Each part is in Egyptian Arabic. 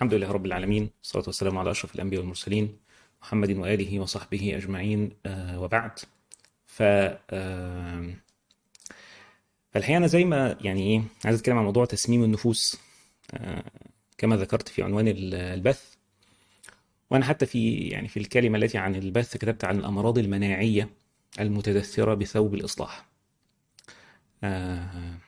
الحمد لله رب العالمين والصلاة والسلام على أشرف الأنبياء والمرسلين محمد وآله وصحبه أجمعين آه وبعد ف آه فالحقيقة أنا زي ما يعني إيه عايز أتكلم عن موضوع تسميم النفوس آه كما ذكرت في عنوان ال- البث وأنا حتى في يعني في الكلمة التي عن البث كتبت عن الأمراض المناعية المتدثرة بثوب الإصلاح آه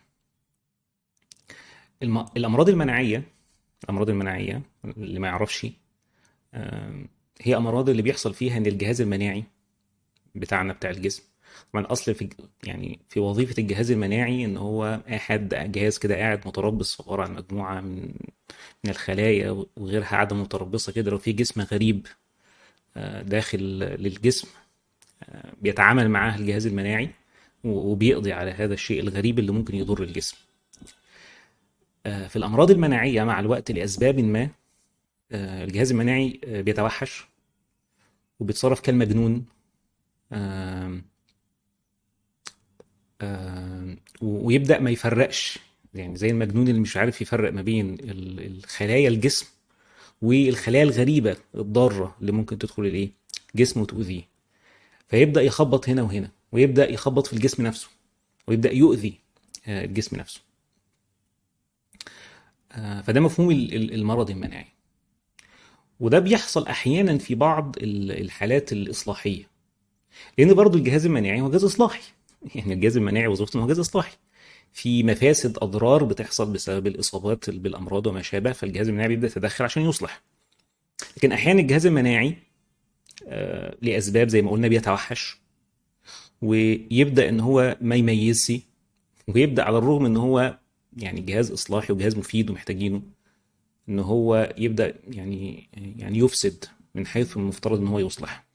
الم- الأمراض المناعية الأمراض المناعية اللي ما يعرفش آم، هي أمراض اللي بيحصل فيها إن الجهاز المناعي بتاعنا بتاع الجسم طبعا أصل في يعني في وظيفة الجهاز المناعي إن هو أحد جهاز كده قاعد متربص عبارة عن مجموعة من من الخلايا وغيرها قاعدة متربصة كده لو في جسم غريب آه، داخل للجسم آه، بيتعامل معاه الجهاز المناعي و- وبيقضي على هذا الشيء الغريب اللي ممكن يضر الجسم آه، في الأمراض المناعية مع الوقت لأسباب ما آه، الجهاز المناعي آه، بيتوحش وبيتصرف كالمجنون آم، آم، و- ويبدأ ما يفرقش يعني زي المجنون اللي مش عارف يفرق ما بين ال- الخلايا الجسم والخلايا الغريبة الضارة اللي ممكن تدخل الايه جسمه وتؤذيه فيبدأ يخبط هنا وهنا ويبدأ يخبط في الجسم نفسه ويبدأ يؤذي آه، الجسم نفسه آه، فده مفهوم ال- ال- المرض المناعي وده بيحصل احيانا في بعض ال- الحالات الاصلاحيه لان برضو الجهاز المناعي هو جهاز اصلاحي يعني الجهاز المناعي وظيفته إن هو جهاز اصلاحي في مفاسد اضرار بتحصل بسبب الاصابات بالامراض وما شابه فالجهاز المناعي بيبدا يتدخل عشان يصلح لكن احيانا الجهاز المناعي آه، لاسباب زي ما قلنا بيتوحش ويبدا ان هو ما يميزش ويبدا على الرغم ان هو يعني جهاز اصلاحي وجهاز مفيد ومحتاجينه ان هو يبدا يعني يعني يفسد من حيث المفترض ان هو يصلح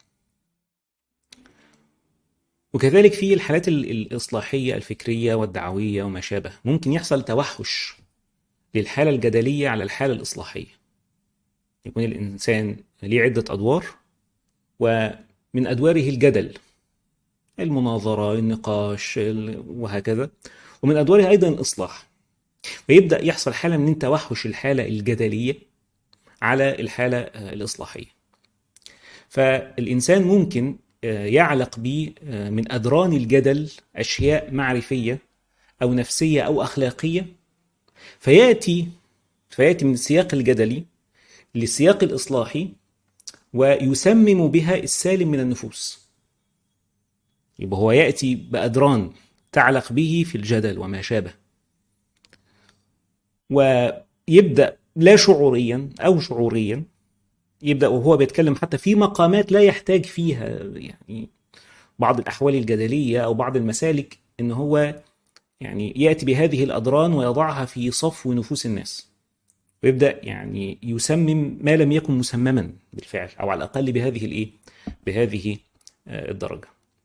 وكذلك في الحالات ال- الإصلاحية الفكرية والدعوية وما شابه ممكن يحصل توحش للحالة الجدلية على الحالة الإصلاحية يكون الإنسان ليه عدة أدوار ومن أدواره الجدل المناظرة النقاش ال- وهكذا ومن أدواره أيضا الإصلاح ويبدأ يحصل حالة من توحش الحالة الجدلية على الحالة آه، الإصلاحية فالإنسان ممكن آه، يعلق به آه، من أدران الجدل أشياء معرفية أو نفسية أو أخلاقية فيأتي فيأتي من السياق الجدلي للسياق الإصلاحي ويسمم بها السالم من النفوس يبقى هو يأتي بأدران تعلق به في الجدل وما شابه ويبدأ لا شعوريا أو شعوريا يبدأ وهو بيتكلم حتى في مقامات لا يحتاج فيها يعني بعض الأحوال الجدلية أو بعض المسالك إن هو يعني يأتي بهذه الأدران ويضعها في صفو نفوس الناس ويبدأ يعني يسمم ما لم يكن مسمما بالفعل أو على الأقل بهذه الإيه؟ بهذه آه، الدرجة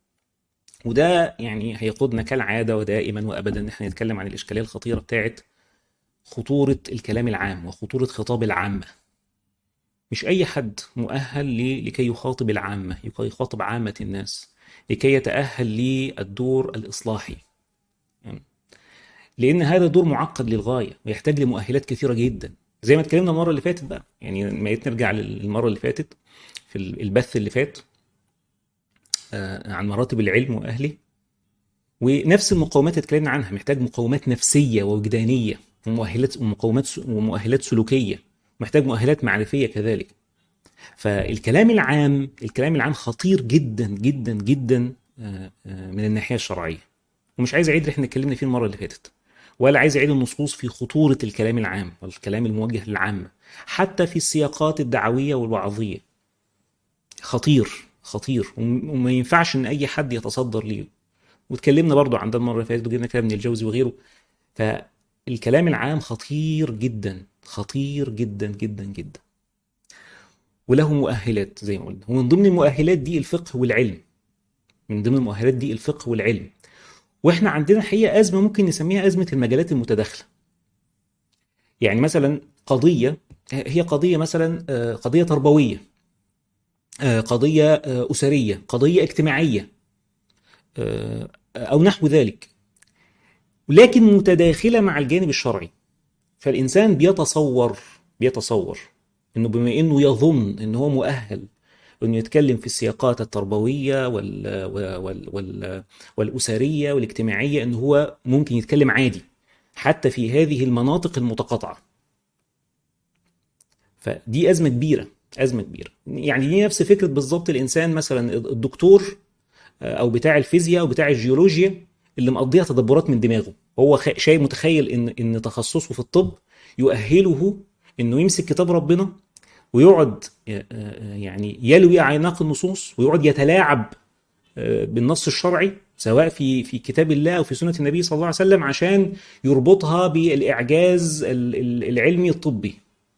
وده يعني هيقودنا كالعادة ودائما وأبدا إن احنا نتكلم عن الإشكالية الخطيرة بتاعت خطورة الكلام العام وخطورة خطاب العامة مش أي حد مؤهل ل- لكي يخاطب العامة لكي يخاطب عامة الناس لكي يتأهل للدور الإصلاحي يعني لأن هذا دور معقد للغاية ويحتاج لمؤهلات كثيرة جدا زي ما اتكلمنا المرة اللي فاتت بقى يعني ما نرجع للمرة اللي فاتت في البث اللي فات آه، عن مراتب العلم وأهله ونفس المقومات اللي اتكلمنا عنها محتاج مقومات نفسية ووجدانية ومؤهلات ومقومات ومؤهلات سلوكية محتاج مؤهلات معرفية كذلك فالكلام العام الكلام العام خطير جدا جدا جدا آه، آه، من الناحية الشرعية ومش عايز اعيد اللي احنا اتكلمنا فيه المرة اللي فاتت ولا عايز اعيد النصوص في خطورة الكلام العام والكلام الموجه للعامة حتى في السياقات الدعوية والوعظية خطير خطير وم- وما ينفعش ان اي حد يتصدر ليه واتكلمنا برضو عن ده المرة اللي فاتت وجبنا كلام ابن الجوزي وغيره فالكلام العام خطير جدا خطير جدا جدا جدا وله مؤهلات زي ما قلنا ومن ضمن المؤهلات دي الفقه والعلم من ضمن المؤهلات دي الفقه والعلم واحنا عندنا حقيقة أزمة ممكن نسميها أزمة المجالات المتداخلة يعني مثلا قضية هي قضية مثلا آه، قضية تربوية آه، قضية آه، أسرية قضية اجتماعية آه، أو نحو ذلك لكن متداخلة مع الجانب الشرعي فالإنسان بيتصور بيتصور انه بما انه يظن ان هو مؤهل انه يتكلم في السياقات التربويه وال وال وال والاسريه والاجتماعيه ان هو ممكن يتكلم عادي حتى في هذه المناطق المتقاطعه فدي ازمه كبيره ازمه كبيره يعني دي نفس فكره بالظبط الانسان مثلا الدكتور او بتاع الفيزياء او بتاع الجيولوجيا اللي مقضيها تدبرات من دماغه هو شيء متخيل ان ان تخصصه في الطب يؤهله انه يمسك كتاب ربنا ويقعد يعني يلوي اعناق النصوص ويقعد يتلاعب بالنص الشرعي سواء في في كتاب الله او في سنه النبي صلى الله عليه وسلم عشان يربطها بالاعجاز العلمي الطبي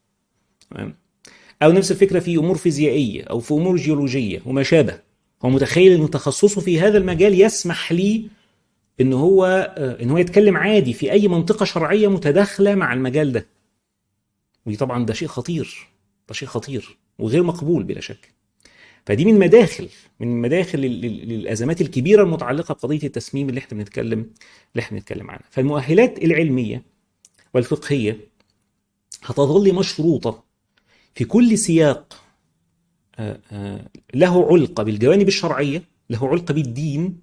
او نفس الفكره في امور فيزيائيه او في امور جيولوجيه وما شابه هو متخيل ان تخصصه في هذا المجال يسمح لي ان هو ان هو يتكلم عادي في اي منطقه شرعيه متداخله مع المجال ده ودي طبعا ده شيء خطير ده شيء خطير وغير مقبول بلا شك فدي من مداخل من مداخل للازمات الكبيره المتعلقه بقضيه التسميم اللي احنا بنتكلم اللي احنا بنتكلم عنها فالمؤهلات العلميه والفقهيه هتظل مشروطه في كل سياق له علقه بالجوانب الشرعيه له علقه بالدين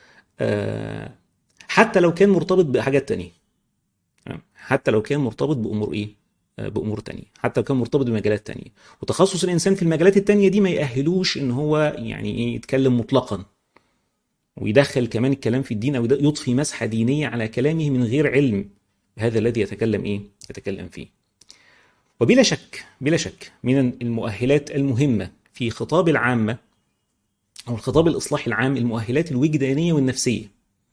حتى لو كان مرتبط بحاجات تانية حتى لو كان مرتبط بامور ايه بامور تانية حتى لو كان مرتبط بمجالات تانية وتخصص الانسان في المجالات التانية دي ما يأهلوش ان هو يعني ايه يتكلم مطلقا ويدخل كمان الكلام في الدين او يضفي مسحه دينيه على كلامه من غير علم هذا الذي يتكلم ايه يتكلم فيه وبلا شك بلا شك من المؤهلات المهمه في خطاب العامه او الخطاب الاصلاحي العام المؤهلات الوجدانيه والنفسيه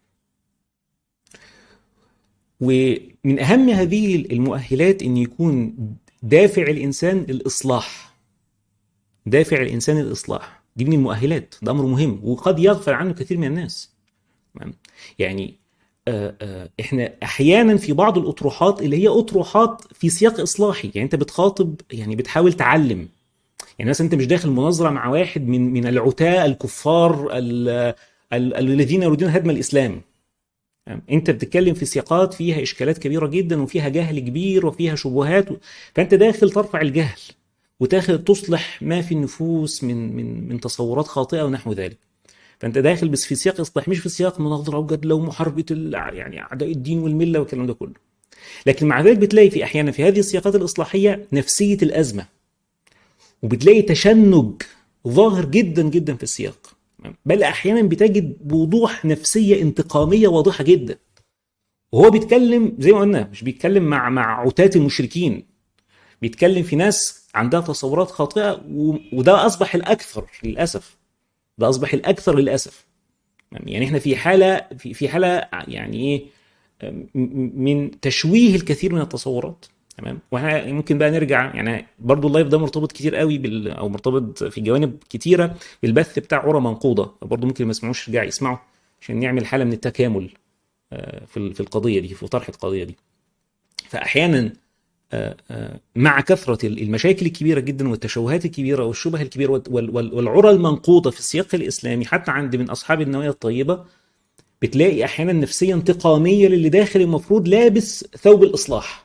ومن اهم هذه المؤهلات ان يكون دافع الانسان الاصلاح دافع الانسان الاصلاح دي من المؤهلات ده امر مهم وقد يغفل عنه كثير من الناس يعني احنا احيانا في بعض الاطروحات اللي هي اطروحات في سياق اصلاحي يعني انت بتخاطب يعني بتحاول تعلم يعني مثلا انت مش داخل مناظره مع واحد من من العتاة الكفار الذين يريدون هدم الاسلام انت بتتكلم في سياقات فيها اشكالات كبيره جدا وفيها جهل كبير وفيها شبهات و... فانت داخل ترفع الجهل وتاخد تصلح ما في النفوس من من من تصورات خاطئه ونحو ذلك فانت داخل بس في سياق اصلاح مش في سياق مناظره وجدله ومحاربه ال... يعني اعداء الدين والمله والكلام ده كله لكن مع ذلك بتلاقي في احيانا في هذه السياقات الاصلاحيه نفسيه الازمه وبتلاقي تشنج ظاهر جدا جدا في السياق بل احيانا بتجد بوضوح نفسيه انتقاميه واضحه جدا وهو بيتكلم زي ما قلنا مش بيتكلم مع مع عتاة المشركين بيتكلم في ناس عندها تصورات خاطئه وده اصبح الاكثر للاسف ده اصبح الاكثر للاسف يعني احنا في حاله في في حاله يعني ايه من تشويه الكثير من التصورات تمام واحنا ممكن بقى نرجع يعني برضو اللايف ده مرتبط كتير قوي بال او مرتبط في جوانب كتيره بالبث بتاع عرى منقوضه برضو ممكن ما يسمعوش يرجع يسمعوا عشان نعمل حاله من التكامل في في القضيه دي في طرح القضيه دي فاحيانا مع كثره المشاكل الكبيره جدا والتشوهات الكبيره والشبه الكبيره والعرى المنقوطه في السياق الاسلامي حتى عند من اصحاب النوايا الطيبه بتلاقي احيانا نفسيه انتقاميه للي داخل المفروض لابس ثوب الاصلاح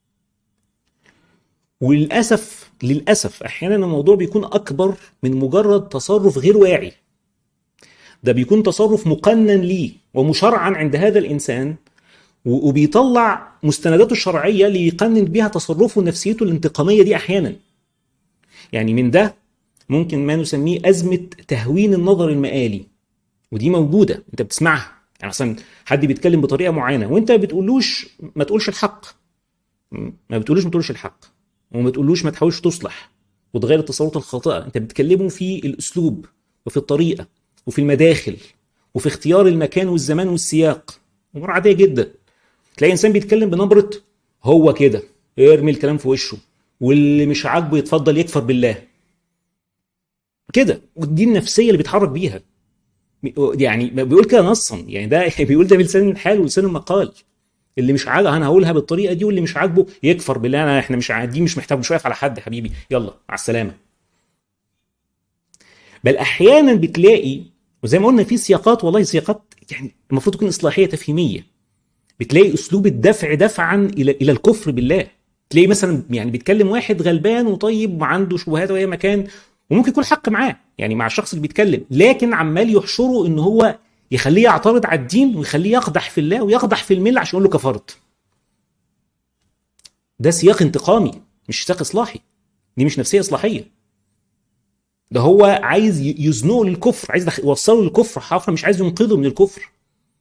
وللاسف للاسف احيانا الموضوع بيكون اكبر من مجرد تصرف غير واعي ده بيكون تصرف مقنن ليه ومشرعا عند هذا الانسان وبيطلع مستنداته الشرعيه ليقنن بها تصرفه ونفسيته الانتقاميه دي احيانا يعني من ده ممكن ما نسميه ازمه تهوين النظر المآلي ودي موجوده انت بتسمعها يعني مثلا حد بيتكلم بطريقه معينه وانت ما بتقولوش ما تقولش الحق ما بتقولوش ما تقولش الحق وما تقولوش ما تحاولش تصلح وتغير التصورات الخاطئه انت بتكلمه في الاسلوب وفي الطريقه وفي المداخل وفي اختيار المكان والزمان والسياق امور عاديه جدا تلاقي انسان بيتكلم بنبره هو كده ارمي الكلام في وشه واللي مش عاجبه يتفضل يكفر بالله كده ودي النفسيه اللي بيتحرك بيها يعني بيقول كده نصا يعني ده بيقول ده بلسان الحال ولسان المقال اللي مش عاجبه انا هقولها بالطريقه دي واللي مش عاجبه يكفر بالله انا احنا مش دي مش محتاج مش واقف على حد يا حبيبي يلا مع السلامه بل احيانا بتلاقي وزي ما قلنا في سياقات والله سياقات يعني المفروض تكون اصلاحيه تفهيميه بتلاقي اسلوب الدفع دفعا الى الى الكفر بالله تلاقي مثلا يعني بيتكلم واحد غلبان وطيب وعنده شبهات وهي مكان وممكن يكون حق معاه يعني مع الشخص اللي بيتكلم لكن عمال يحشره ان هو يخليه يعترض على الدين ويخليه يقدح في الله ويقدح في المله عشان يقول له كفرت ده سياق انتقامي مش سياق اصلاحي دي مش نفسيه اصلاحيه ده هو عايز يزنقه للكفر عايز يوصله للكفر حرفيا مش عايز ينقذه من الكفر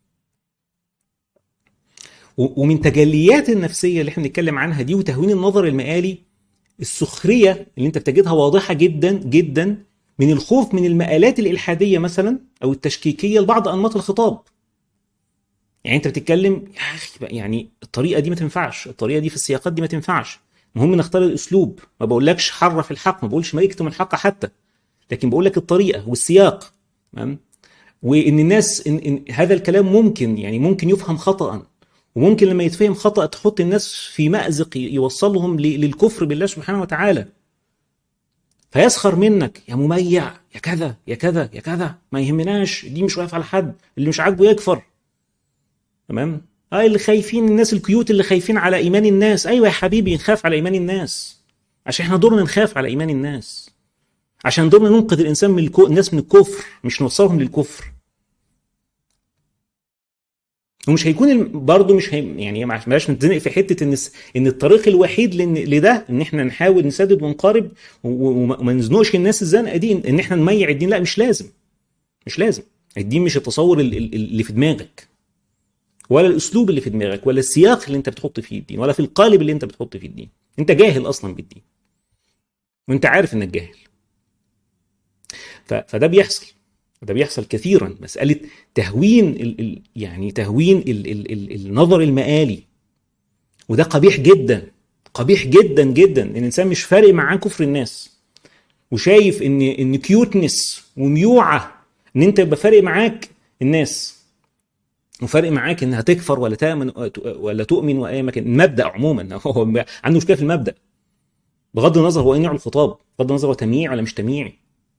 ومن تجليات النفسيه اللي احنا بنتكلم عنها دي وتهوين النظر المآلي السخريه اللي انت بتجدها واضحه جدا جدا من الخوف من المآلات الالحاديه مثلا او التشكيكيه لبعض انماط الخطاب. يعني انت بتتكلم يا اخي يعني الطريقه دي ما تنفعش، الطريقه دي في السياقات دي ما تنفعش. المهم نختار الاسلوب، ما بقولكش حرف الحق، ما بقولش ما يكتم الحق حتى. لكن بقول لك الطريقه والسياق تمام؟ وان الناس إن, إن هذا الكلام ممكن يعني ممكن يفهم خطأ وممكن لما يتفهم خطأ تحط الناس في مأزق يوصلهم للكفر بالله سبحانه وتعالى فيسخر منك يا مميع يا كذا يا كذا يا كذا ما يهمناش دي مش واقف على حد اللي مش عاجبه يكفر تمام اه اللي خايفين الناس الكيوت اللي خايفين على ايمان الناس ايوه يا حبيبي نخاف على ايمان الناس عشان احنا دورنا نخاف على ايمان الناس عشان دورنا ننقذ الانسان من الكو... الناس من الكفر مش نوصلهم للكفر ومش هيكون برضه مش هي يعني ما بلاش نتزنق في حته ان ان الطريق الوحيد لده ان احنا نحاول نسدد ونقارب وما نزنقش الناس الزنقه دي ان احنا نميع الدين لا مش لازم مش لازم الدين مش التصور اللي في دماغك ولا الاسلوب اللي في دماغك ولا السياق اللي انت بتحط فيه الدين ولا في القالب اللي انت بتحط فيه الدين انت جاهل اصلا بالدين وانت عارف انك جاهل فده بيحصل وده بيحصل كثيرا مسألة تهوين ال ال يعني تهوين ال ال ال النظر المآلي وده قبيح جدا قبيح جدا جدا ان الانسان مش فارق معاه كفر الناس وشايف ان ان كيوتنس وميوعه ان انت يبقى فارق معاك الناس وفارق معاك انها تكفر ولا تامن ولا تؤمن واي مكان المبدا عموما هو عنده مشكله في المبدا بغض النظر هو ايه نوع الخطاب بغض النظر هو تمييع ولا مش تمييعي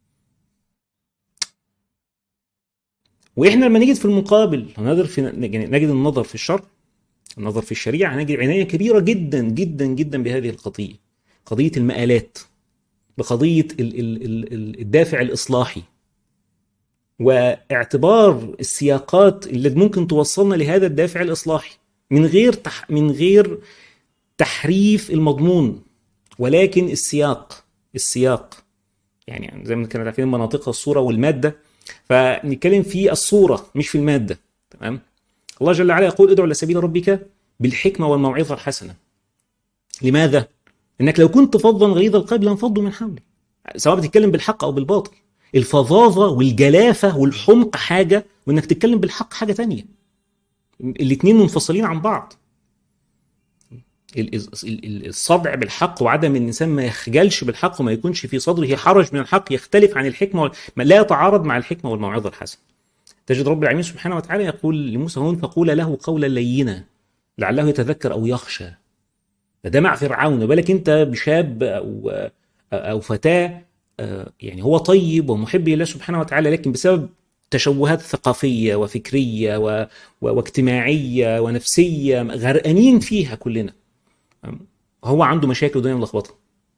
واحنا لما نجد في المقابل نقدر في نجد النظر في الشرع النظر في الشريعه هنجد عنايه كبيره جدا جدا جدا بهذه القضيه قضيه المآلات بقضيه ال ال ال الدافع الاصلاحي واعتبار السياقات اللي ممكن توصلنا لهذا الدافع الاصلاحي من غير تح من غير تحريف المضمون ولكن السياق السياق يعني زي ما كنا عارفين مناطق الصوره والماده فنتكلم في الصورة مش في المادة تمام الله جل وعلا يقول ادعو إلى سبيل ربك بالحكمة والموعظة الحسنة لماذا؟ انك لو كنت فظا غليظ القلب لانفضوا من حولك سواء بتتكلم بالحق او بالباطل الفظاظة والجلافة والحمق حاجة وانك تتكلم بالحق حاجة تانية الاتنين منفصلين عن بعض الصدع بالحق وعدم ان الانسان ما يخجلش بالحق وما يكونش في صدره حرج من الحق يختلف عن الحكمه لا يتعارض مع الحكمه والموعظه الحسنه. تجد رب العالمين سبحانه وتعالى يقول لموسى هون فقول له قولا لينا لعله يتذكر او يخشى. ده مع فرعون بالك انت بشاب او او فتاه يعني هو طيب ومحب لله سبحانه وتعالى لكن بسبب تشوهات ثقافيه وفكريه و... و... واجتماعيه ونفسيه غرقانين فيها كلنا. هو عنده مشاكل والدنيا ملخبطه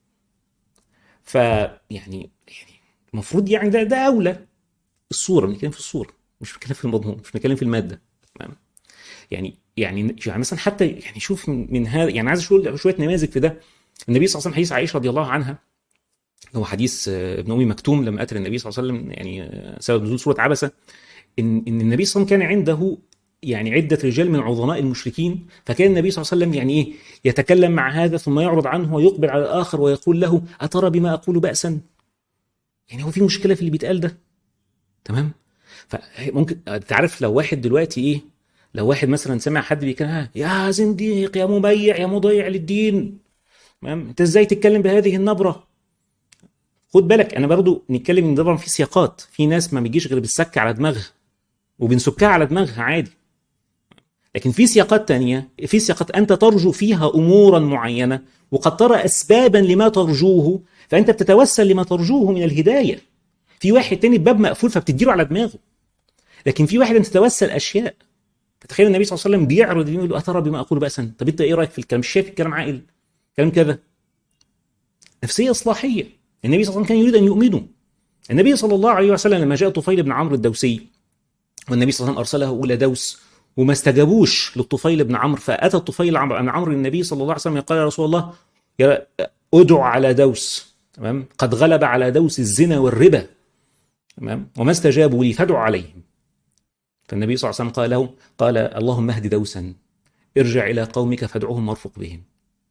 فيعني يعني المفروض يعني ده ده اولى الصوره بنتكلم في الصوره مش بنتكلم في المضمون مش بنتكلم في الماده تمام يعني يعني يعني مثلا حتى يعني شوف من, من هذا يعني عايز اشوف شويه نماذج في ده النبي صلى الله عليه وسلم حديث عائشه رضي الله عنها هو حديث ابن امي مكتوم لما قتل النبي صلى الله عليه وسلم يعني سبب نزول سوره عبسه ان ان النبي صلى الله عليه وسلم كان عنده يعني عدة رجال من عظماء المشركين فكان النبي صلى الله عليه وسلم يعني إيه يتكلم مع هذا ثم يعرض عنه ويقبل على الآخر ويقول له أترى بما أقول بأسا يعني هو في مشكلة في اللي بيتقال ده تمام فممكن تعرف لو واحد دلوقتي إيه لو واحد مثلا سمع حد بيتكلم يا زنديق يا مبيع يا مضيع للدين تمام انت ازاي تتكلم بهذه النبره خد بالك انا برضو نتكلم ان طبعا في سياقات في ناس ما بيجيش غير بالسك على دماغها وبنسكها على دماغها عادي لكن في سياقات تانية في سياقات أنت ترجو فيها أمورا معينة وقد ترى أسبابا لما ترجوه فأنت بتتوسل لما ترجوه من الهداية في واحد تاني باب مقفول فبتديله على دماغه لكن في واحد أنت تتوسل أشياء تخيل النبي صلى الله عليه وسلم بيعرض يقول له أترى بما أقول بأسا طب أنت إيه رأيك في الكلام مش شايف الكلام عاقل كلام كذا نفسيه اصلاحيه النبي صلى الله عليه وسلم كان يريد ان يؤمنوا النبي صلى الله عليه وسلم لما جاء طفيل بن عمرو الدوسي والنبي صلى الله عليه وسلم ارسله الى دوس وما استجابوش للطفيل بن عمرو فاتى الطفيل بن عمرو النبي صلى الله عليه وسلم قال يا رسول الله يا ادعو على دوس تمام قد غلب على دوس الزنا والربا تمام وما استجابوا لي فادعوا عليهم فالنبي صلى الله عليه وسلم قال له قال اللهم اهد دوسا ارجع الى قومك فادعوهم وارفق بهم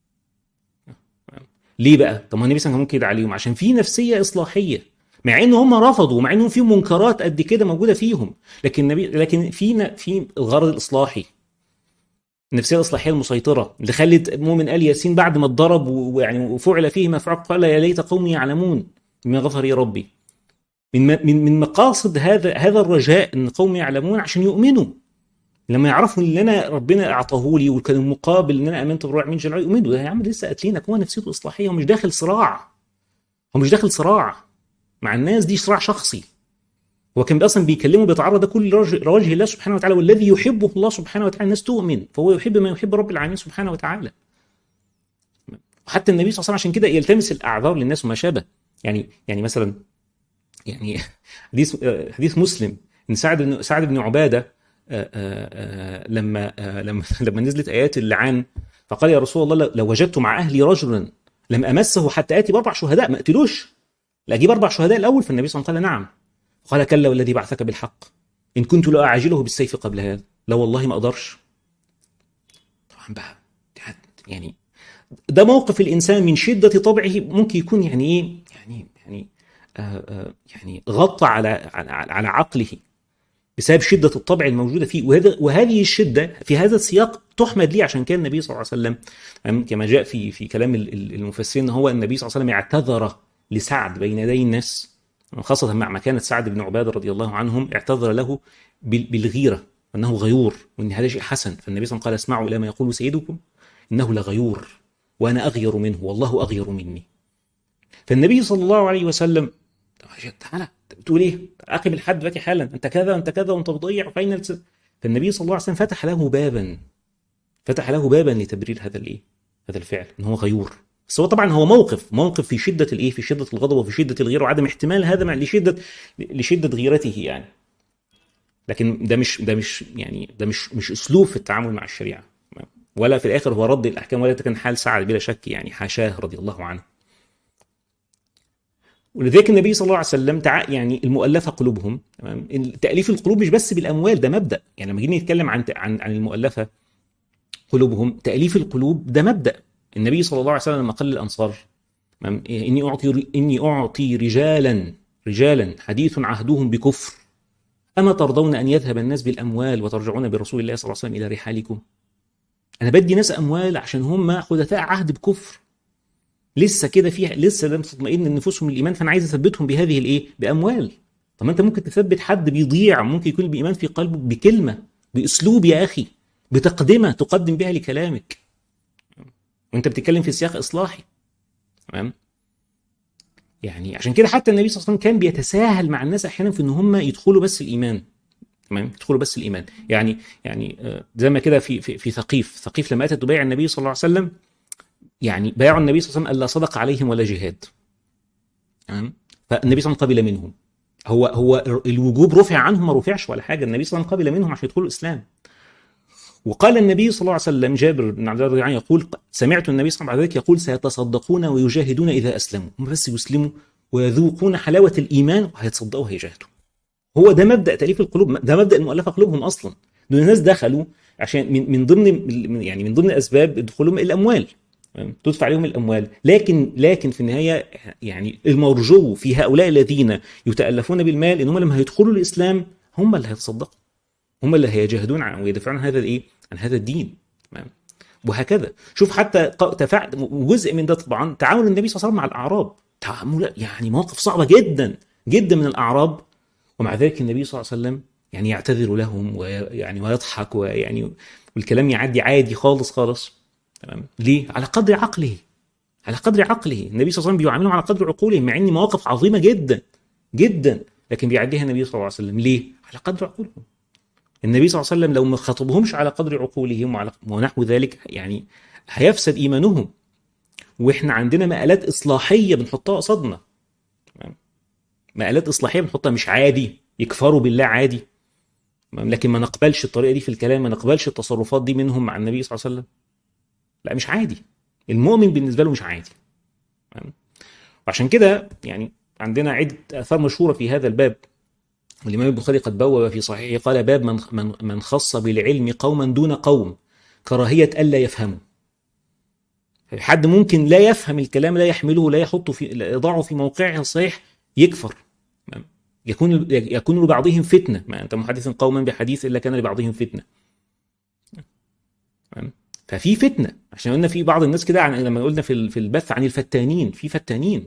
ليه بقى؟ طب ما النبي صلى الله عليه وسلم ممكن يدعي عليهم عشان في نفسيه اصلاحيه مع ان هم رفضوا مع انهم في منكرات قد كده موجوده فيهم لكن النبي لكن في في الغرض الاصلاحي النفسيه الاصلاحيه المسيطره اللي خلت مؤمن ال ياسين بعد ما اتضرب ويعني وفعل فيه ما فعل قال يا ليت قومي يعلمون بما غفر لي ربي من من من مقاصد هذا هذا الرجاء ان قومي يعلمون عشان يؤمنوا لما يعرفوا ان انا ربنا اعطاه لي وكان المقابل ان انا امنت بالروح من جل يؤمنوا يا عم لسه قاتلينك هو نفسيته اصلاحيه ومش داخل صراع هو مش داخل صراع مع الناس دي صراع شخصي هو كان اصلا بيكلمه بيتعرض كل لوجه الله سبحانه وتعالى والذي يحبه الله سبحانه وتعالى الناس تؤمن فهو يحب ما يحب رب العالمين سبحانه وتعالى وحتى النبي صلى الله عليه وسلم عشان كده يلتمس الاعذار للناس وما شابه يعني يعني مثلا يعني حديث حديث مسلم ان سعد بن سعد بن عباده لما لما لما نزلت ايات اللعان فقال يا رسول الله لو وجدت مع اهلي رجلا لم امسه حتى اتي باربع شهداء ما اقتلوش لا اجيب اربع شهداء الاول فالنبي صلى الله عليه وسلم قال نعم قال كلا والذي بعثك بالحق ان كنت لاعجله بالسيف قبل هذا لا والله ما اقدرش طبعا بقى يعني ده موقف الانسان من شده طبعه ممكن يكون يعني ايه يعني يعني آآ آآ يعني غطى على على, على عقله بسبب شده الطبع الموجوده فيه وهذا وهذه الشده في هذا السياق تحمد ليه عشان كان النبي صلى الله عليه وسلم كما جاء في في كلام المفسرين هو النبي صلى الله عليه وسلم اعتذر لسعد بين يدي الناس خاصة مع مكانة سعد بن عبادة رضي الله عنهم اعتذر له بالغيرة أنه غيور وأن هذا شيء حسن فالنبي صلى الله عليه وسلم قال اسمعوا إلى ما يقول سيدكم إنه لغيور وأنا أغير منه والله أغير مني فالنبي صلى الله عليه وسلم تعالى بتقول ايه؟ عاقب الحد دلوقتي حالا انت كذا انت كذا وانت بتضيع فاين فالنبي صلى الله عليه وسلم فتح له بابا فتح له بابا لتبرير هذا الايه؟ هذا الفعل ان هو غيور بس هو طبعا هو موقف موقف في شده الايه في شده الغضب وفي شده الغيره وعدم احتمال هذا مع لشده لشده غيرته يعني لكن ده مش ده مش يعني ده مش مش اسلوب في التعامل مع الشريعه ولا في الاخر هو رد الاحكام ولا كان حال سعد بلا شك يعني حاشاه رضي الله عنه ولذلك النبي صلى الله عليه وسلم تع... يعني المؤلفه قلوبهم تمام تاليف القلوب مش بس بالاموال ده مبدا يعني لما جينا نتكلم عن عن عن المؤلفه قلوبهم تاليف القلوب ده مبدا النبي صلى الله عليه وسلم لما قال للانصار اني اعطي اني اعطي رجالا رجالا حديث عهدهم بكفر اما ترضون ان يذهب الناس بالاموال وترجعون برسول الله صلى الله عليه وسلم الى رحالكم انا بدي ناس اموال عشان هم حدثاء عهد بكفر لسه كده فيها لسه لم تطمئن نفوسهم الايمان فانا عايز اثبتهم بهذه الايه باموال طب ما انت ممكن تثبت حد بيضيع ممكن يكون بايمان في قلبه بكلمه باسلوب يا اخي بتقدمه تقدم بها لكلامك وانت بتتكلم في سياق اصلاحي تمام يعني عشان كده حتى النبي صلى الله عليه وسلم كان بيتساهل مع الناس احيانا في ان هم يدخلوا بس الايمان تمام يدخلوا بس الايمان يعني يعني زي ما كده في في في ثقيف ثقيف لما اتت تبايع النبي صلى الله عليه وسلم يعني بايعوا النبي صلى الله عليه وسلم الا صدق عليهم ولا جهاد تمام فالنبي صلى الله عليه وسلم قبل منهم هو هو الوجوب رفع عنهم ما رفعش ولا حاجه النبي صلى الله عليه وسلم قبل منهم عشان يدخلوا الاسلام وقال النبي صلى الله عليه وسلم جابر بن عبد الله يقول سمعت النبي صلى الله عليه وسلم يقول سيتصدقون ويجاهدون اذا اسلموا هم بس يسلموا ويذوقون حلاوه الايمان وهيتصدقوا وهيجاهدوا هو ده مبدا تاليف القلوب ده مبدا المؤلفه قلوبهم اصلا دول الناس دخلوا عشان من من ضمن يعني من ضمن اسباب دخولهم الاموال تدفع عليهم الاموال لكن لكن في النهايه يعني المرجو في هؤلاء الذين يتالفون بالمال ان هم لما هيدخلوا الاسلام هم اللي هيتصدقوا هم اللي هيجاهدون عن ويدافعون عن هذا الايه؟ عن هذا الدين تمام وهكذا شوف حتى تفاعل جزء من ده طبعا تعامل النبي صلى الله عليه وسلم مع الاعراب تعامل يعني مواقف صعبه جدا جدا من الاعراب ومع ذلك النبي صلى الله عليه وسلم يعني يعتذر لهم ويعني ويضحك ويعني والكلام يعدي عادي خالص خالص تمام ليه؟ على قدر عقله على قدر عقله النبي صلى الله عليه وسلم بيعاملهم على قدر عقولهم مع ان مواقف عظيمه جدا جدا لكن بيعديها النبي صلى الله عليه وسلم ليه؟ على قدر عقولهم النبي صلى الله عليه وسلم لو ما خاطبهمش على قدر عقولهم وعلى ونحو ذلك يعني هيفسد ايمانهم واحنا عندنا مقالات اصلاحيه بنحطها قصادنا تمام؟ مقالات اصلاحيه بنحطها مش عادي يكفروا بالله عادي تمام؟ لكن ما نقبلش الطريقه دي في الكلام ما نقبلش التصرفات دي منهم مع النبي صلى الله عليه وسلم لا مش عادي المؤمن بالنسبه له مش عادي تمام؟ وعشان كده يعني عندنا عده اثار مشهوره في هذا الباب والامام البخاري قد بوب في صحيحه قال باب من من من خص بالعلم قوما دون قوم كراهيه الا يفهموا حد ممكن لا يفهم الكلام لا يحمله لا يحطه في لا يضعه في موقعه الصحيح يكفر تمام؟ يكون يكون لبعضهم فتنه ما انت محدث قوما بحديث الا كان لبعضهم فتنه تمام؟ ففي فتنه عشان قلنا في بعض الناس كده عن لما قلنا في ال- في البث عن الفتانين في فتانين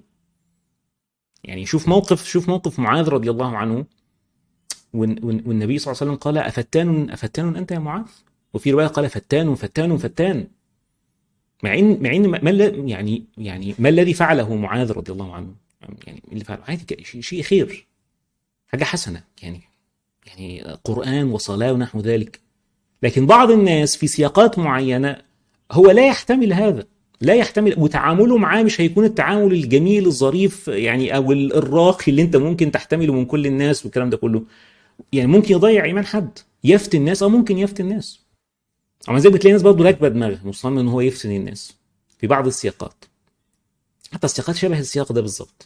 يعني شوف موقف شوف موقف معاذ رضي الله عنه والن- والن- والنبي صلى الله عليه وسلم قال أفتان أفتان أنت يا معاذ وفي رواية قال فتان فتان فتان مع ان مع ان ما الل- يعني يعني ما الذي فعله معاذ رضي الله عنه يعني اللي فعله عادي ك- شيء شيء خير حاجة حسنة يعني يعني قرآن وصلاة ونحو ذلك لكن بعض الناس في سياقات معينة هو لا يحتمل هذا لا يحتمل وتعامله معاه مش هيكون التعامل الجميل الظريف يعني او ال- الراقي اللي انت ممكن تحتمله من كل الناس والكلام ده كله يعني ممكن يضيع ايمان حد يفتي الناس او ممكن يفتي الناس اما زي بتلاقي ناس برضه راكبه دماغها مصمم ان هو يفتن الناس في بعض السياقات حتى السياقات شبه السياق ده بالظبط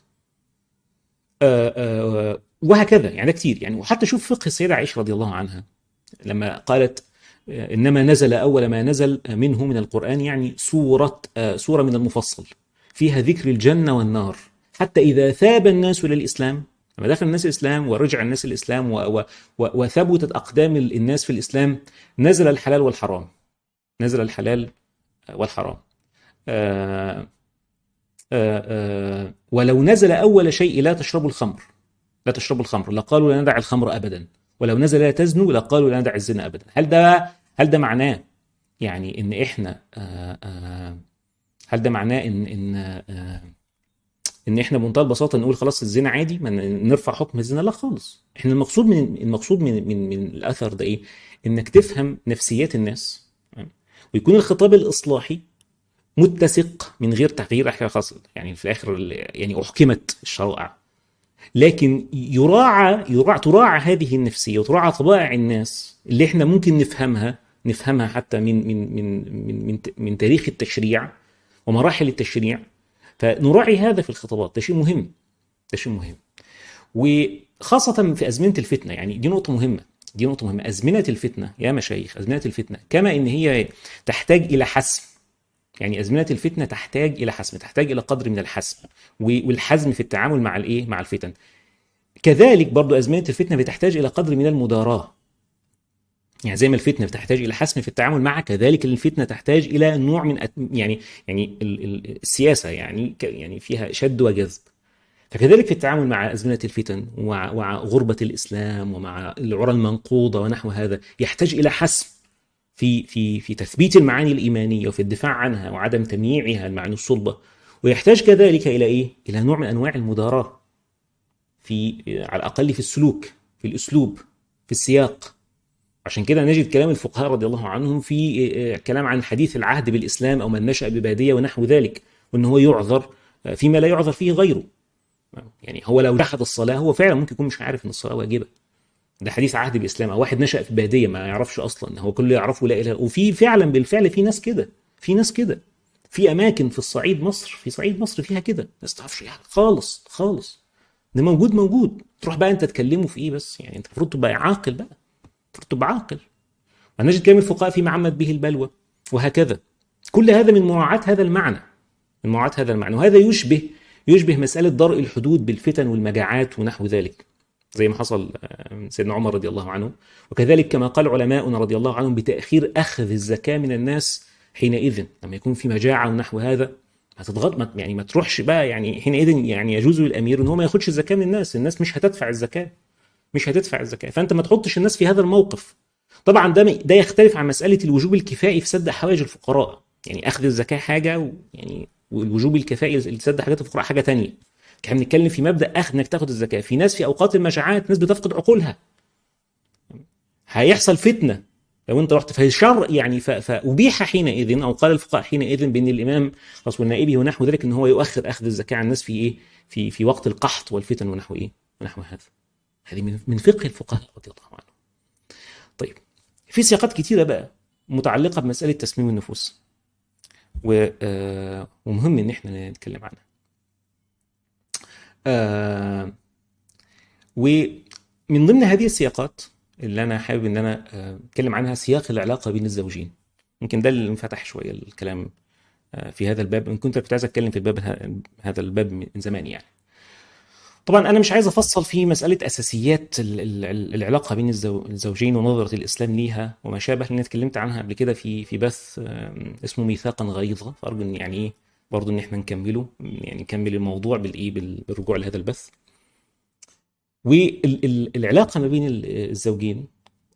آه، آه، وهكذا يعني ده كتير يعني وحتى شوف فقه السيده عائشه رضي الله عنها لما قالت آه، انما نزل اول ما نزل منه من القران يعني سوره آه، سوره من المفصل فيها ذكر الجنه والنار حتى اذا ثاب الناس الى الاسلام لما دخل الناس الاسلام ورجع الناس الاسلام و و و وثبتت اقدام الناس في الاسلام نزل الحلال والحرام نزل الحلال والحرام آه آه آه ولو نزل اول شيء لا تشربوا الخمر لا تشربوا الخمر لقالوا لا ندع الخمر ابدا ولو نزل لا تزنوا لقالوا لا ندع الزنا ابدا هل ده هل ده معناه يعني ان احنا آه آه هل ده معناه ان ان آه ان احنا بمنتهى البساطه نقول خلاص الزنا عادي ما ن- نرفع حكم الزنا لا خالص احنا المقصود من المقصود من من من الاثر ده ايه انك تفهم نفسيات الناس تمام؟ ويكون الخطاب الاصلاحي متسق من غير تغيير احكام خاصه يعني في الاخر ال- يعني احكمت الشرائع لكن يراعى يراعى تراعى هذه النفسيه وتراعى طبائع الناس اللي احنا ممكن نفهمها نفهمها حتى من من من من من, من تاريخ التشريع ومراحل التشريع فنراعي هذا في الخطابات ده شيء مهم ده شيء مهم وخاصة في أزمنة الفتنة يعني دي نقطة مهمة دي نقطة مهمة أزمنة الفتنة يا مشايخ أزمنة الفتنة كما إن هي تحتاج إلى حسم يعني أزمنة الفتنة تحتاج إلى حسم تحتاج إلى قدر من الحسم و- والحزم في التعامل مع الإيه مع الفتن كذلك برضو أزمنة الفتنة بتحتاج إلى قدر من المداراة يعني زي ما الفتنة بتحتاج إلى حسم في التعامل معها كذلك الفتنة تحتاج إلى نوع من أت- يعني يعني ال- ال- السياسة يعني ك- يعني فيها شد وجذب فكذلك في التعامل مع أزمنة الفتن ومع ومع غربة الإسلام ومع العرى المنقوضة ونحو هذا يحتاج إلى حسم في في في تثبيت المعاني الإيمانية وفي الدفاع عنها وعدم تمييعها المعاني الصلبة ويحتاج كذلك إلى إيه؟ إلى نوع من أنواع المداراة في على الأقل في السلوك في الأسلوب في السياق عشان كده نجد كلام الفقهاء رضي الله عنهم في آه، كلام عن حديث العهد بالإسلام أو من نشأ ببادية ونحو ذلك وأن هو يعذر آه، فيما لا يعذر فيه غيره يعني هو لو جحد الصلاة هو فعلا ممكن يكون مش عارف ان الصلاة واجبة ده حديث عهد بالاسلام او واحد نشأ في بادية ما يعرفش اصلا هو كل اللي يعرفه لا اله وفي فعلا بالفعل في ناس كده في ناس كده في اماكن في الصعيد مصر في صعيد مصر فيها كده ناس تعرفش يعني خالص خالص ده موجود موجود تروح بقى انت تكلمه في ايه بس يعني انت المفروض تبقى عاقل بقى المفروض تبقى عاقل ونجد كلام الفقهاء فيما عمت به البلوى وهكذا كل هذا من مراعاة هذا المعنى من مراعاة هذا المعنى وهذا يشبه يشبه مسألة درء الحدود بالفتن والمجاعات ونحو ذلك زي ما حصل آه، من سيدنا عمر رضي الله عنه وكذلك كما قال علماؤنا رضي الله عنهم بتأخير أخذ الزكاة من الناس حينئذ لما يكون في مجاعة ونحو هذا ما تضغط ما يعني ما تروحش بقى يعني حينئذ يعني يجوز للأمير ان هو ما ياخدش الزكاة من الناس الناس مش هتدفع الزكاة مش هتدفع الزكاة فأنت ما تحطش الناس في هذا الموقف طبعا ده ده يختلف عن مسألة الوجوب الكفائي في سد حوائج الفقراء يعني أخذ الزكاة حاجة و- يعني والوجوب الكفائي لسد حاجات الفقراء حاجة تانية احنا بنتكلم في مبدأ أخذ إنك تاخد الزكاة في ناس في أوقات المجاعات ناس بتفقد عقولها هيحصل فتنة لو انت رحت فالشر يعني ف- فابيح حينئذ او قال الفقهاء حينئذ بان الامام خلاص والنائبي ونحو ذلك ان هو يؤخر اخذ الزكاه عن الناس في ايه؟ في في وقت القحط والفتن ونحو ايه؟ ونحو هذا. هذه من من فقه الفقهاء رضي الله عنهم. طيب في سياقات كتيره بقى متعلقه بمساله تسميم النفوس. و آه، ومهم ان احنا نتكلم عنها. آه، ومن ضمن هذه السياقات اللي انا حابب ان انا آه، اتكلم عنها سياق العلاقه بين الزوجين. يمكن ده اللي انفتح شويه الكلام آه، في هذا الباب ان كنت كنت عايز اتكلم في الباب ه- هذا الباب من زمان يعني. طبعا انا مش عايز افصل في مساله اساسيات ال- ال- ال- العلاقه بين الزو- الزوجين ونظره الاسلام ليها وما شابه لان اتكلمت عنها قبل كده في في بث آم، اسمه ميثاقا غليظا فارجو ان يعني ايه برضه ان احنا نكمله يعني نكمل الموضوع بالايه بال- بالرجوع لهذا البث والعلاقه ما بين ال- الزوجين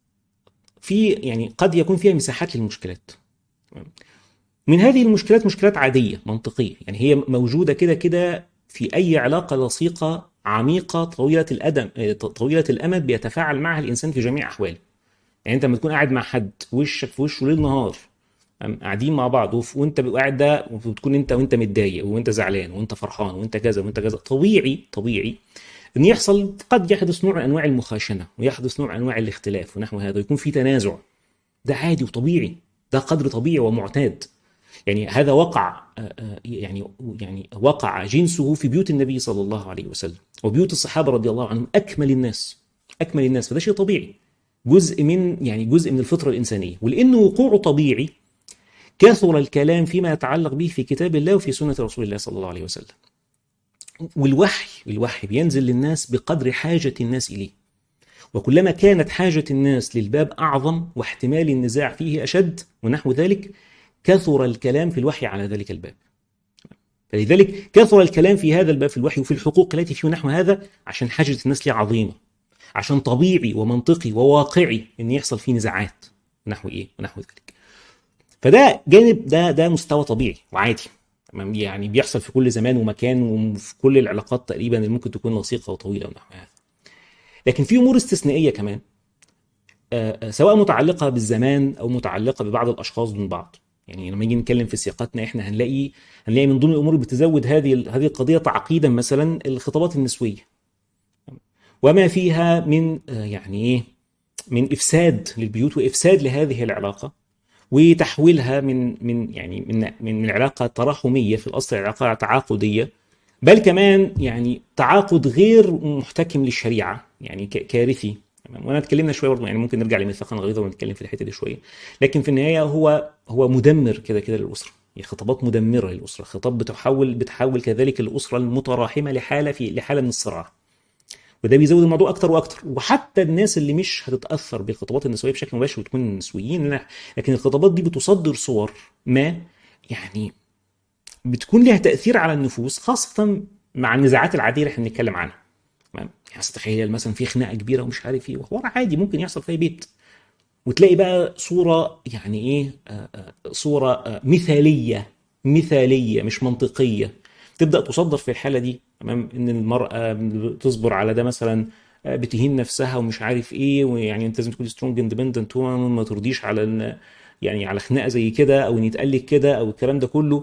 في يعني قد يكون فيها مساحات للمشكلات تمام؟ من هذه المشكلات مشكلات عاديه منطقيه يعني هي موجوده كده كده في اي علاقه لصيقه عميقه طويله الادم آه، طويله الامد بيتفاعل معها الانسان في جميع احواله يعني انت لما تكون قاعد مع حد وشك في وشه ليل نهار تمام؟ قاعدين مع بعض وف- وانت بتبقى قاعد ده وبتكون انت وانت متضايق وانت زعلان وانت فرحان وانت كذا وانت كذا طبيعي طبيعي ان يحصل قد يحدث نوع من انواع المخاشنه ويحدث نوع من انواع الاختلاف ونحو هذا ويكون في تنازع ده عادي وطبيعي ده قدر طبيعي ومعتاد يعني هذا وقع آه، آه، يعني يعني وقع جنسه في بيوت النبي صلى الله عليه وسلم وبيوت الصحابه رضي الله عنهم اكمل الناس اكمل الناس فده شيء طبيعي جزء من يعني جزء من الفطره الانسانيه ولانه وقوعه طبيعي كثر الكلام فيما يتعلق به في كتاب الله وفي سنه رسول الله صلى الله عليه وسلم والوحي الوحي بينزل للناس بقدر حاجه الناس اليه وكلما كانت حاجة الناس للباب أعظم واحتمال النزاع فيه أشد ونحو ذلك كثر الكلام في الوحي على ذلك الباب فلذلك كثر الكلام في هذا الباب في الوحي وفي الحقوق التي فيه نحو هذا عشان حاجة الناس ليه عظيمة عشان طبيعي ومنطقي وواقعي ان يحصل فيه نزاعات نحو ايه ونحو ذلك فده جانب ده ده مستوى طبيعي وعادي تمام يعني بيحصل في كل زمان ومكان وفي كل العلاقات تقريبا اللي ممكن تكون لصيقه وطويله ونحو هذا لكن في امور استثنائيه كمان آه، آه، سواء متعلقه بالزمان او متعلقه ببعض الاشخاص دون بعض يعني لما نيجي نتكلم في سياقاتنا احنا هنلاقي هنلاقي من ضمن الامور اللي بتزود هذه هذه القضيه تعقيدا مثلا الخطابات النسويه وما فيها من آه، يعني ايه من افساد للبيوت وافساد لهذه العلاقه وتحويلها من من يعني من من علاقه تراحميه في الاصل علاقه تعاقديه بل كمان يعني تعاقد غير محتكم للشريعه يعني ك- كارثي تمام وانا اتكلمنا شويه برضه يعني ممكن نرجع لميثاقا غليظا ونتكلم في الحته دي شويه لكن في النهايه هو هو مدمر كده كده للاسره هي خطابات مدمره للاسره خطاب بتحول بتحول كذلك الاسره المتراحمه لحاله في لحاله من الصراع وده بيزود الموضوع اكتر واكتر وحتى الناس اللي مش هتتاثر بالخطابات النسويه بشكل مباشر وتكون نسويين لا لكن الخطابات دي بتصدر صور ما يعني بتكون لها تاثير على النفوس خاصه مع النزاعات العاديه اللي احنا بنتكلم عنها تمام يعني تخيل مثلا في خناقه كبيره ومش عارف ايه وحوار عادي ممكن يحصل في اي بيت وتلاقي بقى صوره يعني ايه آه، آه، صوره آه، مثاليه مثاليه مش منطقيه تبدا تصدر في الحاله دي تمام ان المراه تصبر على ده مثلا آه، بتهين نفسها ومش عارف ايه ويعني انت لازم تكون سترونج اندبندنت وومن ما ترضيش على ان يعني على خناقه زي كده او ان يتقال لك كده او الكلام ده كله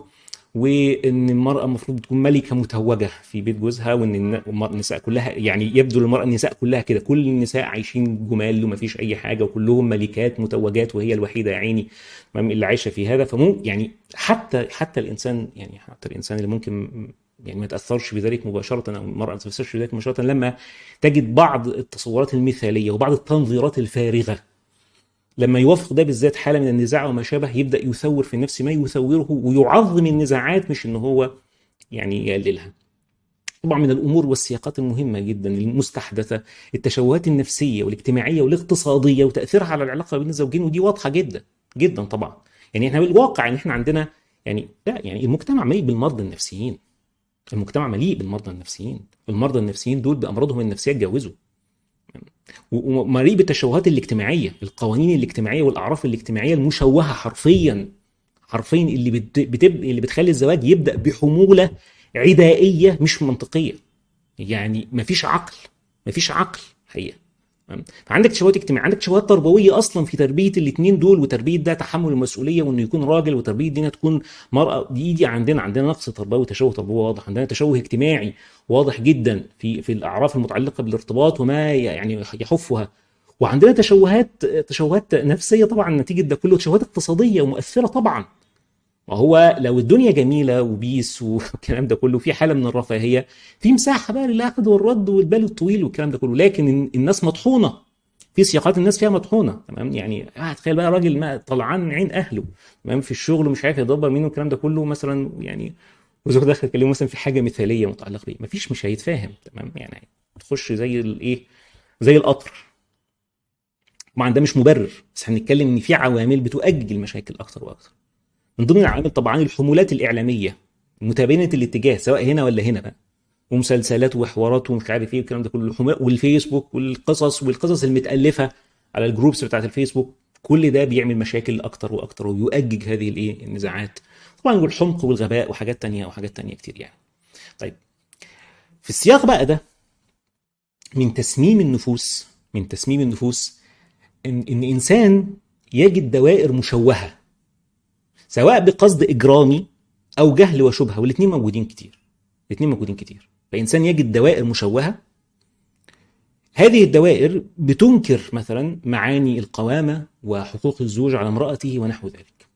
وان المراه المفروض تكون ملكه متوجه في بيت جوزها وان الن- النساء كلها يعني يبدو للمراه النساء كلها كده كل النساء عايشين جمال وما فيش اي حاجه وكلهم ملكات متوجات وهي الوحيده يا عيني تمام اللي عايشه في هذا فممكن يعني حتى حتى الانسان يعني حتى الانسان اللي ممكن يعني ما يتاثرش بذلك مباشره او المراه ما تتاثرش بذلك مباشره لما تجد بعض التصورات المثاليه وبعض التنظيرات الفارغه لما يوافق ده بالذات حاله من النزاع وما شابه يبدا يثور في النفس ما يثوره ويعظم النزاعات مش ان هو يعني يقللها. طبعا من الامور والسياقات المهمه جدا المستحدثه التشوهات النفسيه والاجتماعيه والاقتصاديه وتاثيرها على العلاقه بين الزوجين ودي واضحه جدا جدا طبعا. يعني احنا بالواقع ان احنا عندنا يعني لا يعني المجتمع مليء بالمرضى النفسيين. المجتمع مليء بالمرضى النفسيين، المرضى النفسيين دول بامراضهم النفسيه اتجوزوا. ومليء بالتشوهات الاجتماعيه، القوانين الاجتماعيه والاعراف الاجتماعيه المشوهه حرفيا حرفيا اللي بت... بتب... اللي بتخلي الزواج يبدا بحموله عدائيه مش منطقيه. يعني مفيش عقل مفيش عقل حقيقه تمام؟ فعندك تشوهات اجتماعيه عندك تشوهات تربويه اصلا في تربيه الاثنين دول وتربيه ده تحمل المسؤوليه وانه يكون راجل وتربيه دي انها تكون مراه دي دي عندنا عندنا نقص تربوي وتشوه تربوي واضح عندنا تشوه اجتماعي واضح جدا في في الاعراف المتعلقه بالارتباط وما يعني يحفها وعندنا تشوهات تشوهات نفسيه طبعا نتيجه ده كله تشوهات اقتصاديه ومؤثره طبعا وهو لو الدنيا جميله وبيس والكلام ده كله في حاله من الرفاهيه في مساحه بقى للاخذ والرد والبال الطويل والكلام ده كله لكن الناس مطحونه في سياقات الناس فيها مطحونه تمام يعني آه تخيل بقى راجل ما طلعان عين اهله تمام في الشغل ومش عارف يدبر مين والكلام ده كله مثلا يعني وزوج داخل يكلمه مثلا في حاجه مثاليه متعلقه بيه مفيش مش هيتفاهم تمام يعني تخش زي الايه زي القطر طبعا ده مش مبرر بس هنتكلم ان في عوامل بتؤجج المشاكل اكتر واكتر من ضمن العوامل طبعا الحمولات الاعلاميه متباينه الاتجاه سواء هنا ولا هنا بقى ومسلسلات وحوارات ومش عارف ايه والكلام ده كله الحمولات والفيسبوك والقصص والقصص المتالفه على الجروبس بتاعت الفيسبوك كل ده بيعمل مشاكل اكتر واكتر ويؤجج هذه الايه النزاعات طبعا والحمق والغباء وحاجات تانية وحاجات تانية كتير يعني طيب في السياق بقى ده من تسميم النفوس من تسميم النفوس ان ان انسان يجد دوائر مشوهه سواء بقصد اجرامي او جهل وشبهه والاثنين موجودين كتير الاثنين موجودين كتير فانسان يجد دوائر مشوهه هذه الدوائر بتنكر مثلا معاني القوامه وحقوق الزوج على امراته ونحو ذلك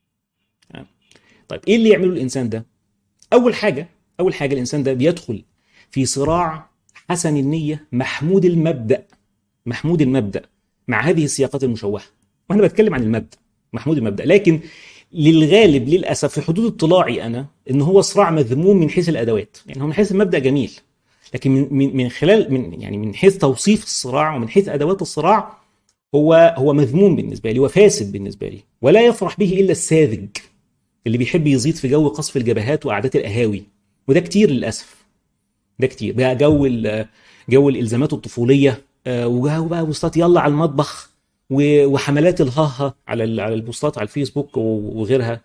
طيب ايه اللي يعمله الانسان ده اول حاجه اول حاجه الانسان ده بيدخل في صراع حسن النيه محمود المبدا محمود المبدا مع هذه السياقات المشوهه وانا بتكلم عن المبدا محمود المبدا لكن للغالب للاسف في حدود اطلاعي انا ان هو صراع مذموم من حيث الادوات يعني هو من حيث المبدا جميل لكن من من من خلال من يعني من حيث توصيف الصراع ومن حيث ادوات الصراع هو هو مذموم بالنسبه لي وفاسد بالنسبه لي ولا يفرح به الا الساذج اللي بيحب يزيد في جو قصف الجبهات وقعدات القهاوي وده كتير للاسف ده كتير بقى جو جو الالزامات الطفوليه وجو بقى بوستات يلا على المطبخ وحملات الهاها على على البوستات على الفيسبوك وغيرها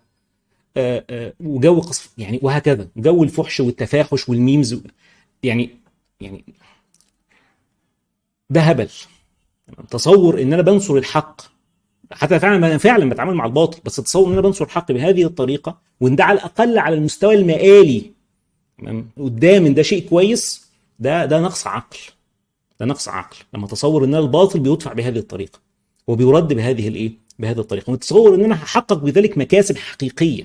وجو قصف يعني وهكذا جو الفحش والتفاحش والميمز يعني يعني ده هبل تصور ان انا بنصر الحق حتى فعلا انا فعلا بتعامل مع الباطل بس تصور ان انا بنصر الحق بهذه الطريقه وان ده على الاقل على المستوى المآلي تمام قدام ان ده شيء كويس ده ده نقص عقل ده نقص عقل لما تصور ان الباطل بيدفع بهذه الطريقه وبيرد بهذه الايه بهذه الطريقه وتصور ان انا هحقق بذلك مكاسب حقيقيه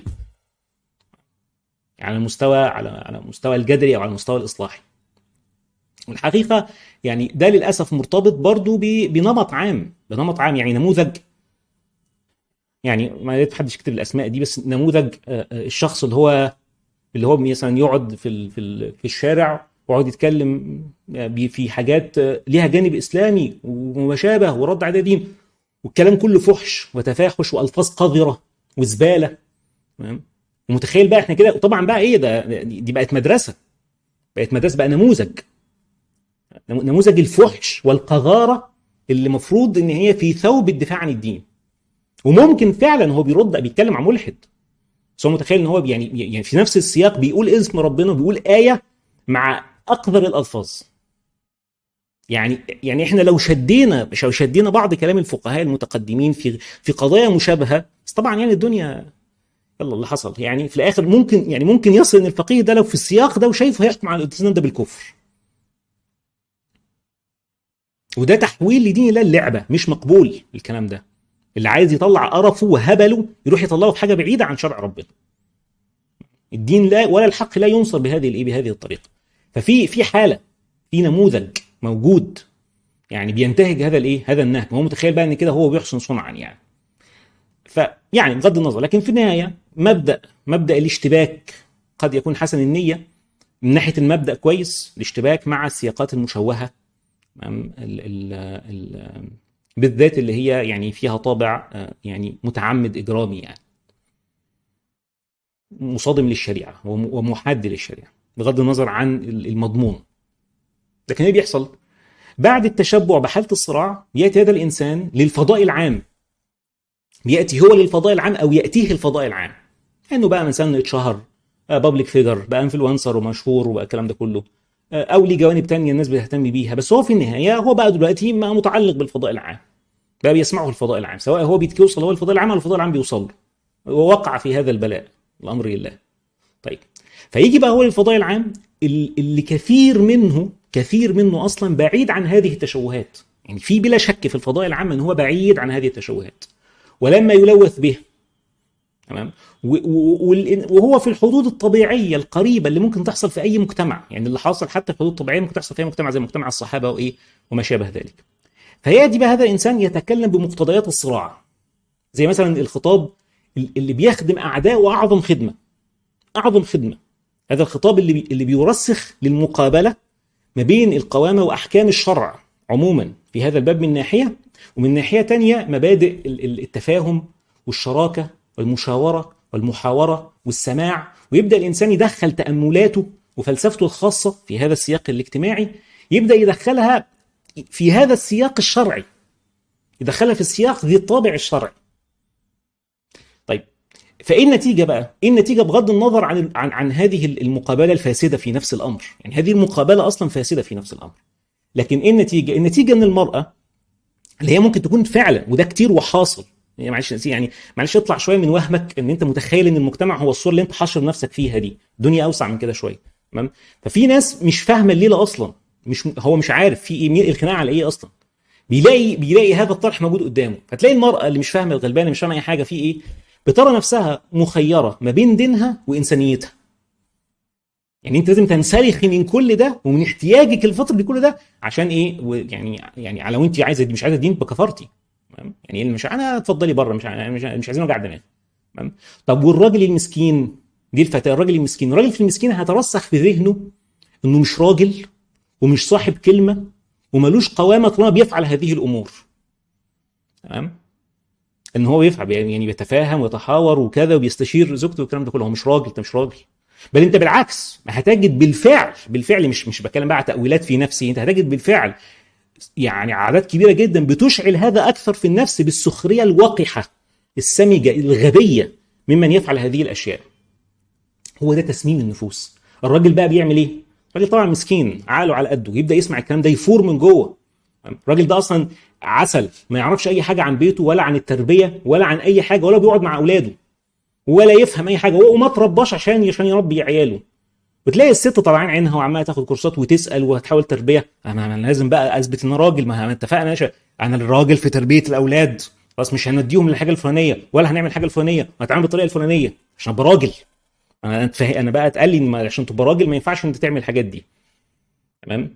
على المستوى على على المستوى الجذري او على المستوى الاصلاحي والحقيقه يعني ده للاسف مرتبط برضو بنمط عام بنمط عام يعني نموذج يعني ما ريت حدش يكتب الاسماء دي بس نموذج الشخص اللي هو اللي هو مثلا يقعد في في في الشارع ويقعد يتكلم في حاجات ليها جانب اسلامي وما شابه ورد على دين والكلام كله فحش وتفاحش والفاظ قذره وزباله تمام ومتخيل بقى احنا كده طبعا بقى ايه ده دي بقت مدرسه بقت مدرسه بقى نموذج نموذج الفحش والقذاره اللي المفروض ان هي في ثوب الدفاع عن الدين وممكن فعلا هو بيرد بيتكلم عن ملحد بس هو متخيل ان هو يعني يعني في نفس السياق بيقول اسم ربنا بيقول ايه مع اقذر الالفاظ يعني يعني احنا لو شدينا مش لو شدينا بعض كلام الفقهاء المتقدمين في في قضايا مشابهه بس طبعا يعني الدنيا يلا اللي حصل يعني في الاخر ممكن يعني ممكن يصل ان الفقيه ده لو في السياق ده وشايفه هيحكم على الالتزام ده بالكفر وده تحويل لدين الله اللعبه مش مقبول الكلام ده اللي عايز يطلع قرفه وهبله يروح يطلعه في حاجه بعيده عن شرع ربنا الدين لا ولا الحق لا ينصر بهذه الايه بهذه الطريقه ففي في حاله في نموذج موجود يعني بينتهج هذا الايه هذا النهج هو متخيل بقى ان كده هو بيحسن صنعا يعني فيعني بغض النظر لكن في النهايه مبدا مبدا الاشتباك قد يكون حسن النيه من ناحيه المبدا كويس الاشتباك مع السياقات المشوهه ال ال ال بالذات اللي هي يعني فيها طابع يعني متعمد اجرامي يعني مصادم للشريعه ومحاد للشريعه بغض النظر عن المضمون لكن ايه بيحصل بعد التشبع بحاله الصراع ياتي هذا الانسان للفضاء العام ياتي هو للفضاء العام او ياتيه الفضاء العام انه بقى انسان اتشهر بابليك فيجر بقى انفلونسر ومشهور وبقى الكلام ده كله او ليه جوانب تانية الناس بتهتم بيها بس هو في النهايه هو بقى دلوقتي ما متعلق بالفضاء العام بقى بيسمعه الفضاء العام سواء هو بيوصل هو الفضاء العام او الفضاء العام بيوصل له ووقع في هذا البلاء الامر لله طيب فيجي بقى هو للفضاء العام اللي كثير منه كثير منه اصلا بعيد عن هذه التشوهات يعني في بلا شك في الفضاء العام ان هو بعيد عن هذه التشوهات ولما يلوث به تمام وهو في الحدود الطبيعيه القريبه اللي ممكن تحصل في اي مجتمع يعني اللي حاصل حتى في الحدود الطبيعيه ممكن تحصل في اي مجتمع زي مجتمع الصحابه وايه وما شابه ذلك فياتي بقى هذا الانسان يتكلم بمقتضيات الصراع زي مثلا الخطاب اللي بيخدم اعداء اعظم خدمه اعظم خدمه هذا الخطاب اللي بي اللي بيرسخ للمقابله ما بين القوامه واحكام الشرع عموما في هذا الباب من ناحيه ومن ناحيه تانية مبادئ التفاهم والشراكه والمشاوره والمحاوره والسماع ويبدا الانسان يدخل تاملاته وفلسفته الخاصه في هذا السياق الاجتماعي يبدا يدخلها في هذا السياق الشرعي يدخلها في السياق ذي الطابع الشرعي طيب فايه النتيجه بقى ايه النتيجه بغض النظر عن عن, عن هذه المقابله الفاسده في نفس الامر يعني هذه المقابله اصلا فاسده في نفس الامر لكن ايه النتيجه النتيجه ان المراه اللي هي ممكن تكون فعلا وده كتير وحاصل يعني معلش يعني معلش اطلع شويه من وهمك ان انت متخيل ان المجتمع هو الصوره اللي انت حاشر نفسك فيها دي الدنيا اوسع من كده شويه تمام ففي ناس مش فاهمه الليله اصلا مش هو مش عارف في ايه الخناقه على ايه اصلا بيلاقي بيلاقي هذا الطرح موجود قدامه فتلاقي المراه اللي مش فاهمه الغلبانه مش فاهمه اي حاجه في ايه بترى نفسها مخيره ما بين دينها وانسانيتها يعني انت لازم تنسلخي من كل ده ومن احتياجك الفتره لكل ده عشان ايه يعني يعني على وانت عايزه مش عايزه دين بكفرتي تمام يعني مش انا اتفضلي بره مش مش, مش عايزين وجع دماغ تمام طب والراجل المسكين دي الفتاه الراجل المسكين الراجل في المسكين هيترسخ في ذهنه انه مش راجل ومش صاحب كلمه وملوش قوامه طالما بيفعل هذه الامور تمام ان هو يفعل يعني بيتفاهم ويتحاور وكذا وبيستشير زوجته والكلام ده كله هو مش راجل انت مش راجل بل انت بالعكس هتجد بالفعل بالفعل مش مش بتكلم بقى على تاويلات في نفسي انت هتجد بالفعل يعني اعداد كبيره جدا بتشعل هذا اكثر في النفس بالسخريه الوقحه السمجه الغبيه ممن يفعل هذه الاشياء هو ده تسميم النفوس الراجل بقى بيعمل ايه الراجل طبعا مسكين عقله على قده يبدا يسمع الكلام ده يفور من جوه الراجل ده اصلا عسل ما يعرفش اي حاجه عن بيته ولا عن التربيه ولا عن اي حاجه ولا بيقعد مع اولاده ولا يفهم اي حاجه وما ترباش عشان عشان يربي عياله وتلاقي الست طالعين عينها وعماله تاخد كورسات وتسال وتحاول تربيه انا, أنا لازم بقى اثبت ان راجل ما اتفقنا انا الراجل في تربيه الاولاد خلاص مش هنديهم الحاجه الفلانيه ولا هنعمل الحاجه الفلانيه هنتعامل بالطريقه الفلانيه عشان ابقى راجل انا فه... انا بقى اتقال لي عشان تبقى راجل ما ينفعش انت تعمل الحاجات دي تمام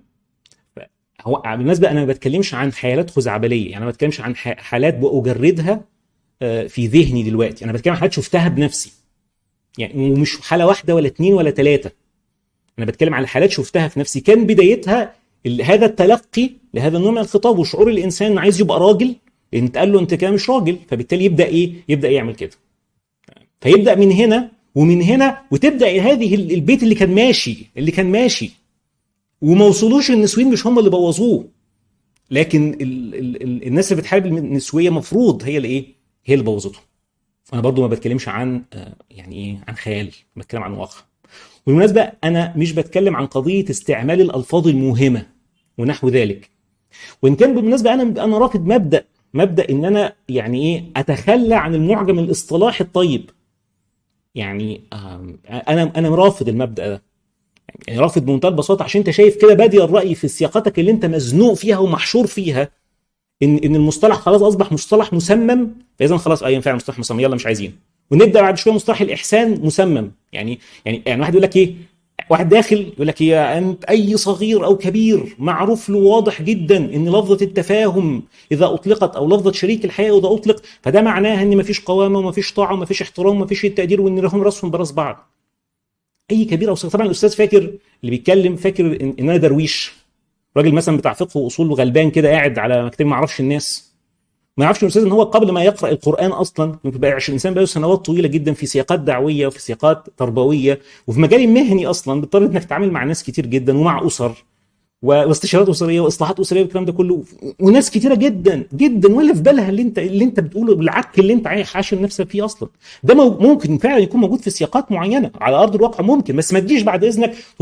هو بالنسبه انا ما بتكلمش عن حالات خزعبليه يعني ما بتكلمش عن حالات باجردها في ذهني دلوقتي انا بتكلم عن حالات شفتها بنفسي يعني ومش حاله واحده ولا اثنين ولا ثلاثه انا بتكلم على حالات شفتها في نفسي كان بدايتها هذا التلقي لهذا النوع من الخطاب وشعور الانسان انه عايز يبقى راجل لان اتقال له انت كده مش راجل فبالتالي يبدا ايه يبدا يعمل كده فيبدا من هنا ومن هنا وتبدا هذه البيت اللي كان ماشي اللي كان ماشي وما وصلوش النسوين مش هم اللي بوظوه لكن ال ال ال الناس اللي بتحارب النسويه مفروض هي اللي ايه هي اللي بوظته انا برضو ما بتكلمش عن يعني ايه عن خيال بتكلم عن واقع بالمناسبه انا مش بتكلم عن قضيه استعمال الالفاظ الموهمه ونحو ذلك وان كان بالمناسبه انا انا رافض مبدا مبدا ان انا يعني ايه اتخلى عن المعجم الاصطلاحي الطيب يعني انا انا رافض المبدا ده يعني رافض بمنتهى البساطه عشان انت شايف كده بادي الراي في سياقاتك اللي انت مزنوق فيها ومحشور فيها ان ان المصطلح خلاص اصبح مصطلح مسمم فاذا خلاص اه ينفع مصطلح مسمم يلا مش عايزين ونبدا بعد شويه مصطلح الاحسان مسمم يعني يعني يعني واحد يقول لك ايه واحد داخل يقول لك يا انت اي صغير او كبير معروف له واضح جدا ان لفظه التفاهم اذا اطلقت او لفظه شريك الحياه اذا اطلق فده معناها ان مفيش قوامه ومفيش طاعه ومفيش احترام ومفيش التقدير وان لهم راسهم براس بعض اي كبير او صغير طبعا الاستاذ فاكر اللي بيتكلم فاكر ان انا درويش راجل مثلا بتاع فقه واصول غلبان كده قاعد على مكتب ما يعرفش الناس ما يعرفش الاستاذ ان هو قبل ما يقرا القران اصلا بقى عشان الانسان بقى سنوات طويله جدا في سياقات دعويه وفي سياقات تربويه وفي مجال مهني اصلا بتضطر انك تتعامل مع ناس كتير جدا ومع اسر واستشارات اسريه واصلاحات اسريه والكلام ده كله وناس كتيره جدا جدا ولا في بالها اللي انت اللي انت بتقوله بالعك اللي انت حاشر نفسك فيه اصلا ده ممكن فعلا يكون موجود في سياقات معينه على ارض الواقع ممكن بس ما تجيش بعد اذنك تروح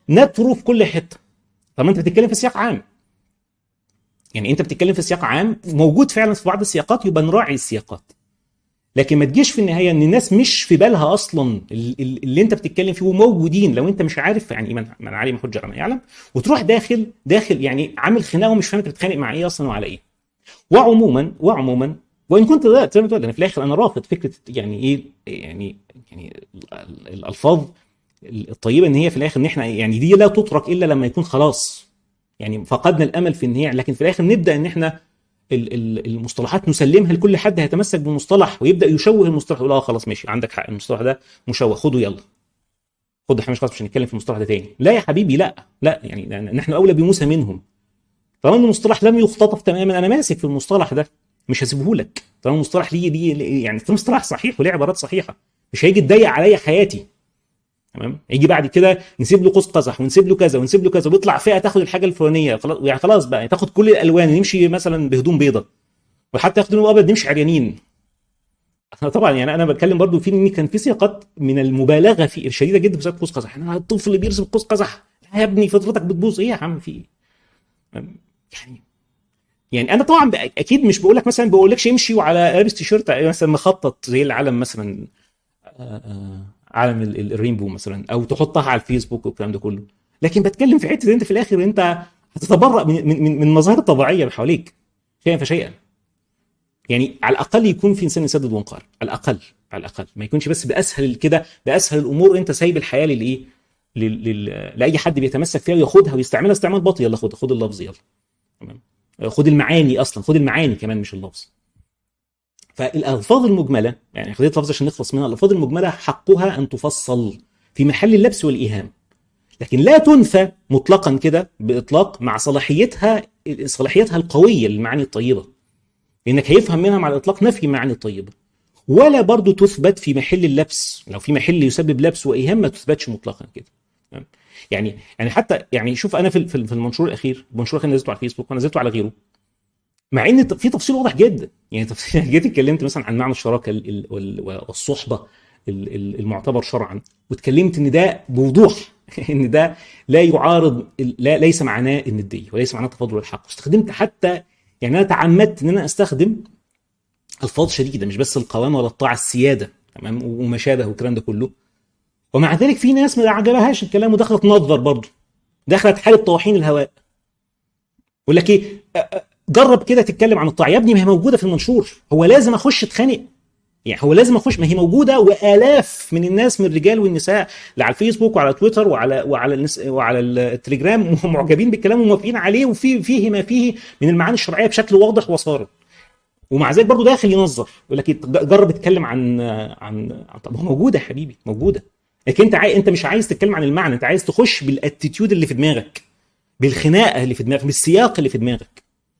نترو في كل حته طب ما انت بتتكلم في سياق عام يعني انت بتتكلم في سياق عام موجود فعلا في بعض السياقات يبقى نراعي السياقات لكن ما تجيش في النهايه ان الناس مش في بالها اصلا ال- ال- اللي انت بتتكلم فيه وموجودين لو انت مش عارف يعني من من علم حجه ما يعلم وتروح داخل داخل يعني عامل خناقه ومش فاهم انت بتتخانق مع ايه اصلا وعلى ايه وعموما وعموما وان كنت لا زي ما تقول انا في الاخر انا رافض فكره يعني ايه يعني يعني ال- ال- الالفاظ الطيبه ان هي في الاخر ان احنا يعني دي لا تترك الا لما يكون خلاص يعني فقدنا الامل في ان هي لكن في الاخر نبدا ان احنا ال- ال- المصطلحات نسلمها لكل حد هيتمسك بمصطلح ويبدا يشوه المصطلح يقول اه خلاص ماشي عندك حق المصطلح ده مشوه خده يلا خد احنا مش خلاص مش هنتكلم في المصطلح ده تاني لا يا حبيبي لا لا يعني نحن اولى بموسى منهم طالما ان المصطلح لم يختطف تماما انا ماسك في المصطلح ده مش هسيبه لك طالما المصطلح ليه ليه يعني ده مصطلح صحيح وليه عبارات صحيحه مش هيجي تضيق عليا حياتي تمام يجي بعد كده نسيب له قوس قزح ونسيب له كذا ونسيب له كذا ويطلع فئه تاخد الحاجه الفلانيه خلاص يعني خلاص بقى يعني تاخد كل الالوان نمشي مثلا بهدوم بيضاء وحتى ياخد لون ابيض نمشي عريانين أنا طبعا يعني انا بتكلم برضو في ان كان في سياقات من المبالغه في شديده جدا في سياق قوس قزح انا الطفل اللي بيرسم قوس قزح يا ابني فطرتك بتبوظ ايه يا عم في ايه يعني يعني انا طبعا اكيد مش بقول لك مثلا بقول لكش امشي وعلى لابس تيشيرت مثلا مخطط زي العلم مثلا آه، آه، علم ال- ال- الرينبو مثلا او تحطها على الفيسبوك والكلام ده كله لكن بتكلم في حته انت في الاخر انت هتتبرأ من من من, من مظاهر طبيعيه اللي حواليك شيئا فشيئا يعني على الاقل يكون في انسان يسدد وينقار على الاقل على الاقل ما يكونش بس باسهل كده باسهل الامور انت سايب الحياه للايه لل... لل... لاي حد بيتمسك فيها وياخدها ويستعملها استعمال باطل يلا خد خد اللفظ يلا تمام خد المعاني اصلا خد المعاني كمان مش اللفظ فالالفاظ المجمله يعني خلينا اللفظ عشان نخلص منها الالفاظ المجمله حقها ان تفصل في محل اللبس والايهام لكن لا تنفى مطلقا كده باطلاق مع صلاحيتها صلاحيتها القويه للمعاني الطيبه لانك هيفهم منها مع الاطلاق نفي المعاني الطيبه ولا برضو تثبت في محل اللبس لو في محل يسبب لبس وايهام ما تثبتش مطلقا كده تمام؟ يعني يعني حتى يعني شوف انا في في المنشور الاخير المنشور اللي نزلته على الفيسبوك ونزلته على غيره مع ان في تفصيل واضح جدا يعني تفصيل جيت اتكلمت مثلا عن معنى الشراكه ال- ال- وال- والصحبه ال- ال- المعتبر شرعا واتكلمت ان ده بوضوح ان ده لا يعارض لا ليس معناه النديه وليس معناه تفاضل الحق واستخدمت حتى يعني انا تعمدت ان انا استخدم الفاظ شديده مش بس القوامه ولا الطاعه السياده تمام وما شابه والكلام ده كله ومع ذلك في ناس ما عجبهاش الكلام ودخلت تنظر برضه دخلت حاله طواحين الهواء يقول لك ايه أ- أ- جرب كده تتكلم عن الطاعه يا ابني ما هي موجوده في المنشور هو لازم اخش اتخانق يعني هو لازم اخش ما هي موجوده والاف من الناس من الرجال والنساء اللي على الفيسبوك وعلى تويتر وعلى وعلى النس وعلى التليجرام معجبين بالكلام وموافقين عليه وفي فيه ما فيه من المعاني الشرعيه بشكل واضح وصارم ومع ذلك برضه داخل ينظر يقول لك إيه، جرب اتكلم عن عن عن- طب ما هو موجوده يا حبيبي موجوده لكن انت عاي... انت مش عايز تتكلم عن المعنى انت عايز تخش بالاتيتيود اللي في دماغك بالخناقه اللي في دماغك بالسياق اللي في دماغك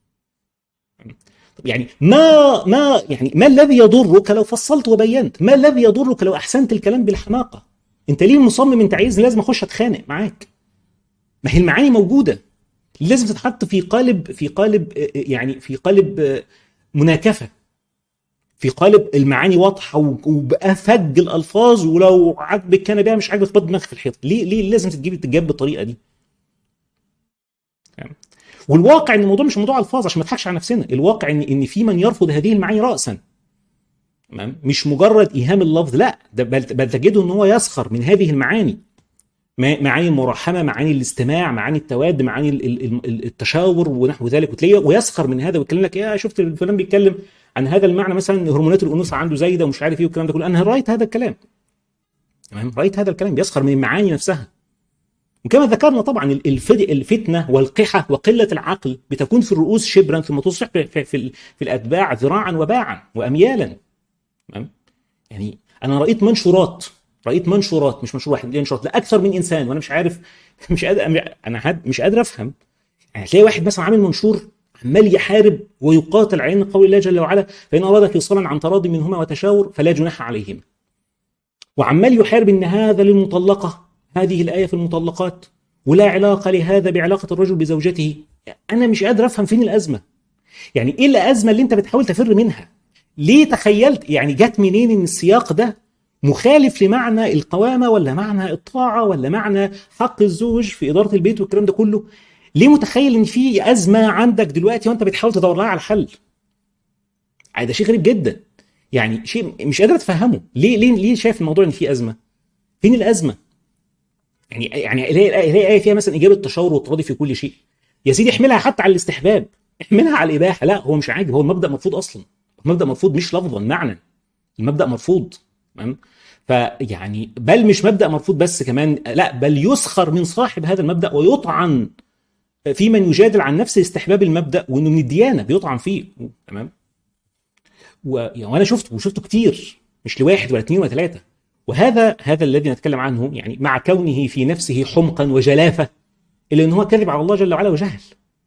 طب يعني ما ما يعني ما الذي يضرك لو فصلت وبينت ما الذي يضرك لو احسنت الكلام بالحماقه انت ليه مصمم انت عايز لازم اخش اتخانق معاك ما هي المعاني موجوده لازم تتحط في قالب في قالب آه، يعني في قالب آه، مناكفه في قالب المعاني واضحه و- وبافج الالفاظ ولو عجبك كان بيها مش عاجبك تبط دماغك في الحيط ليه ليه لازم تتجيب تتجاب بالطريقه دي تمام؟ والواقع ان الموضوع مش موضوع الفاظ عشان ما نضحكش على نفسنا الواقع ان ان في من يرفض هذه المعاني راسا تمام مش مجرد ايهام اللفظ لا ده بل بل تجده ان هو يسخر من هذه المعاني ما- معاني المراحمه معاني الاستماع معاني التواد معاني ال- ال- ال- التشاور ونحو ذلك وتلاقيه ويسخر من هذا ويتكلم لك يا شفت فلان بيتكلم عن هذا المعنى مثلا إن هرمونات الانوثه عنده زايده ومش عارف ايه والكلام ده كله انا رايت هذا الكلام تمام رايت هذا الكلام بيسخر من المعاني نفسها وكما ذكرنا طبعا ال- الفد- الفتنه والقحه وقله العقل بتكون في الرؤوس شبرا ثم تصبح في, في, في, ال- في الاتباع ذراعا وباعا واميالا تمام يعني انا رايت منشورات رايت منشورات مش منشور واحد منشورات لاكثر من انسان وانا مش عارف مش قادر انا حد مش قادر افهم يعني هتلاقي واحد مثلا عامل منشور عمال يحارب ويقاتل عين قول الله جل وعلا فان اراد فصالا عن تراض منهما وتشاور فلا جناح عليهما وعمال يحارب ان هذا للمطلقه هذه الايه في المطلقات ولا علاقه لهذا بعلاقه الرجل بزوجته انا مش قادر افهم فين الازمه يعني ايه الازمه اللي انت بتحاول تفر منها ليه تخيلت يعني جت منين ان السياق ده مخالف لمعنى القوامة ولا معنى الطاعة ولا معنى حق الزوج في إدارة البيت والكلام ده كله ليه متخيل ان في أزمة عندك دلوقتي وانت بتحاول تدور لها على حل ده شيء غريب جدا يعني شيء مش قادر اتفهمه ليه ليه ليه شايف الموضوع ان في ازمه فين الازمه يعني يعني هي الايه فيها مثلا اجابه التشاور والتراضي في كل شيء يا سيدي احملها حتى على الاستحباب احملها على الاباحه لا هو مش عاجب هو المبدا مرفوض اصلا المبدا مرفوض مش لفظا معنى المبدا مرفوض تمام فيعني بل مش مبدا مرفوض بس كمان لا بل يسخر من صاحب هذا المبدا ويطعن في من يجادل عن نفس استحباب المبدا وانه من الديانه بيطعن فيه تمام و... يعني وانا شفته وشفته كتير مش لواحد ولا اثنين ولا ثلاثه وهذا هذا الذي نتكلم عنه يعني مع كونه في نفسه حمقا وجلافه الا ان هو كذب على الله جل وعلا وجهل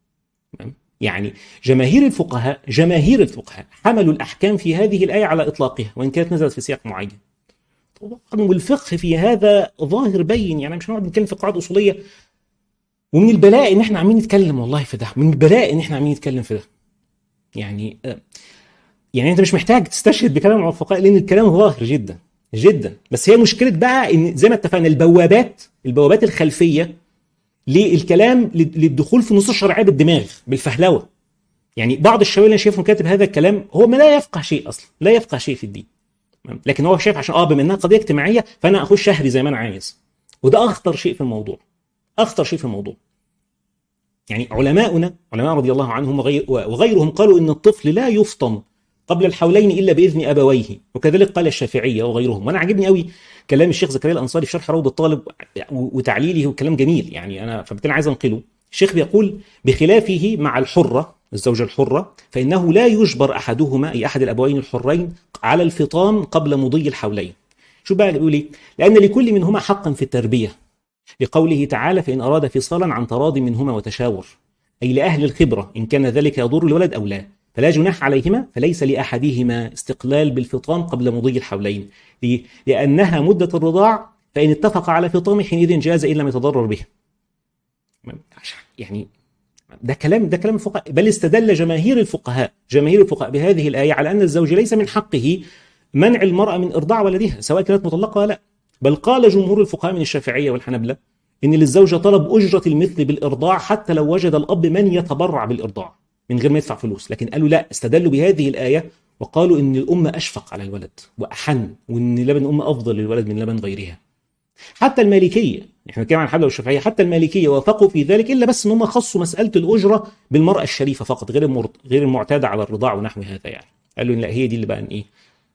يعني جماهير الفقهاء جماهير الفقهاء حملوا الاحكام في هذه الايه على اطلاقها وان كانت نزلت في سياق معين طبعا والفقه في هذا ظاهر بين يعني مش هنقعد نتكلم في قواعد اصوليه ومن البلاء ان احنا عاملين نتكلم والله في ده من البلاء ان احنا عاملين نتكلم في ده يعني يعني انت مش محتاج تستشهد بكلام الفقهاء لان الكلام ظاهر جدا جدا بس هي مشكله بقى ان زي ما اتفقنا البوابات البوابات الخلفيه للكلام للدخول في النصوص الشرعيه بالدماغ بالفهلوه يعني بعض الشباب اللي انا شايفهم كاتب هذا الكلام هو ما لا يفقه شيء اصلا لا يفقه شيء في الدين لكن هو شايف عشان اه بما انها قضيه اجتماعيه فانا اخش شهري زي ما انا عايز وده اخطر شيء في الموضوع اخطر شيء في الموضوع يعني علماؤنا علماء رضي الله عنهم وغير وغيرهم قالوا ان الطفل لا يفطم قبل الحولين الا باذن ابويه وكذلك قال الشافعيه وغيرهم وانا عاجبني قوي كلام الشيخ زكريا الانصاري في شرح روض الطالب وتعليله وكلام جميل يعني انا فبالتالي عايز انقله الشيخ بيقول بخلافه مع الحره الزوجه الحره فانه لا يجبر احدهما اي احد الابوين الحرين على الفطام قبل مضي الحولين شو بقى بيقول ايه لان لكل منهما حقا في التربيه لقوله تعالى فان اراد فصالا عن تراض منهما وتشاور اي لاهل الخبره ان كان ذلك يضر الولد او لا فلا جناح عليهما فليس لأحدهما استقلال بالفطام قبل مضي الحولين لأنها مدة الرضاع فإن اتفق على فطام حينئذ جاز إن لم يتضرر به يعني ده كلام ده كلام الفقهاء بل استدل جماهير الفقهاء جماهير الفقهاء بهذه الآية على أن الزوج ليس من حقه منع المرأة من إرضاع ولدها سواء كانت مطلقة ولا لا بل قال جمهور الفقهاء من الشافعية والحنبلة إن للزوجة طلب أجرة المثل بالإرضاع حتى لو وجد الأب من يتبرع بالإرضاع من غير ما يدفع فلوس لكن قالوا لا استدلوا بهذه الآية وقالوا إن الأم أشفق على الولد وأحن وإن لبن الأم أفضل للولد من لبن غيرها حتى المالكية احنا بنتكلم عن الحنبلة والشافعية حتى المالكية وافقوا في ذلك إلا بس إن هم خصوا مسألة الأجرة بالمرأة الشريفة فقط غير المرض غير المعتادة على الرضاع ونحو هذا يعني قالوا إن لا هي دي اللي بقى إيه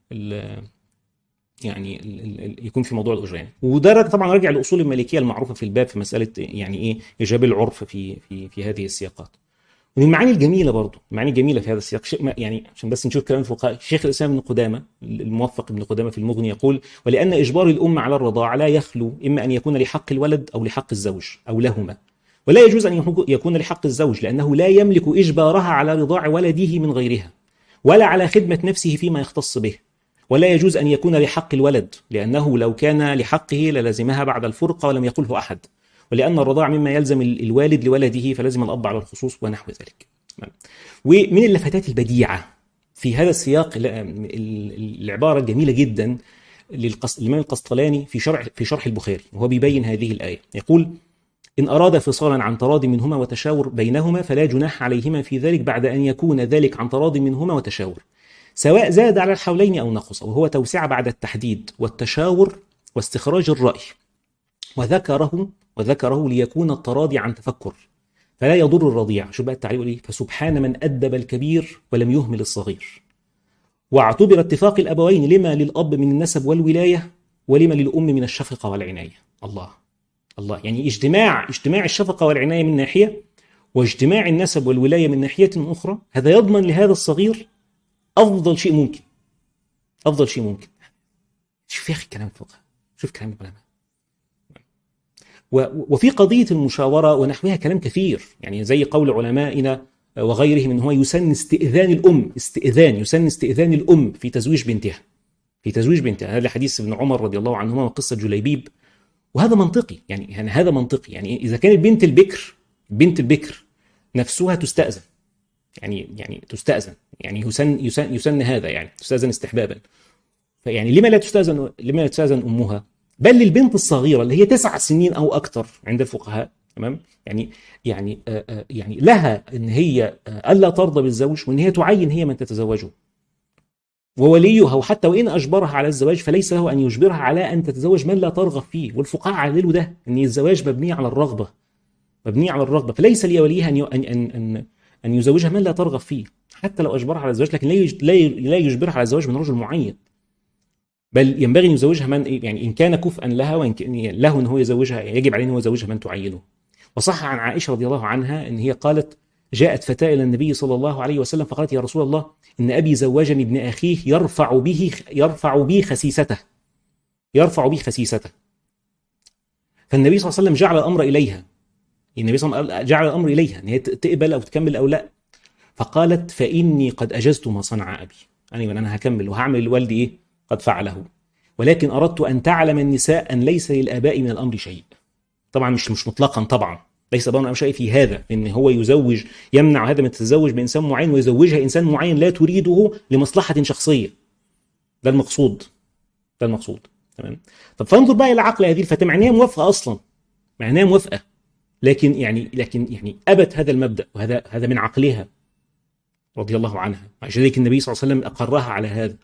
يعني ال ال يكون في موضوع الاجره يعني وده طبعا راجع لاصول المالكيه المعروفه في الباب في مساله يعني ايه ايجاب العرف في في في هذه السياقات من المعاني الجميله برضه المعاني الجميله في هذا السياق شيء يعني عشان بس نشوف كلام الفقهاء شيخ الاسلام ابن قدامه الموفق ابن قدامه في المغني يقول ولان اجبار الام على الرضاعه لا يخلو اما ان يكون لحق الولد او لحق الزوج او لهما ولا يجوز ان يكون لحق الزوج لانه لا يملك اجبارها على رضاع ولده من غيرها ولا على خدمه نفسه فيما يختص به ولا يجوز ان يكون لحق الولد لانه لو كان لحقه للزمها بعد الفرقه ولم يقله احد ولأن الرضاع مما يلزم الوالد لولده فلزم الأب على الخصوص ونحو ذلك ومن اللفتات البديعة في هذا السياق العبارة الجميلة جدا للإمام القسطلاني في شرح في شرح البخاري وهو بيبين هذه الآية يقول إن أراد فصالا عن تراض منهما وتشاور بينهما فلا جناح عليهما في ذلك بعد أن يكون ذلك عن تراض منهما وتشاور سواء زاد على الحولين أو نقص وهو توسعة بعد التحديد والتشاور واستخراج الرأي وذكره وذكره ليكون التراضي عن تفكر فلا يضر الرضيع شو بقى التعليق ايه فسبحان من أدب الكبير ولم يهمل الصغير واعتبر اتفاق الأبوين لما للأب من النسب والولاية ولما للأم من الشفقة والعناية الله الله يعني اجتماع اجتماع الشفقة والعناية من ناحية واجتماع النسب والولاية من ناحية أخرى هذا يضمن لهذا الصغير أفضل شيء ممكن أفضل شيء ممكن شوف يا أخي كلام الفقهاء شوف كلام العلماء وفي قضية المشاورة ونحوها كلام كثير يعني زي قول علمائنا وغيرهم ان هو يسن استئذان الام استئذان يسن استئذان الام في تزويج بنتها في تزويج بنتها هذا حديث ابن عمر رضي الله عنهما وقصه جليبيب وهذا منطقي يعني يعني هذا منطقي يعني اذا كانت بنت البكر بنت البكر نفسها تستأذن يعني يعني تستأذن يعني يسن يسن, يسن هذا يعني تستأذن استحبابا فيعني لما لا تستاذن لما لا تستاذن امها بل للبنت الصغيره اللي هي تسع سنين او اكثر عند الفقهاء تمام يعني يعني آه آه يعني لها ان هي آه الا ترضى بالزوج وان هي تعين هي من تتزوجه ووليها وحتى وان اجبرها على الزواج فليس له ان يجبرها على ان تتزوج من لا ترغب فيه والفقهاء عللوا ده ان الزواج مبني على الرغبه مبني على الرغبه فليس لوليها ان ان ان ان يزوجها من لا ترغب فيه حتى لو اجبرها على الزواج لكن لا لا يجبرها على الزواج من رجل معين بل ينبغي ان يزوجها من يعني ان كان كفءا لها وان له ان هو يزوجها يجب عليه ان هو يزوجها من تعينه وصح عن عائشه رضي الله عنها ان هي قالت جاءت فتاة إلى النبي صلى الله عليه وسلم فقالت يا رسول الله إن أبي زوجني ابن أخيه يرفع به يرفع بي خسيسته يرفع بي خسيسته فالنبي صلى الله عليه وسلم جعل الأمر إليها النبي صلى الله عليه وسلم جعل الأمر إليها إن هي تقبل أو تكمل أو لا فقالت فإني قد أجزت ما صنع أبي أيوة أنا هكمل وهعمل لوالدي إيه قد فعله ولكن أردت أن تعلم النساء أن ليس للآباء من الأمر شيء طبعا مش مش مطلقا طبعا ليس بون شيء في هذا ان هو يزوج يمنع هذا من التزوج بانسان معين ويزوجها انسان معين لا تريده لمصلحه شخصيه ده المقصود ده المقصود تمام طب فانظر بقى الى عقل هذه الفتاه مع ان هي موافقه اصلا مع ان هي موافقه لكن يعني لكن يعني ابت هذا المبدا وهذا هذا من عقلها رضي الله عنها عشان ذلك النبي صلى الله عليه وسلم اقرها على هذا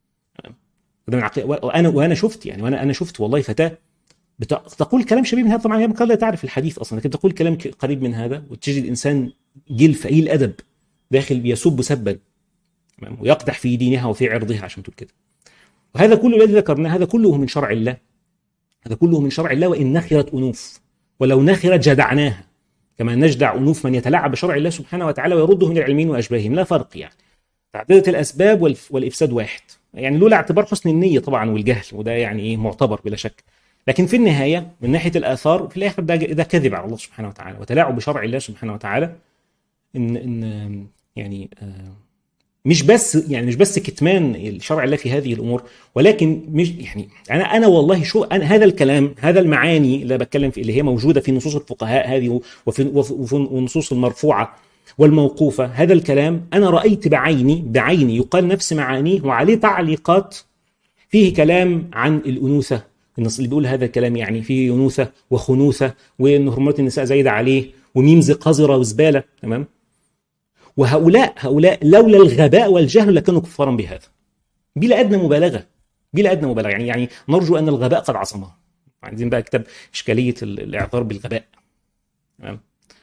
ده من عقلها وانا وانا شفت يعني وانا انا شفت والله فتاه تقول كلام شبيه من هذا طبعا هي قد لا تعرف الحديث اصلا لكن تقول كلام قريب من هذا وتجد انسان جيل فقيل الادب داخل يسب سبا ويقدح في دينها وفي عرضها عشان تقول كده وهذا كله الذي ذكرناه هذا كله من شرع الله هذا كله من شرع الله وان نخرت انوف ولو نخرت جدعناها كما نجدع انوف من يتلاعب بشرع الله سبحانه وتعالى ويرده من العلمين واشباههم لا فرق يعني تعددت الاسباب والافساد واحد يعني لولا اعتبار حسن النيه طبعا والجهل وده يعني ايه معتبر بلا شك لكن في النهايه من ناحيه الاثار في الاخر ده ده كذب على الله سبحانه وتعالى وتلاعب بشرع الله سبحانه وتعالى ان ان يعني مش بس يعني مش بس كتمان شرع الله في هذه الامور ولكن مش يعني انا انا والله شو أنا هذا الكلام هذا المعاني اللي بتكلم في اللي هي موجوده في نصوص الفقهاء هذه وفي وفي النصوص المرفوعه والموقوفه هذا الكلام انا رايت بعيني بعيني يقال نفس معانيه وعليه تعليقات فيه كلام عن الانوثه النص اللي بيقول هذا الكلام يعني فيه انوثه وخنوثه وان هرمونات النساء زايده عليه وميمز قذره وزباله تمام وهؤلاء هؤلاء لولا الغباء والجهل لكانوا كفارا بهذا بلا ادنى مبالغه بلا ادنى مبالغه يعني يعني نرجو ان الغباء قد عصمه عايزين بقى كتاب اشكاليه الاعذار بالغباء تمام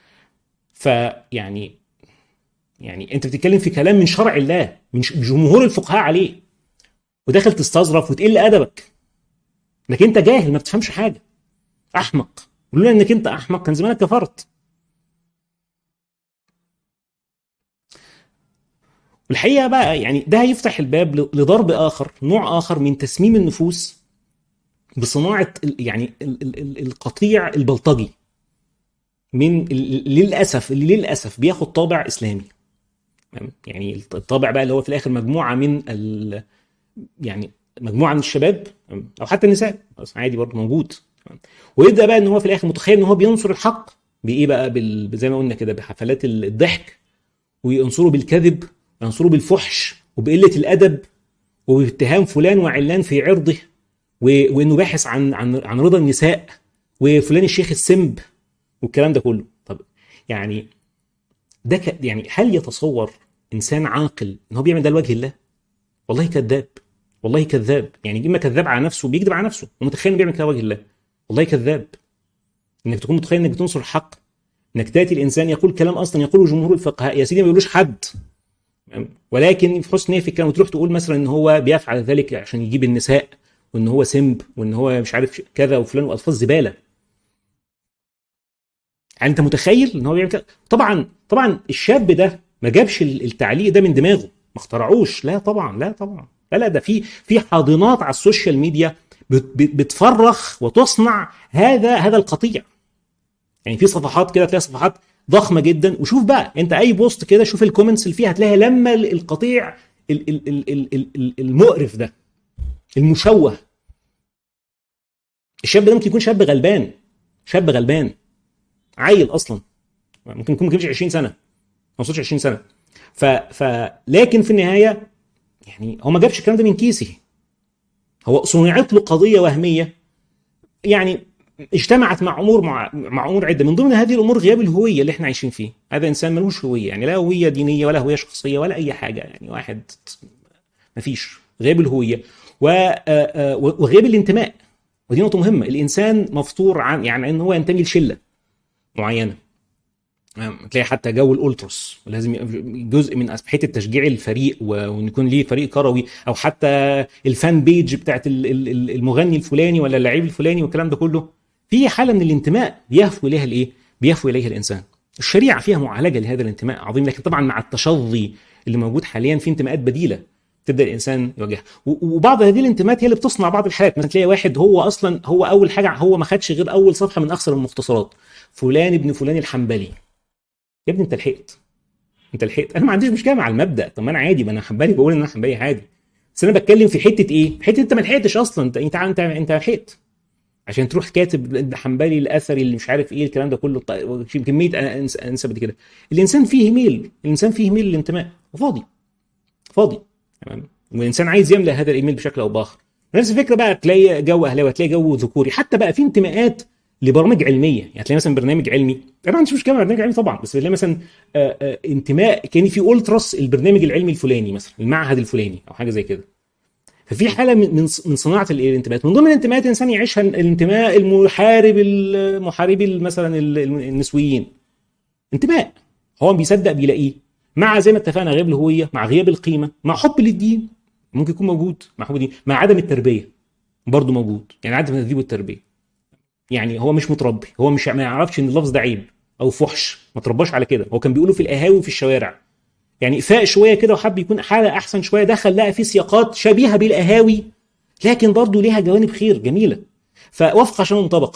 فيعني يعني انت بتتكلم في كلام من شرع الله من جمهور الفقهاء عليه وداخل تستظرف وتقل ادبك انك انت جاهل ما بتفهمش حاجه احمق ولولا انك انت احمق كان زمانك كفرت والحقيقه بقى يعني ده هيفتح الباب لضرب اخر نوع اخر من تسميم النفوس بصناعه يعني القطيع البلطجي من للاسف اللي للاسف بياخد طابع اسلامي يعني الطابع بقى اللي هو في الاخر مجموعه من ال يعني مجموعه من الشباب او حتى النساء بس عادي برضه موجود ويبدا بقى ان هو في الاخر متخيل ان هو بينصر الحق بايه بقى بال... زي ما قلنا كده بحفلات الضحك وينصره بالكذب وينصره بالفحش وبقله الادب وباتهام فلان وعلان في عرضه و... وانه باحث عن عن عن رضا النساء وفلان الشيخ السمب والكلام ده كله طب يعني ده ك... يعني هل يتصور انسان عاقل ان هو بيعمل ده لوجه الله؟ والله كذاب والله كذاب يعني اما كذاب على نفسه بيكذب على نفسه ومتخيل انه بيعمل كده وجه الله والله كذاب انك تكون متخيل انك بتنصر الحق انك تاتي الانسان يقول كلام اصلا يقوله جمهور الفقهاء يا سيدي ما بيقولوش حد ولكن في حسن نيه في الكلام وتروح تقول مثلا ان هو بيفعل ذلك عشان يجيب النساء وان هو سمب وان هو مش عارف كذا وفلان والفاظ زباله يعني انت متخيل ان هو بيعمل كده طبعا طبعا الشاب ده ما جابش التعليق ده من دماغه ما اخترعوش لا طبعا لا طبعا لا لا ده في في حاضنات على السوشيال ميديا بتفرخ وتصنع هذا هذا القطيع يعني في صفحات كده تلاقي صفحات ضخمه جدا وشوف بقى انت اي بوست كده شوف الكومنتس اللي فيها هتلاقي لما القطيع المقرف ده المشوه الشاب ده ممكن يكون شاب غلبان شاب غلبان عيل اصلا ممكن يكون ما يكونش 20 سنه ما وصلش 20 سنه ف... ف لكن في النهايه يعني هو ما جابش الكلام ده من كيسه هو صنعت له قضيه وهميه يعني اجتمعت مع امور مع, مع امور عده من ضمن هذه الامور غياب الهويه اللي احنا عايشين فيه هذا انسان ملوش هويه يعني لا هويه دينيه ولا هويه شخصيه ولا اي حاجه يعني واحد مفيش غياب الهويه وغياب الانتماء ودي نقطه مهمه الانسان مفطور عن يعني ان هو ينتمي لشله معينه تلاقي حتى جو الالتروس لازم جزء من حته تشجيع الفريق وان يكون ليه فريق كروي او حتى الفان بيج بتاعت المغني الفلاني ولا اللعيب الفلاني والكلام ده كله في حاله من الانتماء بيهفو اليها الايه؟ بيهفو اليها الانسان. الشريعه فيها معالجه لهذا الانتماء عظيم لكن طبعا مع التشظي اللي موجود حاليا في انتماءات بديله تبدا الانسان يواجهها وبعض هذه الانتماءات هي اللي بتصنع بعض الحالات مثلا تلاقي واحد هو اصلا هو اول حاجه هو ما خدش غير اول صفحه من اخسر المختصرات فلان ابن فلان الحنبلي يا ابني انت لحقت انت لحقت انا ما عنديش مشكله مع المبدا طب ما انا عادي ما انا حنبلي بقول ان انا حنبلي عادي بس انا بتكلم في حته ايه؟ حته انت ما لحقتش اصلا انت انت انت, انت لحقت عشان تروح كاتب حنبلي الاثري اللي مش عارف ايه الكلام ده كله كميه انسب كده الانسان فيه ميل الانسان فيه ميل للانتماء وفاضي فاضي تمام والانسان عايز يملا هذا الايميل بشكل او باخر نفس الفكره بقى تلاقي جو اهلاوي تلاقي جو ذكوري حتى بقى في انتماءات لبرامج علميه يعني تلاقي مثلا برنامج علمي انا ما عنديش مشكله مع برنامج علمي طبعا بس تلاقي مثلا آآ آآ انتماء كان في اولتراس البرنامج العلمي الفلاني مثلا المعهد الفلاني او حاجه زي كده ففي حاله من من صناعه الانتماءات من ضمن الانتماءات الانسان يعيشها الانتماء المحارب المحاربي مثلا النسويين انتماء هو بيصدق بيلاقيه مع زي ما اتفقنا غياب الهويه مع غياب القيمه مع حب للدين ممكن يكون موجود مع حب الدين مع عدم التربيه برضه موجود يعني عدم التدريب والتربيه يعني هو مش متربي هو مش ما يعرفش ان اللفظ ده عيب او فحش ما ترباش على كده هو كان بيقوله في القهاوي وفي الشوارع يعني فاق شويه كده وحب يكون حاله احسن شويه دخل لقى في سياقات شبيهه بالقهاوي لكن برضه ليها جوانب خير جميله فوافق عشان انطبق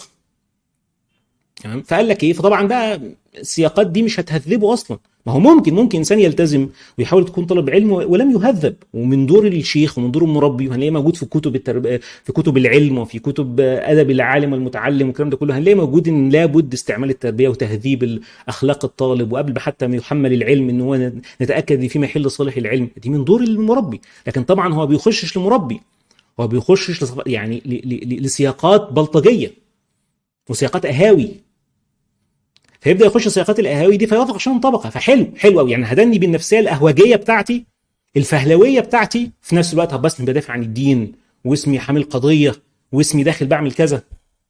تمام فقال لك ايه فطبعا بقى السياقات دي مش هتهذبه اصلا ما هو ممكن ممكن انسان يلتزم ويحاول تكون طالب علم ولم يهذب ومن دور الشيخ ومن دور المربي وهنلاقيه موجود في كتب الترب... في كتب العلم وفي كتب ادب العالم والمتعلم والكلام ده كله هنلاقيه موجود ان لابد استعمال التربيه وتهذيب اخلاق الطالب وقبل حتى ما يحمل العلم ان هو نتاكد ان في محل صالح العلم دي من دور المربي لكن طبعا هو بيخشش لمربي هو بيخشش لصف... يعني ل... ل... لسياقات بلطجيه وسياقات اهاوي فيبدا يخش سياقات القهاوي دي فيوافق عشان طبقه فحلو حلو قوي يعني هدني بالنفسيه القهوجيه بتاعتي الفهلويه بتاعتي في نفس الوقت هبصني بدافع عن الدين واسمي حامل قضيه واسمي داخل بعمل كذا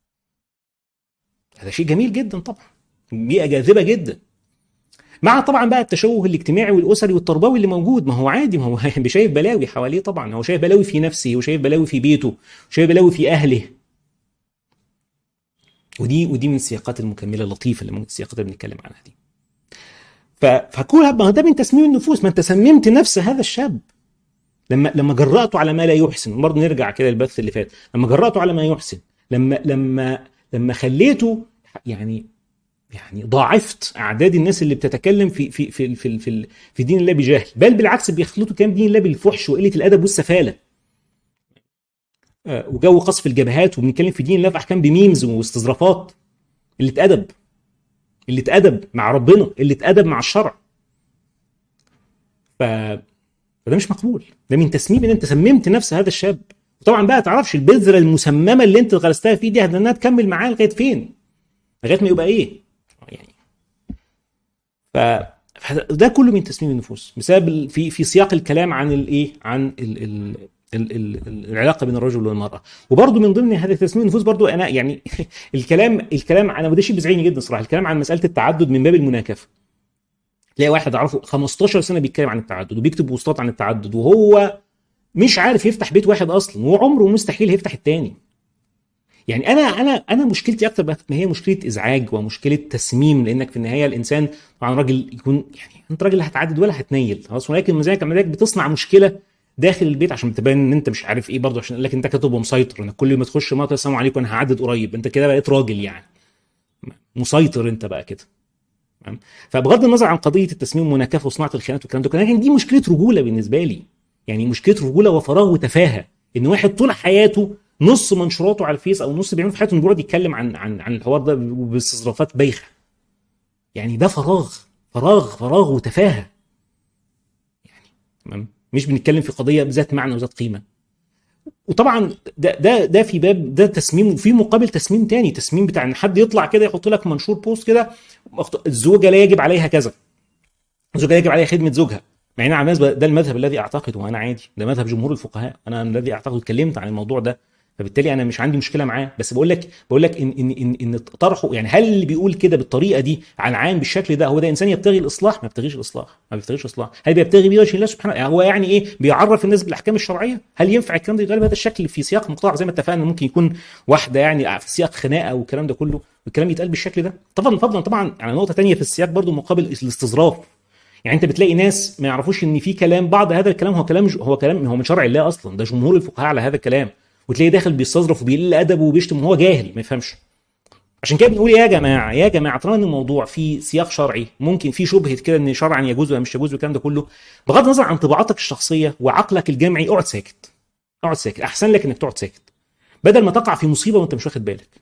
هذا شيء جميل جدا طبعا بيئه جاذبه جدا مع طبعا بقى التشوه الاجتماعي والاسري والتربوي اللي موجود ما هو عادي ما هو شايف بلاوي حواليه طبعا هو شايف بلاوي في نفسه وشايف بلاوي في بيته وشايف بلاوي في اهله ودي ودي من السياقات المكمله اللطيفه اللي ممكن السياقات اللي بنتكلم عنها دي فكل ما ده من تسميم النفوس ما انت سممت نفس هذا الشاب لما لما جرأته على ما لا يحسن برضه نرجع كده للبث اللي فات لما جرأته على ما يحسن لما لما لما خليته يعني يعني ضاعفت اعداد الناس اللي بتتكلم في في في في في, في دين الله بجهل بل بالعكس بيخلطوا كلام دين الله بالفحش وقله الادب والسفاله وجو قصف الجبهات وبنتكلم في دين الله في احكام بميمز واستظرافات اللي اتأدب اللي اتأدب مع ربنا اللي اتأدب مع الشرع ف... فده مش مقبول ده من تسميم ان انت سممت نفس هذا الشاب وطبعا بقى تعرفش البذره المسممه اللي انت غرستها فيه دي انها تكمل معاه لغايه فين لغايه ما يبقى ايه يعني ف فده كله من تسميم النفوس بسبب في في سياق الكلام عن الايه عن ال ال العلاقه بين الرجل والمراه وبرضه من ضمن هذا تسميم النفوس برضه انا يعني الكلام الكلام انا وده شيء بيزعجني جدا صراحه الكلام عن مساله التعدد من باب المناكفه تلاقي واحد اعرفه 15 سنه بيتكلم عن التعدد وبيكتب بوستات عن التعدد وهو مش عارف يفتح بيت واحد اصلا وعمره مستحيل هيفتح الثاني يعني انا انا انا مشكلتي اكتر ما هي مشكله ازعاج ومشكله تسميم لانك في النهايه الانسان طبعا راجل يكون يعني انت راجل لا هتعدد ولا هتنيل خلاص ولكن مزاجك مزاجك بتصنع مشكله داخل البيت عشان تبين ان انت مش عارف ايه برضه عشان لك انت كاتب ومسيطر انك كل يوم تخش مطر السلام عليكم انا هعدد قريب انت كده بقيت راجل يعني مسيطر انت بقى كده فبغض النظر عن قضيه التسميم والمناكفه وصناعه الخيانات والكلام ده لكن دي مشكله رجوله بالنسبه لي يعني مشكله رجوله وفراغ وتفاهه ان واحد طول حياته نص منشوراته على الفيس او نص بيعمل في حياته انه بيقعد يتكلم عن عن عن الحوار ده باستظرافات بايخه يعني ده فراغ فراغ فراغ وتفاهه يعني تمام مش بنتكلم في قضيه بذات معنى وذات قيمه وطبعا ده ده ده في باب ده تسميم في مقابل تسميم تاني تسميم بتاع ان حد يطلع كده يحط لك منشور بوست كده الزوجه لا يجب عليها كذا الزوجه يجب عليها خدمه زوجها مع ان عماز ده المذهب الذي اعتقده وانا عادي ده مذهب جمهور الفقهاء انا الذي اعتقد اتكلمت عن الموضوع ده فبالتالي انا مش عندي مشكله معاه بس بقول لك بقول لك ان ان ان, إن طرحه يعني هل اللي بيقول كده بالطريقه دي عن عام بالشكل ده هو ده انسان يبتغي الاصلاح ما يبتغيش الاصلاح ما بيبتغيش الاصلاح هل بيبتغي بيه وجه الله سبحانه يعني هو يعني ايه بيعرف الناس بالاحكام الشرعيه هل ينفع الكلام ده يتقال بهذا الشكل في سياق مقطع زي ما اتفقنا ممكن يكون واحده يعني في سياق خناقه والكلام ده كله والكلام يتقال بالشكل ده طبعا فضلا طبعا على نقطه ثانيه في السياق برضو مقابل الاستظراف يعني انت بتلاقي ناس ما يعرفوش ان في كلام بعض هذا الكلام هو كلام هو كلام هو من شرع الله اصلا ده جمهور الفقهاء على هذا الكلام وتلاقيه داخل بيستظرف وبيقل ادبه وبيشتم وهو جاهل ما يفهمش عشان كده بنقول يا جماعه يا جماعه طالما ان الموضوع في سياق شرعي ممكن في شبهه كده ان شرعا يجوز ولا مش يجوز والكلام ده كله بغض النظر عن طباعاتك الشخصيه وعقلك الجمعي اقعد ساكت اقعد ساكت احسن لك انك تقعد ساكت بدل ما تقع في مصيبه وانت مش واخد بالك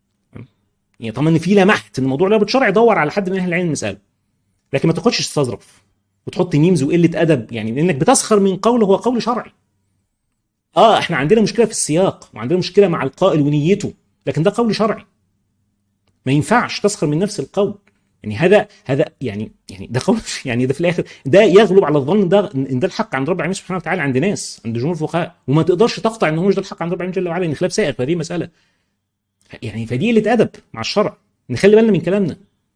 يعني طالما ان في لمحت ان الموضوع لو بالشرع دور على حد من اهل العلم المساله لكن ما تاخدش تستظرف وتحط ميمز وقله ادب يعني لانك بتسخر من قول هو قول شرعي اه احنا عندنا مشكله في السياق وعندنا مشكله مع القائل ونيته لكن ده قول شرعي ما ينفعش تسخر من نفس القول يعني هذا هذا يعني يعني ده قول يعني ده في الاخر ده يغلب على الظن ده ان ده الحق عند رب العالمين سبحانه وتعالى عند ناس عند جمهور الفقهاء وما تقدرش تقطع ان هو مش ده الحق عند رب العالمين جل وعلا ان خلاف سائغ في هذه المساله يعني فدي قله ادب مع الشرع نخلي بالنا من كلامنا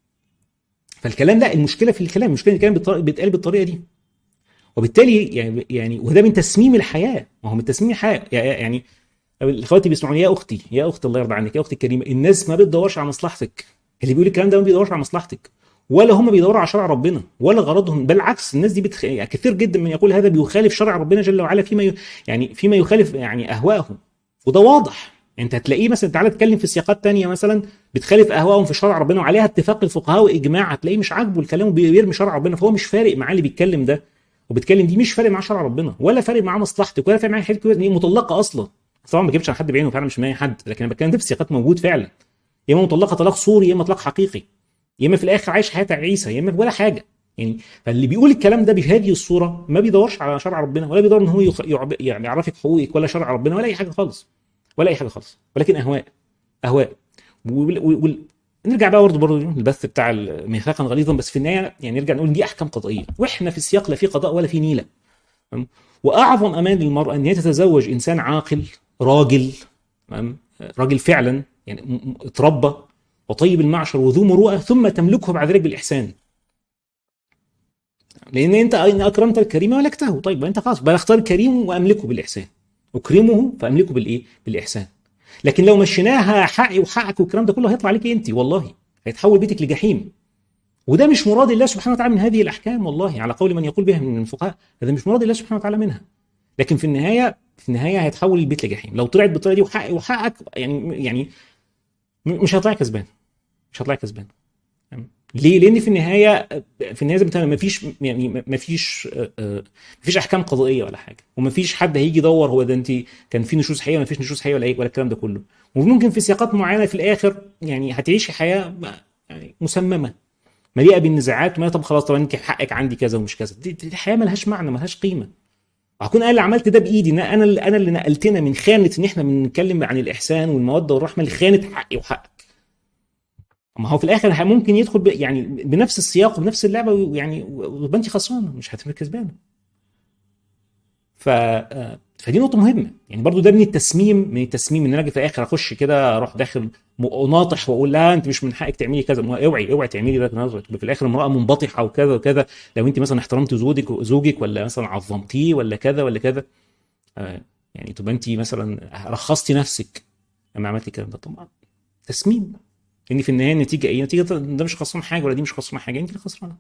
فالكلام ده المشكله في الكلام المشكله ان الكلام بيتقال بالطريقه دي وبالتالي يعني يعني وده من تسميم الحياه ما هو من تسميم الحياه يعني اخواتي بيسمعوني يا اختي يا اختي الله يرضى عنك يا اختي الكريمه الناس ما بتدورش على مصلحتك اللي بيقول الكلام ده ما بيدورش على مصلحتك ولا هم بيدوروا على شرع ربنا ولا غرضهم بالعكس الناس دي بتخ... يعني كثير جدا من يقول هذا بيخالف شرع ربنا جل وعلا فيما ي... يعني فيما يخالف يعني اهواءهم وده واضح انت هتلاقيه مثلا تعالى تتكلم في سياقات تانية مثلا بتخالف اهواءهم في شرع ربنا وعليها اتفاق الفقهاء واجماع هتلاقيه مش عاجبه الكلام وبيرمي شرع ربنا فهو مش فارق معاه اللي بيتكلم ده وبيتكلم دي مش فارق معاه شرع ربنا ولا فارق معاه مصلحتك ولا فارق معاه حته ان هي مطلقه اصلا طبعا ما بجيبش عن حد بعينه فعلا مش من حد لكن انا بتكلم ده في سياقات موجود فعلا يا اما مطلقه طلاق صوري يا اما طلاق حقيقي يا اما في الاخر عايش حياه عيسى يا اما ولا حاجه يعني فاللي بيقول الكلام ده بهذه الصوره ما بيدورش على شرع ربنا ولا بيدور ان هو يخ... يعني يعرفك حقوقك ولا شرع ربنا ولا اي حاجه خالص ولا اي حاجه خالص ولكن اهواء اهواء وال... وال... نرجع بقى برضه برضه البث بتاع ميثاقا غليظا بس في النهايه يعني نرجع نقول دي احكام قضائيه واحنا في السياق لا في قضاء ولا في نيله واعظم امان للمراه ان هي تتزوج انسان عاقل راجل راجل فعلا يعني اتربى وطيب المعشر وذو مروءه ثم تملكه بعد ذلك بالاحسان لان انت ان اكرمت الكريم ملكته طيب انت خلاص بل اختار الكريم واملكه بالاحسان اكرمه فاملكه بالايه بالاحسان لكن لو مشيناها حقي وحقك والكلام ده كله هيطلع عليك انت والله هيتحول بيتك لجحيم وده مش مراد الله سبحانه وتعالى من هذه الاحكام والله على قول من يقول بها من الفقهاء هذا مش مراد الله سبحانه وتعالى منها لكن في النهايه في النهايه هيتحول البيت لجحيم لو طلعت بالطريقه دي وحقي وحقك يعني يعني مش هتطلع كسبان مش هتطلع كسبان ليه؟ لان في النهايه في النهايه زي ما ما فيش يعني ما فيش ما فيش احكام قضائيه ولا حاجه وما فيش حد هيجي يدور هو ده انت كان في نشوز حقيقيه ما فيش نشوز حقيقيه ولا ايه ولا الكلام ده كله وممكن في سياقات معينه في الاخر يعني هتعيشي حياه يعني مسممه مليئه بالنزاعات ما طب خلاص طب انت حقك عندي كذا ومش كذا دي, دي حياه ملهاش معنى ملهاش قيمه وهكون انا اللي عملت ده بايدي انا اللي انا اللي نقلتنا من خانه ان احنا بنتكلم عن الاحسان والموده والرحمه لخانه حقي وحقك ما هو في الاخر ممكن يدخل ب... يعني بنفس السياق وبنفس اللعبه ويعني ويبقى انت خسرانه مش هتبقى كسبانه ف فدي نقطه مهمه يعني برضو ده من التسميم من التسميم ان انا اجي في الاخر اخش كده اروح داخل ناطح واقول لا انت مش من حقك تعملي كذا اوعي اوعي تعملي ده تبقى في الاخر امراه منبطحه وكذا وكذا لو انت مثلا احترمت زوجك زوجك ولا مثلا عظمتيه ولا كذا ولا كذا آه يعني تبقى انت مثلا رخصتي نفسك لما عملتي الكلام ده طبعا تسميم لان في النهايه النتيجه ايه؟ النتيجه ده مش خسران حاجه ولا دي مش خسران حاجه انت اللي خسرانه.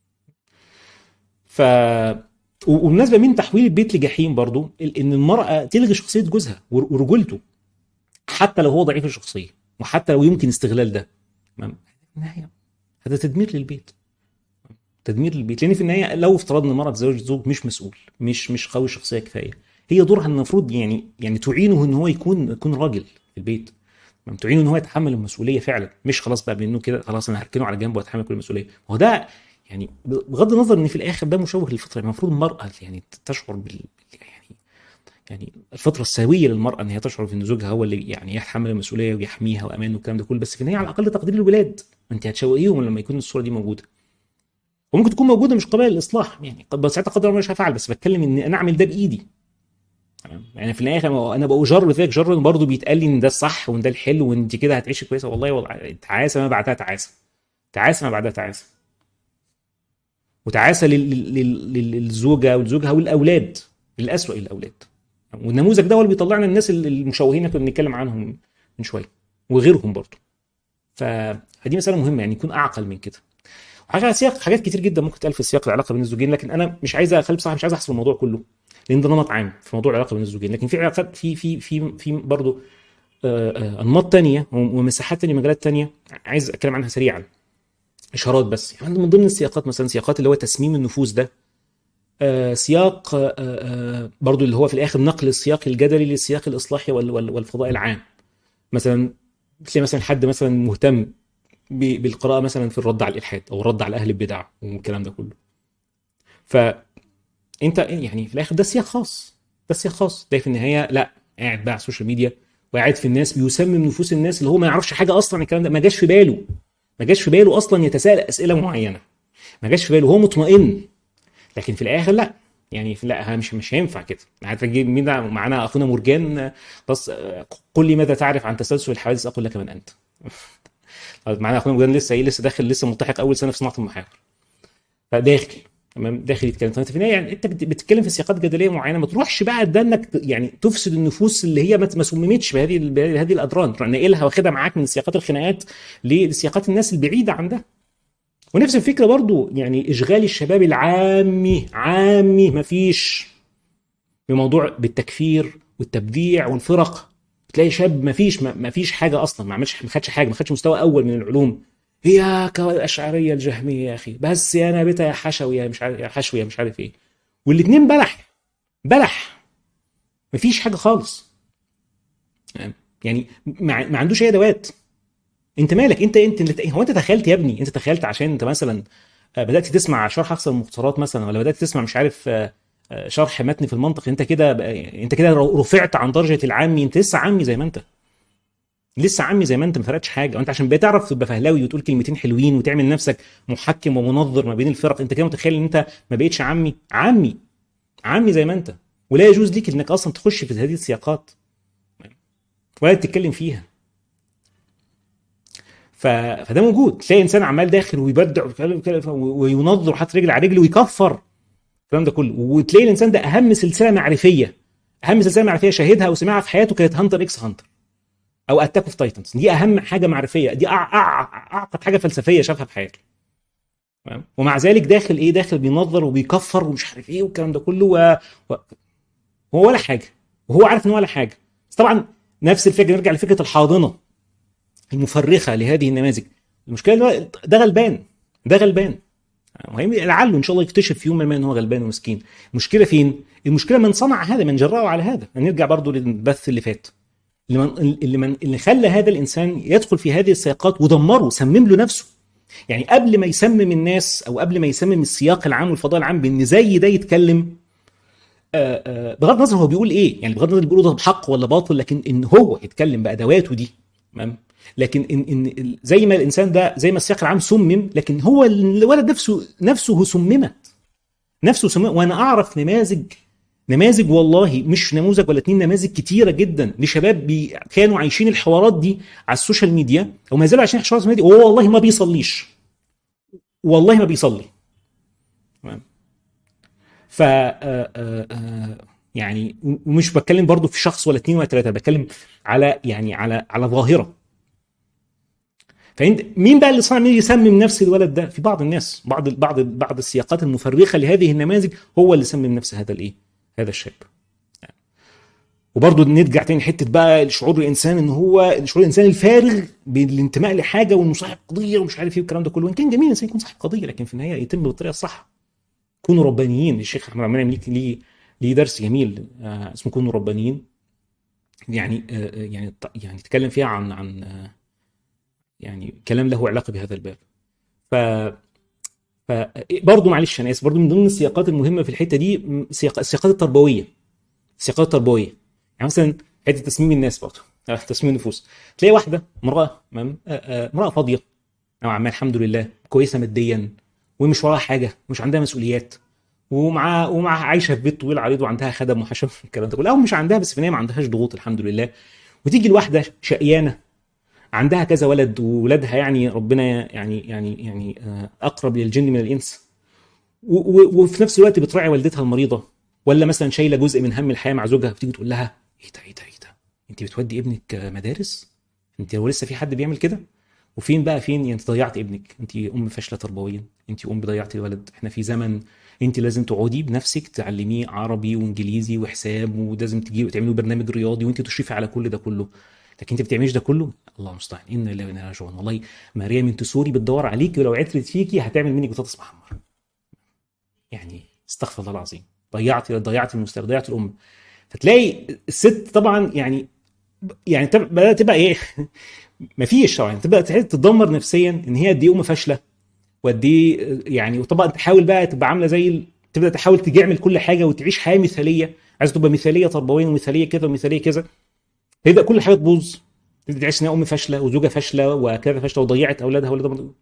ف وبالنسبه من تحويل البيت لجحيم برضو ان المراه تلغي شخصيه جوزها ورجولته حتى لو هو ضعيف الشخصيه وحتى لو يمكن استغلال ده النهايه هذا تدمير للبيت تدمير للبيت لان في النهايه لو افترضنا المراه تزوج زوج مش مسؤول مش مش قوي الشخصيه كفايه هي دورها المفروض يعني يعني تعينه ان هو يكون يكون راجل في البيت تعينه ان هو يتحمل المسؤوليه فعلا مش خلاص بقى بانه كده خلاص انا هركنه على جنب واتحمل كل المسؤوليه هو ده يعني بغض النظر ان في الاخر ده مشوه للفطره المفروض المراه يعني تشعر بال يعني يعني الفتره السويه للمراه ان هي تشعر ان زوجها هو اللي يعني يتحمل المسؤوليه ويحميها وامان والكلام ده كله بس في النهايه على الاقل تقدير الولاد انت هتشوقيهم لما يكون الصوره دي موجوده وممكن تكون موجوده مش قابله للاصلاح يعني قد ساعتها قدر الله مش هفعل بس بتكلم ان انا اعمل ده بايدي تمام؟ يعني في النهايه انا بأجر فيك جر برضه بيتقال لي ان ده الصح وان ده الحلو وان انت كده هتعيشي كويسه والله والله تعاسه ما بعدها تعاسه تعاسه ما بعدها تعاسه وتعاسه لل- لل- لل- للزوجه ولزوجها والاولاد للاسوء الاولاد والنموذج ده هو اللي بيطلعنا الناس المشوهين اللي كنا بنتكلم عنهم من شويه وغيرهم برضه ف- فدي مساله مهمه يعني يكون اعقل من كده وحاجه على سياق حاجات كتير جدا ممكن تقال في سياق العلاقه بين الزوجين لكن انا مش عايز اخلي بصراحه مش عايز احسب الموضوع كله لان ده نمط عام في موضوع العلاقه بين الزوجين لكن في علاقات في في في في برضه آه، آه، انماط تانية ومساحات تانية مجالات تانية عايز اتكلم عنها سريعا اشارات بس يعني من ضمن السياقات مثلا سياقات اللي هو تسميم النفوس ده آه، سياق آه، آه، برضو اللي هو في الاخر نقل السياق الجدلي للسياق الاصلاحي وال- وال- والفضاء العام مثلا تلاقي مثلا حد مثلا مهتم ب- بالقراءه مثلا في الرد على الالحاد او الرد على اهل البدع والكلام ده كله فانت يعني في الاخر ده سياق خاص ده سياق خاص ده في النهايه لا قاعد بقى على السوشيال ميديا وقاعد في الناس بيسمم نفوس الناس اللي هو ما يعرفش حاجه اصلا عن الكلام ده ما جاش في باله ما جاش في باله اصلا يتساءل اسئله معينه ما جاش في باله هو مطمئن لكن في الاخر لا يعني في- لا مش مش هينفع كده عارف تجيب مين ده معانا اخونا مرجان بس آه، قل لي ماذا تعرف عن تسلسل الحوادث اقول لك من انت طيب معانا اخونا مرجان لسه ايه لسه داخل لسه ملتحق اول سنه في صناعه المحاور فداخل تمام داخل يتكلم فانت في النهايه يعني انت بت- بتتكلم في سياقات جدليه معينه ما تروحش بقى ده انك ت- يعني تفسد النفوس اللي هي ما ما سممتش بهذه ال- بهذه الاضرار تروح ناقلها واخدها معاك من سياقات الخناقات لسياقات الناس البعيده عن ده ونفس الفكره برضو يعني اشغال الشباب العامي عامي مفيش بموضوع بالتكفير والتبديع والفرق تلاقي شاب مفيش مفيش حاجه اصلا ما عملش ما خدش حاجه ما خدش مستوى اول من العلوم هي الاشعريه الجهميه يا اخي بس يا نابته يا حشوي يا مش عارف يا حشوي يا مش عارف ايه والاثنين بلح بلح مفيش حاجه خالص يعني ما ما عندوش اي ادوات انت مالك انت انت اللي هو انت تخيلت يا ابني انت تخيلت عشان انت مثلا آه، بدات تسمع شرح اقصى المختصرات مثلا ولا بدات تسمع مش عارف آه، آه، شرح متن في المنطق انت كده بقى- انت كده رفعت عن درجه العامي انت لسه عامي زي ما انت لسه عامي زي ما انت ما فرقتش حاجه وانت عشان بتعرف تبقى فهلاوي وتقول كلمتين حلوين وتعمل نفسك محكم ومنظر ما بين الفرق انت كده متخيل ان انت ما بقتش عامي عامي عامي زي ما انت ولا يجوز ليك انك اصلا تخش في هذه السياقات ولا تتكلم فيها ف... فده موجود تلاقي انسان عمال داخل ويبدع ويتكلم- ويتكلم- وينظر وحاطط رجل على رجل ويكفر الكلام ده كله وتلاقي الانسان ده اهم سلسله معرفيه اهم سلسله معرفيه شاهدها او سمعها في حياته كانت هانتر اكس هانتر او اتاك اوف تايتنز دي اهم حاجه معرفيه دي أع... أع... اعقد حاجه فلسفيه شافها في حياته تمام ومع ذلك داخل ايه داخل بينظر وبيكفر ومش عارف ايه والكلام ده كله و... و... هو ولا حاجه وهو عارف ان هو ولا حاجه بس طبعا نفس الفكره نرجع لفكره الحاضنه المفرخه لهذه النماذج المشكله إن هو ده غلبان ده غلبان مهم لعله ان شاء الله يكتشف في يوم ما ان هو غلبان ومسكين المشكله فين المشكله من صنع هذا من جرأه على هذا نرجع برضو للبث اللي فات اللي من اللي, من اللي خلى هذا الانسان يدخل في هذه السياقات ودمره سمم له نفسه يعني قبل ما يسمم الناس او قبل ما يسمم السياق العام والفضاء العام بان زي ده يتكلم آه، آه، بغض النظر هو بيقول ايه يعني بغض النظر بيقول ده بحق ولا باطل لكن ان هو يتكلم بادواته دي تمام لكن ان ان ال- زي ما الانسان ده زي ما السياق العام سمم لكن هو الولد نفسه نفسه سممت نفسه سمم وانا اعرف نماذج نماذج والله مش نموذج ولا اتنين نماذج كتيره جدا لشباب بي كانوا عايشين الحوارات دي على السوشيال ميديا او ما زالوا عايشين الحوارات على السوشيال ميديا وهو والله ما بيصليش والله ما بيصلي تمام ف آه، آه، آه، يعني ومش بتكلم برضو في شخص ولا اتنين ولا تلاته بتكلم على يعني على على ظاهره فانت مين بقى اللي صنع مين يسمم نفس الولد ده في بعض الناس بعض بعض بعض السياقات المفرخه لهذه النماذج هو اللي سمم نفس هذا الايه هذا الشاب وبرضه نرجع تاني حته بقى شعور الانسان ان هو شعور الانسان الفارغ بالانتماء لحاجه وانه صاحب قضيه ومش عارف ايه والكلام ده كله وان كان جميل الانسان يكون صاحب قضيه لكن في النهايه يتم بالطريقه الصح كونوا ربانيين الشيخ احمد عبد المنعم ليه ليه ليه درس جميل آه اسمه كونوا ربانيين يعني آه آه، يعني يعني تكلم فيها عن عن آه يعني كلام له علاقه بهذا الباب ف ف برضه معلش انا اسف برضه من ضمن السياقات المهمه في الحته دي م- سياق السياقات التربويه السياقات التربويه يعني مثلا حته تسميم الناس برضه آه، تسميم النفوس تلاقي واحده امراه تمام آه، آه، امراه فاضيه نوعا ما الحمد لله كويسه ماديا ومش وراها حاجه ومش عندها مسؤوليات ومع ومع عايشه في بيت طويل عريض وعندها خدم وحشم الكلام ده كله او مش عندها بس في النهايه ما عندهاش ضغوط الحمد لله وتيجي الواحده شقيانه عندها كذا ولد وولادها يعني ربنا يعني يعني يعني آه، اقرب للجن من الانس و- و- وفي نفس الوقت بتراعي والدتها المريضه ولا مثلا شايله جزء من هم الحياه مع زوجها بتيجي تقول لها ايه ده ايه ده ايه ده انت بتودي ابنك آه، مدارس انت هو لسه في حد بيعمل كده وفين بقى فين يعني انت ضيعت ابنك انت ام فاشله تربويا انت ام ضيعتي الولد احنا في زمن انت لازم تقعدي بنفسك تعلميه عربي وانجليزي وحساب ولازم تجي وتعملوا برنامج رياضي وانت تشرفي على كل ده كله لكن انت ما بتعمليش ده كله الله المستعان انا لله وانا راجعون والله ماريا من تسوري بتدور عليكي ولو عثرت فيكي هتعمل منك بطاطس محمر يعني استغفر الله العظيم ضيعت ضيعت المستقبل ضيعت الام فتلاقي الست طبعا يعني يعني تب- بدات تبقى ايه مفيش طبعا تبدا تحس تتدمر نفسيا ان هي قد ايه ام فاشله وقد ايه يعني وطبعا تحاول بقى تبقى عامله زي ال- تبدا تحاول تعمل كل حاجه وتعيش حياه مثاليه عايزه تبقى مثاليه تربويا ومثاليه كذا ومثاليه كذا تبدا كل حاجه تبوظ تبدا تعيش انها ام فاشله وزوجه فاشله وكذا فاشله وضيعت اولادها اولادها برضه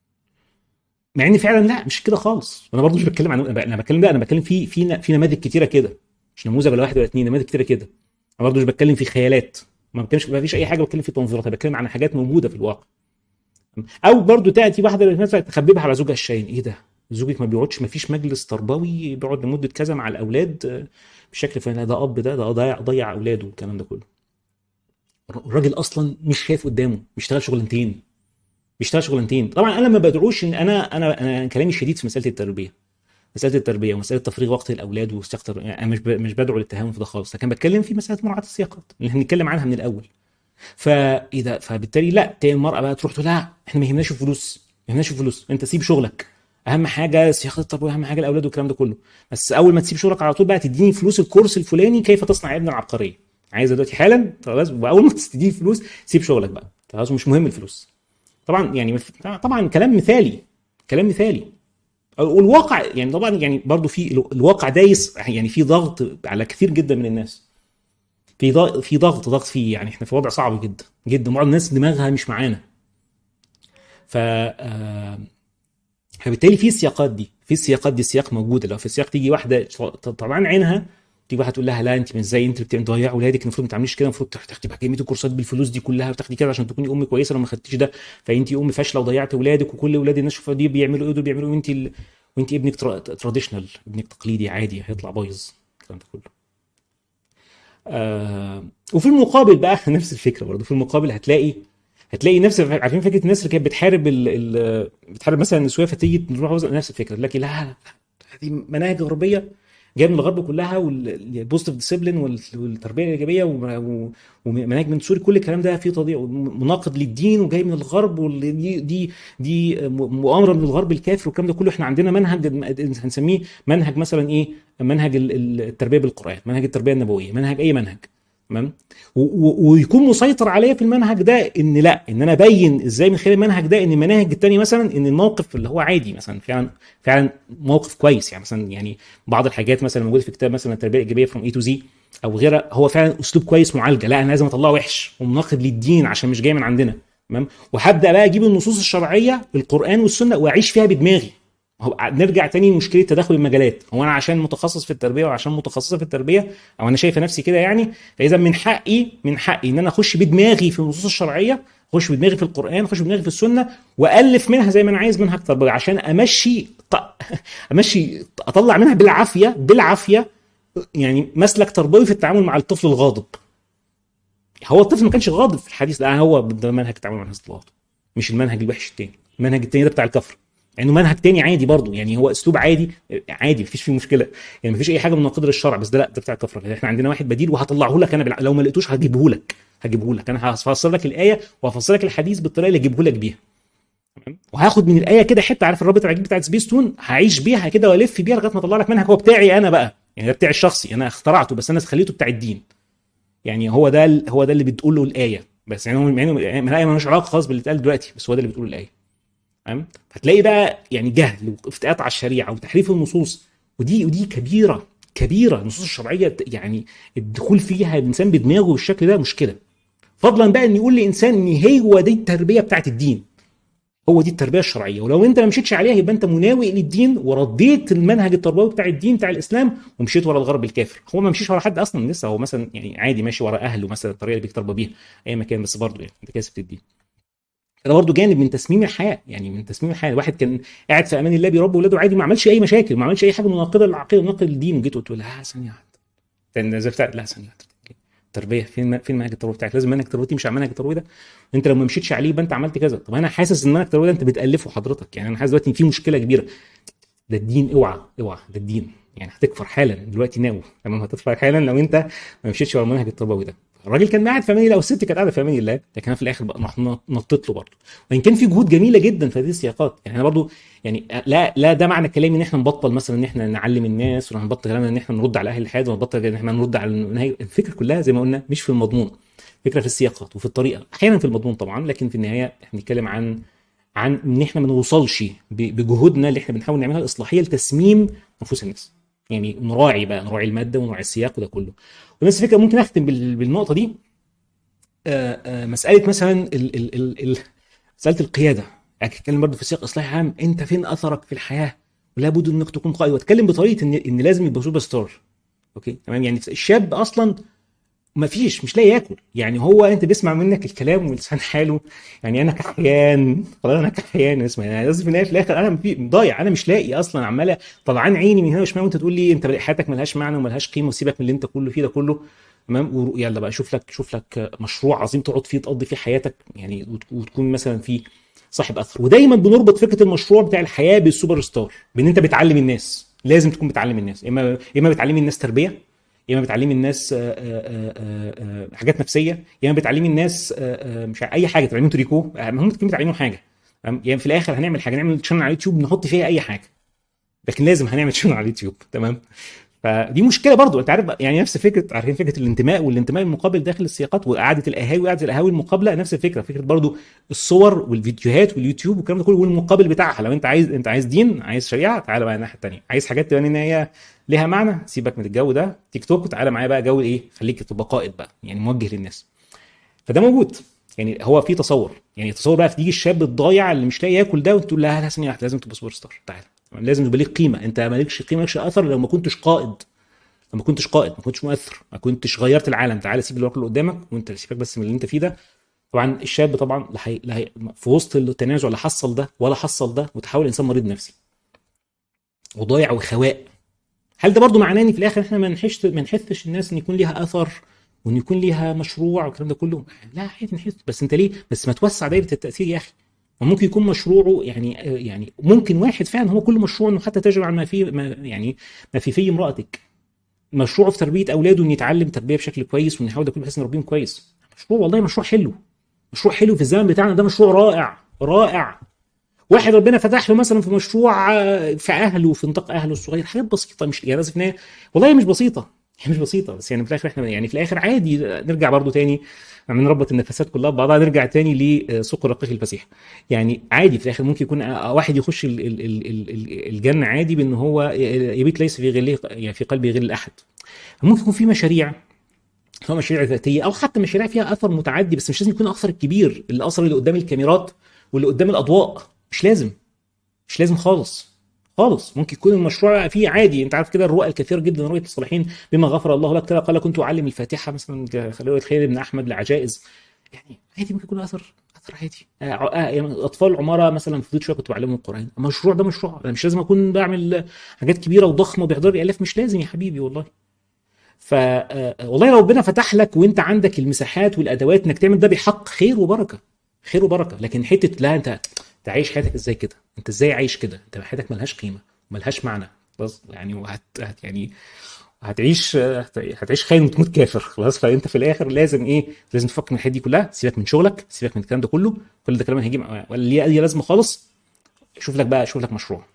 مع ان فعلا لا مش كده خالص انا برضه مش بتكلم عن انا بتكلم لا انا بتكلم في في في نماذج كتيره كده مش نموذج ولا واحد ولا اثنين نماذج كتيره كده انا برضه مش بتكلم في خيالات ما بتكلمش ما فيش اي حاجه بتكلم في تنظيرات انا بتكلم عن حاجات موجوده في الواقع او برضه تاتي واحده مثلا تخببها على زوجها الشاين ايه ده زوجك ما بيقعدش ما فيش مجلس تربوي بيقعد لمده كذا مع الاولاد آه، بشكل فلاني لا ده اب ده ده ضيع ضيع اولاده والكلام ده كله الراجل اصلا مش شايف قدامه بيشتغل شغلانتين بيشتغل شغلانتين طبعا انا ما بدعوش ان انا انا انا كلامي شديد في مساله التربيه مساله التربيه ومساله تفريغ وقت الاولاد واستخدام يعني انا مش ب... مش بدعو للتهاون في ده خالص لكن بتكلم في مساله مراعاه السياقات اللي احنا بنتكلم عنها من الاول فاذا فبالتالي لا تلاقي المراه بقى تروح تقول لا احنا ما يهمناش الفلوس ما يهمناش الفلوس انت سيب شغلك اهم حاجه سياقه التربيه اهم حاجه الاولاد والكلام ده كله بس اول ما تسيب شغلك على طول بقى تديني فلوس الكورس الفلاني كيف تصنع ابنا العبقريه عايزه دلوقتي حالا خلاص واول ما تديني فلوس سيب شغلك بقى خلاص مش مهم الفلوس طبعا يعني طبعا كلام مثالي كلام مثالي والواقع يعني طبعا يعني برضو في الواقع دايس يعني في ضغط على كثير جدا من الناس في ضغط في ضغط ضغط فيه يعني احنا في وضع صعب جدا جدا بعض الناس دماغها مش معانا ف آه، فبالتالي في السياقات دي في السياقات دي السياق موجوده لو في السياق تيجي واحده طبعا عينها تيجي واحده تقول لها لا انت مش زي انت اللي بتضيع اولادك المفروض ما تعمليش كده المفروض تاخدي بقى كميه الكورسات بالفلوس دي كلها وتاخدي كده عشان تكوني ام كويسه لو ما خدتيش ده فانت ام فاشله وضيعت اولادك وكل اولاد الناس شوفوا دي بيعملوا ايه دول بيعملوا ايه وانت ال... وانت ابنك تراديشنال ابنك تقليدي عادي هيطلع بايظ الكلام ده كله آه وفي المقابل بقى نفس الفكره برضه في المقابل هتلاقي هتلاقي نفس عارفين فكره الناس اللي كانت بتحارب ال... ال... بتحارب مثلا النسويه فتيجي تروح نفس الفكره لكن لا هذه مناهج غربيه جايه من الغرب كلها والبوزيتيف ديسيبلين والتربيه الايجابيه ومناهج من سوري كل الكلام ده فيه تضييع مناقض للدين وجاي من الغرب ودي دي دي مؤامره من الغرب الكافر والكلام ده كله احنا عندنا منهج هنسميه منهج مثلا ايه منهج التربيه بالقران منهج التربيه النبويه منهج اي منهج تمام ويكون مسيطر عليا في المنهج ده ان لا ان انا ابين ازاي من خلال المنهج ده ان المناهج التانية مثلا ان الموقف اللي هو عادي مثلا فعلا فعلا موقف كويس يعني مثلا يعني بعض الحاجات مثلا موجوده في كتاب مثلا التربيه الايجابيه فروم اي تو زي او غيرها هو فعلا اسلوب كويس معالجه لا انا لازم اطلعه وحش ومناقض للدين عشان مش جاي من عندنا تمام وهبدا بقى اجيب النصوص الشرعيه القران والسنه واعيش فيها بدماغي هو نرجع تاني لمشكله تداخل المجالات هو انا عشان متخصص في التربيه وعشان متخصصه في التربيه او انا شايفه نفسي كده يعني فاذا من حقي من حقي ان انا اخش بدماغي في النصوص الشرعيه اخش بدماغي في القران اخش بدماغي في السنه والف منها زي ما انا عايز منهج تربوي عشان امشي امشي اطلع منها بالعافيه بالعافيه يعني مسلك تربوي في التعامل مع الطفل الغاضب هو الطفل ما كانش غاضب في الحديث لا هو ده منهج التعامل مع الناس الغاضب مش المنهج الوحش التاني المنهج التاني ده بتاع الكفر يعني منهج تاني عادي برضه يعني هو اسلوب عادي عادي مفيش فيه مشكله يعني مفيش اي حاجه من ناقض الشرع بس ده لا ده بتاع الكفره احنا عندنا واحد بديل وهطلعه لك انا بلع... لو ما لقيتوش هجيبه لك هجيبه لك انا هفسر لك الايه وهفسر لك الحديث بالطريقه اللي اجيبه لك بيها تمام وهاخد من الايه كده حته عارف الرابط العجيب بتاعت سبيستون هعيش بيها كده والف بيها لغايه ما اطلع لك منهج هو بتاعي انا بقى يعني ده بتاعي الشخصي انا اخترعته بس انا خليته بتاع الدين يعني هو ده هو ده اللي بتقول له الايه بس يعني هو يعني الايه مالهاش علاقه خالص باللي اتقال دلوقتي بس هو ده اللي بتقول الايه تمام هتلاقي بقى يعني جهل وافتئات على الشريعه وتحريف النصوص ودي ودي كبيره كبيره النصوص الشرعيه يعني الدخول فيها الانسان بدماغه بالشكل ده مشكله فضلا بقى ان يقول لانسان ان هو دي التربيه بتاعت الدين هو دي التربيه الشرعيه ولو انت ما مشيتش عليها يبقى انت مناوئ للدين ورديت المنهج التربوي بتاع الدين بتاع الاسلام ومشيت ورا الغرب الكافر هو ما مشيش ورا حد اصلا لسه هو مثلا يعني عادي ماشي ورا اهله مثلا الطريقه اللي بيتربى بيها اي مكان بس برضه يعني انت كاسب الدين ده برضه جانب من تسميم الحياه يعني من تسميم الحياه الواحد كان قاعد في امان الله بيربي اولاده عادي ما عملش اي مشاكل ما عملش اي حاجه مناقضه للعقيده مناقضه للدين وجيت قلت له لا ثانيه واحده زي بتاع لا ثانيه واحده التربيه فين فين منهج التربيه بتاعك لازم منهج التربيه تمشي على منهج التربيه ده انت لو ما مشيتش عليه يبقى انت عملت كذا طب انا حاسس ان منهج التربيه ده انت بتالفه حضرتك يعني انا حاسس دلوقتي ان في مشكله كبيره ده الدين اوعى اوعى ده الدين يعني هتكفر حالا دلوقتي ناوي تمام هتكفر حالا لو انت ما مشيتش ورا المنهج التربوي ده الراجل كان قاعد في امان الله والست كانت قاعده في امان الله لكن انا في الاخر بقى نطيت له برضه وان كان في جهود جميله جدا في هذه السياقات يعني انا برضه يعني لا لا ده معنى كلامي ان احنا نبطل مثلا ان احنا نعلم الناس ولا نبطل كلامنا ان احنا نرد على اهل الحياه ونبطل ان احنا نرد على المنهج الفكره كلها زي ما قلنا مش في المضمون الفكره في السياقات وفي الطريقه احيانا في المضمون طبعا لكن في النهايه احنا بنتكلم عن عن ان احنا ما نوصلش بجهودنا اللي احنا بنحاول نعملها الاصلاحيه لتسميم نفوس الناس يعني نراعي بقى نراعي الماده ونراعي السياق وده كله ونفس الفكره ممكن اختم بالنقطه دي آآ آآ مساله مثلا ال ال ال ال مساله القياده اتكلم برضه في سياق اصلاحي عام انت فين اثرك في الحياه ولا بد انك تكون قائد واتكلم بطريقه ان ان لازم يبقى سوبر ستار اوكي تمام يعني الشاب اصلا ما فيش مش لاقي ياكل يعني هو انت بيسمع منك الكلام ولسان حاله يعني انا كحيان خلاص انا كحيان اسمع يعني لازم في النهايه في الاخر انا في ضايع انا مش لاقي اصلا عمال طلعان عيني من هنا وشمال وانت تقول لي انت حياتك ملهاش معنى وملهاش قيمه وسيبك من اللي انت كله فيه ده كله تمام يلا بقى شوف لك شوف لك مشروع عظيم تقعد فيه تقضي فيه حياتك يعني وتكون مثلا فيه صاحب اثر ودايما بنربط فكره المشروع بتاع الحياه بالسوبر ستار بان انت بتعلم الناس لازم تكون بتعلم الناس اما اما بتعلمي الناس تربيه يا اما بتعلمي الناس آآ آآ آآ حاجات نفسيه يا اما بتعلمي الناس مش اي حاجه تعلميهم تريكو المهم تكوني بتعلميهم حاجه يعني في الاخر هنعمل حاجه نعمل شانل على اليوتيوب نحط فيها اي حاجه لكن لازم هنعمل شانل على اليوتيوب تمام فدي مشكله برضو انت عارف يعني نفس فكره عارفين فكره الانتماء والانتماء المقابل داخل السياقات وقعده القهاوي وقعده القهاوي المقابله نفس الفكره فكره برضو الصور والفيديوهات واليوتيوب والكلام ده كله والمقابل بتاعها لو انت عايز انت عايز دين عايز شريعه تعالى بقى الناحيه الثانيه عايز حاجات تبان ان هي ليها معنى سيبك من الجو ده تيك توك وتعالى معايا بقى جو ايه خليك تبقى قائد بقى يعني موجه للناس فده موجود يعني هو في تصور يعني تصور بقى تيجي الشاب الضايع اللي مش لاقي ياكل ده وتقول لا لا ثانيه واحده لازم تبقى سوبر ستار تعالى لازم يبقى ليك قيمه انت مالكش قيمه مالكش اثر لو ما كنتش قائد ما كنتش قائد ما كنتش مؤثر ما كنتش غيرت العالم تعالى سيب الواقع اللي قدامك وانت سيبك بس من اللي انت فيه ده طبعا الشاب طبعا لحي... لحي... في وسط التنازع لا حصل ده ولا حصل ده وتحول انسان مريض نفسي وضايع وخواء هل ده برضو معناه ان في الاخر احنا ما نحش ما نحثش الناس ان يكون ليها اثر وان يكون ليها مشروع والكلام ده كله لا عادي نحس بس انت ليه بس ما توسع دايره التاثير يا اخي وممكن يكون مشروعه يعني يعني ممكن واحد فعلا هو كل مشروعه انه حتى تجري عن ما في ما يعني ما في في امراتك مشروعه في تربيه اولاده انه يتعلم تربيه بشكل كويس وان يحاول كله بحيث نربيهم كويس مشروع والله مشروع حلو مشروع حلو في الزمن بتاعنا ده مشروع رائع رائع واحد ربنا فتح له مثلا في مشروع في اهله في نطاق اهله الصغير حاجات بسيطه مش يعني لازم والله مش بسيطه هي مش بسيطه بس يعني في الاخر احنا يعني في الاخر عادي نرجع برضو تاني من ربط النفسات كلها ببعضها نرجع تاني لسوق الرقيق الفسيح يعني عادي في الاخر ممكن يكون واحد يخش ال ال ال ال الجنه عادي بان هو يبيت ليس في غله يعني في قلبه غل احد ممكن يكون في مشاريع سواء مشاريع ذاتيه او حتى مشاريع فيها اثر متعدي بس مش لازم يكون الاثر الكبير الاثر اللي قدام الكاميرات واللي قدام الاضواء مش لازم مش لازم خالص خالص ممكن يكون المشروع فيه عادي انت عارف كده الرؤى الكثير جدا رؤيه الصالحين بما غفر الله لك قال كنت اعلم الفاتحه مثلا خليل خير بن احمد العجائز يعني عادي ممكن يكون اثر اثر عادي يعني اطفال عماره مثلا فضيت شويه كنت بعلمهم القران المشروع ده مشروع انا مش لازم اكون بعمل حاجات كبيره وضخمه وبيحضر لي الاف مش لازم يا حبيبي والله ف والله لو ربنا فتح لك وانت عندك المساحات والادوات انك تعمل ده بحق خير وبركه خير وبركه لكن حته لا انت تعيش حياتك ازاي كده انت ازاي عايش كده انت حياتك ملهاش قيمه وملهاش معنى بس يعني وهت يعني هتعيش هتعيش خاين وتموت كافر خلاص فانت في الاخر لازم ايه لازم تفكر من الحاجات دي كلها سيبك من شغلك سيبك من الكلام ده كله كل ده كلام هيجي ولا ليه اي لازمه خالص شوف لك بقى شوف لك مشروع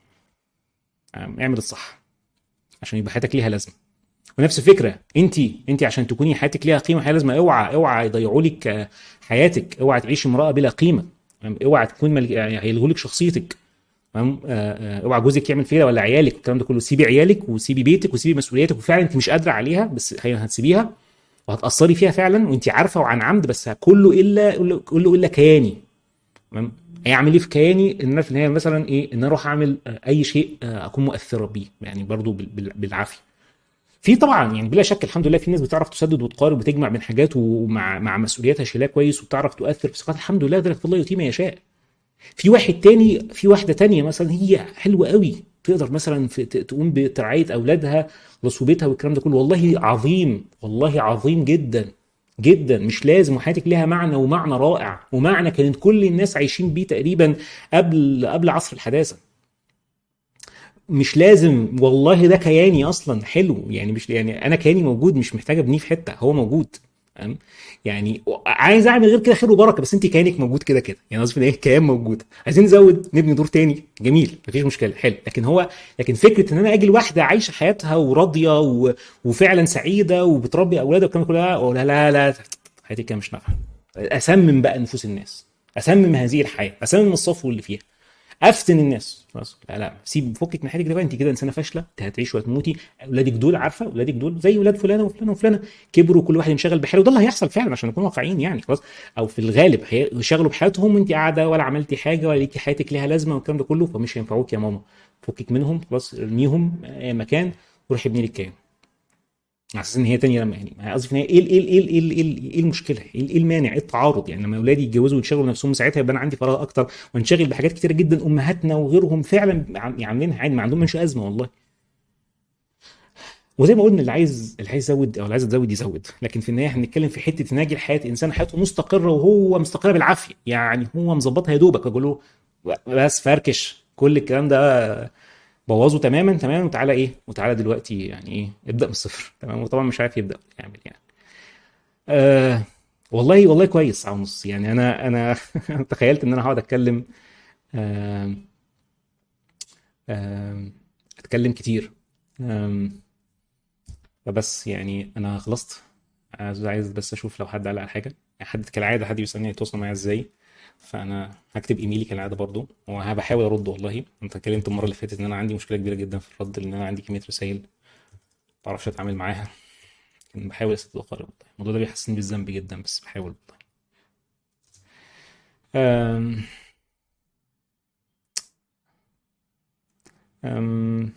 اعمل الصح عشان يبقى حياتك ليها لازمه ونفس الفكره انت انت عشان تكوني حياتك ليها قيمه حياه لازمه اوعى اوعى يضيعوا لك حياتك اوعى تعيشي امراه بلا قيمه اوعى تكون مل... يعني هيلغوا لك شخصيتك تمام آه، آه، اوعى جوزك يعمل فيها ولا عيالك الكلام ده كله سيبي عيالك وسيبي بيتك وسيبي مسؤولياتك وفعلا انت مش قادره عليها بس هي هتسيبيها وهتاثري فيها فعلا وانت عارفه وعن عمد بس كله الا كله الا كياني تمام هيعمل ايه في كياني ان انا في النهايه مثلا ايه ان انا اروح اعمل آه، اي شيء آه، اكون مؤثره بيه يعني برضو بال- بال- بالعافيه في طبعا يعني بلا شك الحمد لله في ناس بتعرف تسدد وتقارب وتجمع بين حاجات ومع مع مسؤولياتها شيلها كويس وبتعرف تؤثر في ثقات الحمد لله ذلك الله يؤتي ما يشاء في واحد تاني في واحده تانية مثلا هي حلوه قوي تقدر مثلا في ت- تقوم بترعايه اولادها وصوبتها والكلام ده كله والله عظيم والله عظيم جدا جدا مش لازم وحياتك لها معنى ومعنى رائع ومعنى كانت كل الناس عايشين بيه تقريبا قبل قبل عصر الحداثه مش لازم والله ده كياني اصلا حلو يعني مش يعني انا كياني موجود مش محتاج ابنيه في حته هو موجود فاهم يعني عايز اعمل غير كده خير وبركه بس انت كيانك موجود كده كده يعني قصدي ايه كيان موجود عايزين نزود نبني دور تاني جميل مفيش مشكله حلو لكن هو لكن فكره ان انا اجي لواحده عايشه حياتها وراضيه و... وفعلا سعيده وبتربي اولادها والكلام ده كله أقول لا لا لا حياتي كده مش نافعه اسمم بقى نفوس الناس اسمم هذه الحياه اسمم الصفو اللي فيها افتن الناس خلاص لا لا سيب فكك من حياتك ده بقى انت كده انسانه فاشله انت هتعيش وهتموتي اولادك دول عارفه اولادك دول زي اولاد فلانه وفلانه وفلانه كبروا كل واحد انشغل بحاله وده اللي هيحصل فعلا عشان نكون واقعيين يعني خلاص او في الغالب هيشغلوا بحياتهم وانت قاعده ولا عملتي حاجه ولا ليكي حياتك ليها لازمه والكلام ده كله فمش هينفعوك يا ماما فكك منهم خلاص ارميهم اي مكان وروحي ابني لك كيان على اساس ان هي تانية لما يعني قصدي ان هي ايه ايه ايه ايه ايه ايه المشكله؟ ايه المانع؟ ايه التعارض؟ يعني لما اولادي يتجوزوا ويشغلوا نفسهم ساعتها يبقى انا عندي فراغ اكتر وانشغل بحاجات كتيره جدا امهاتنا وغيرهم فعلا عاملينها عادي ما عندهمش ازمه والله. وزي ما قلنا اللي عايز اللي عايز يزود او اللي عايز يزود يزود لكن في النهايه هنتكلم في حته ناجي الحياه انسان حياته مستقره وهو مستقره بالعافيه يعني هو مظبطها يا دوبك اقول له بس فركش كل الكلام ده بوظه تماما تماما وتعالى ايه وتعالى دلوقتي يعني ايه ابدا من الصفر تمام وطبعا مش عارف يبدا يعمل يعني آه والله والله كويس ساعه ونص يعني انا انا تخيلت ان انا هقعد اتكلم آه آه اتكلم كتير آه فبس يعني انا خلصت عايز عايز بس اشوف لو حد قال على حاجه حد كالعاده حد بيسالني يتواصل معايا ازاي فانا هكتب ايميلي كالعاده برضو وهبحاول ارد والله انت اتكلمت المره اللي فاتت ان انا عندي مشكله كبيره جدا في الرد لان انا عندي كميه رسائل ما بعرفش اتعامل معاها لكن بحاول اسد وقارب والله الموضوع ده بيحسسني بالذنب جدا بس بحاول والله أم... أم...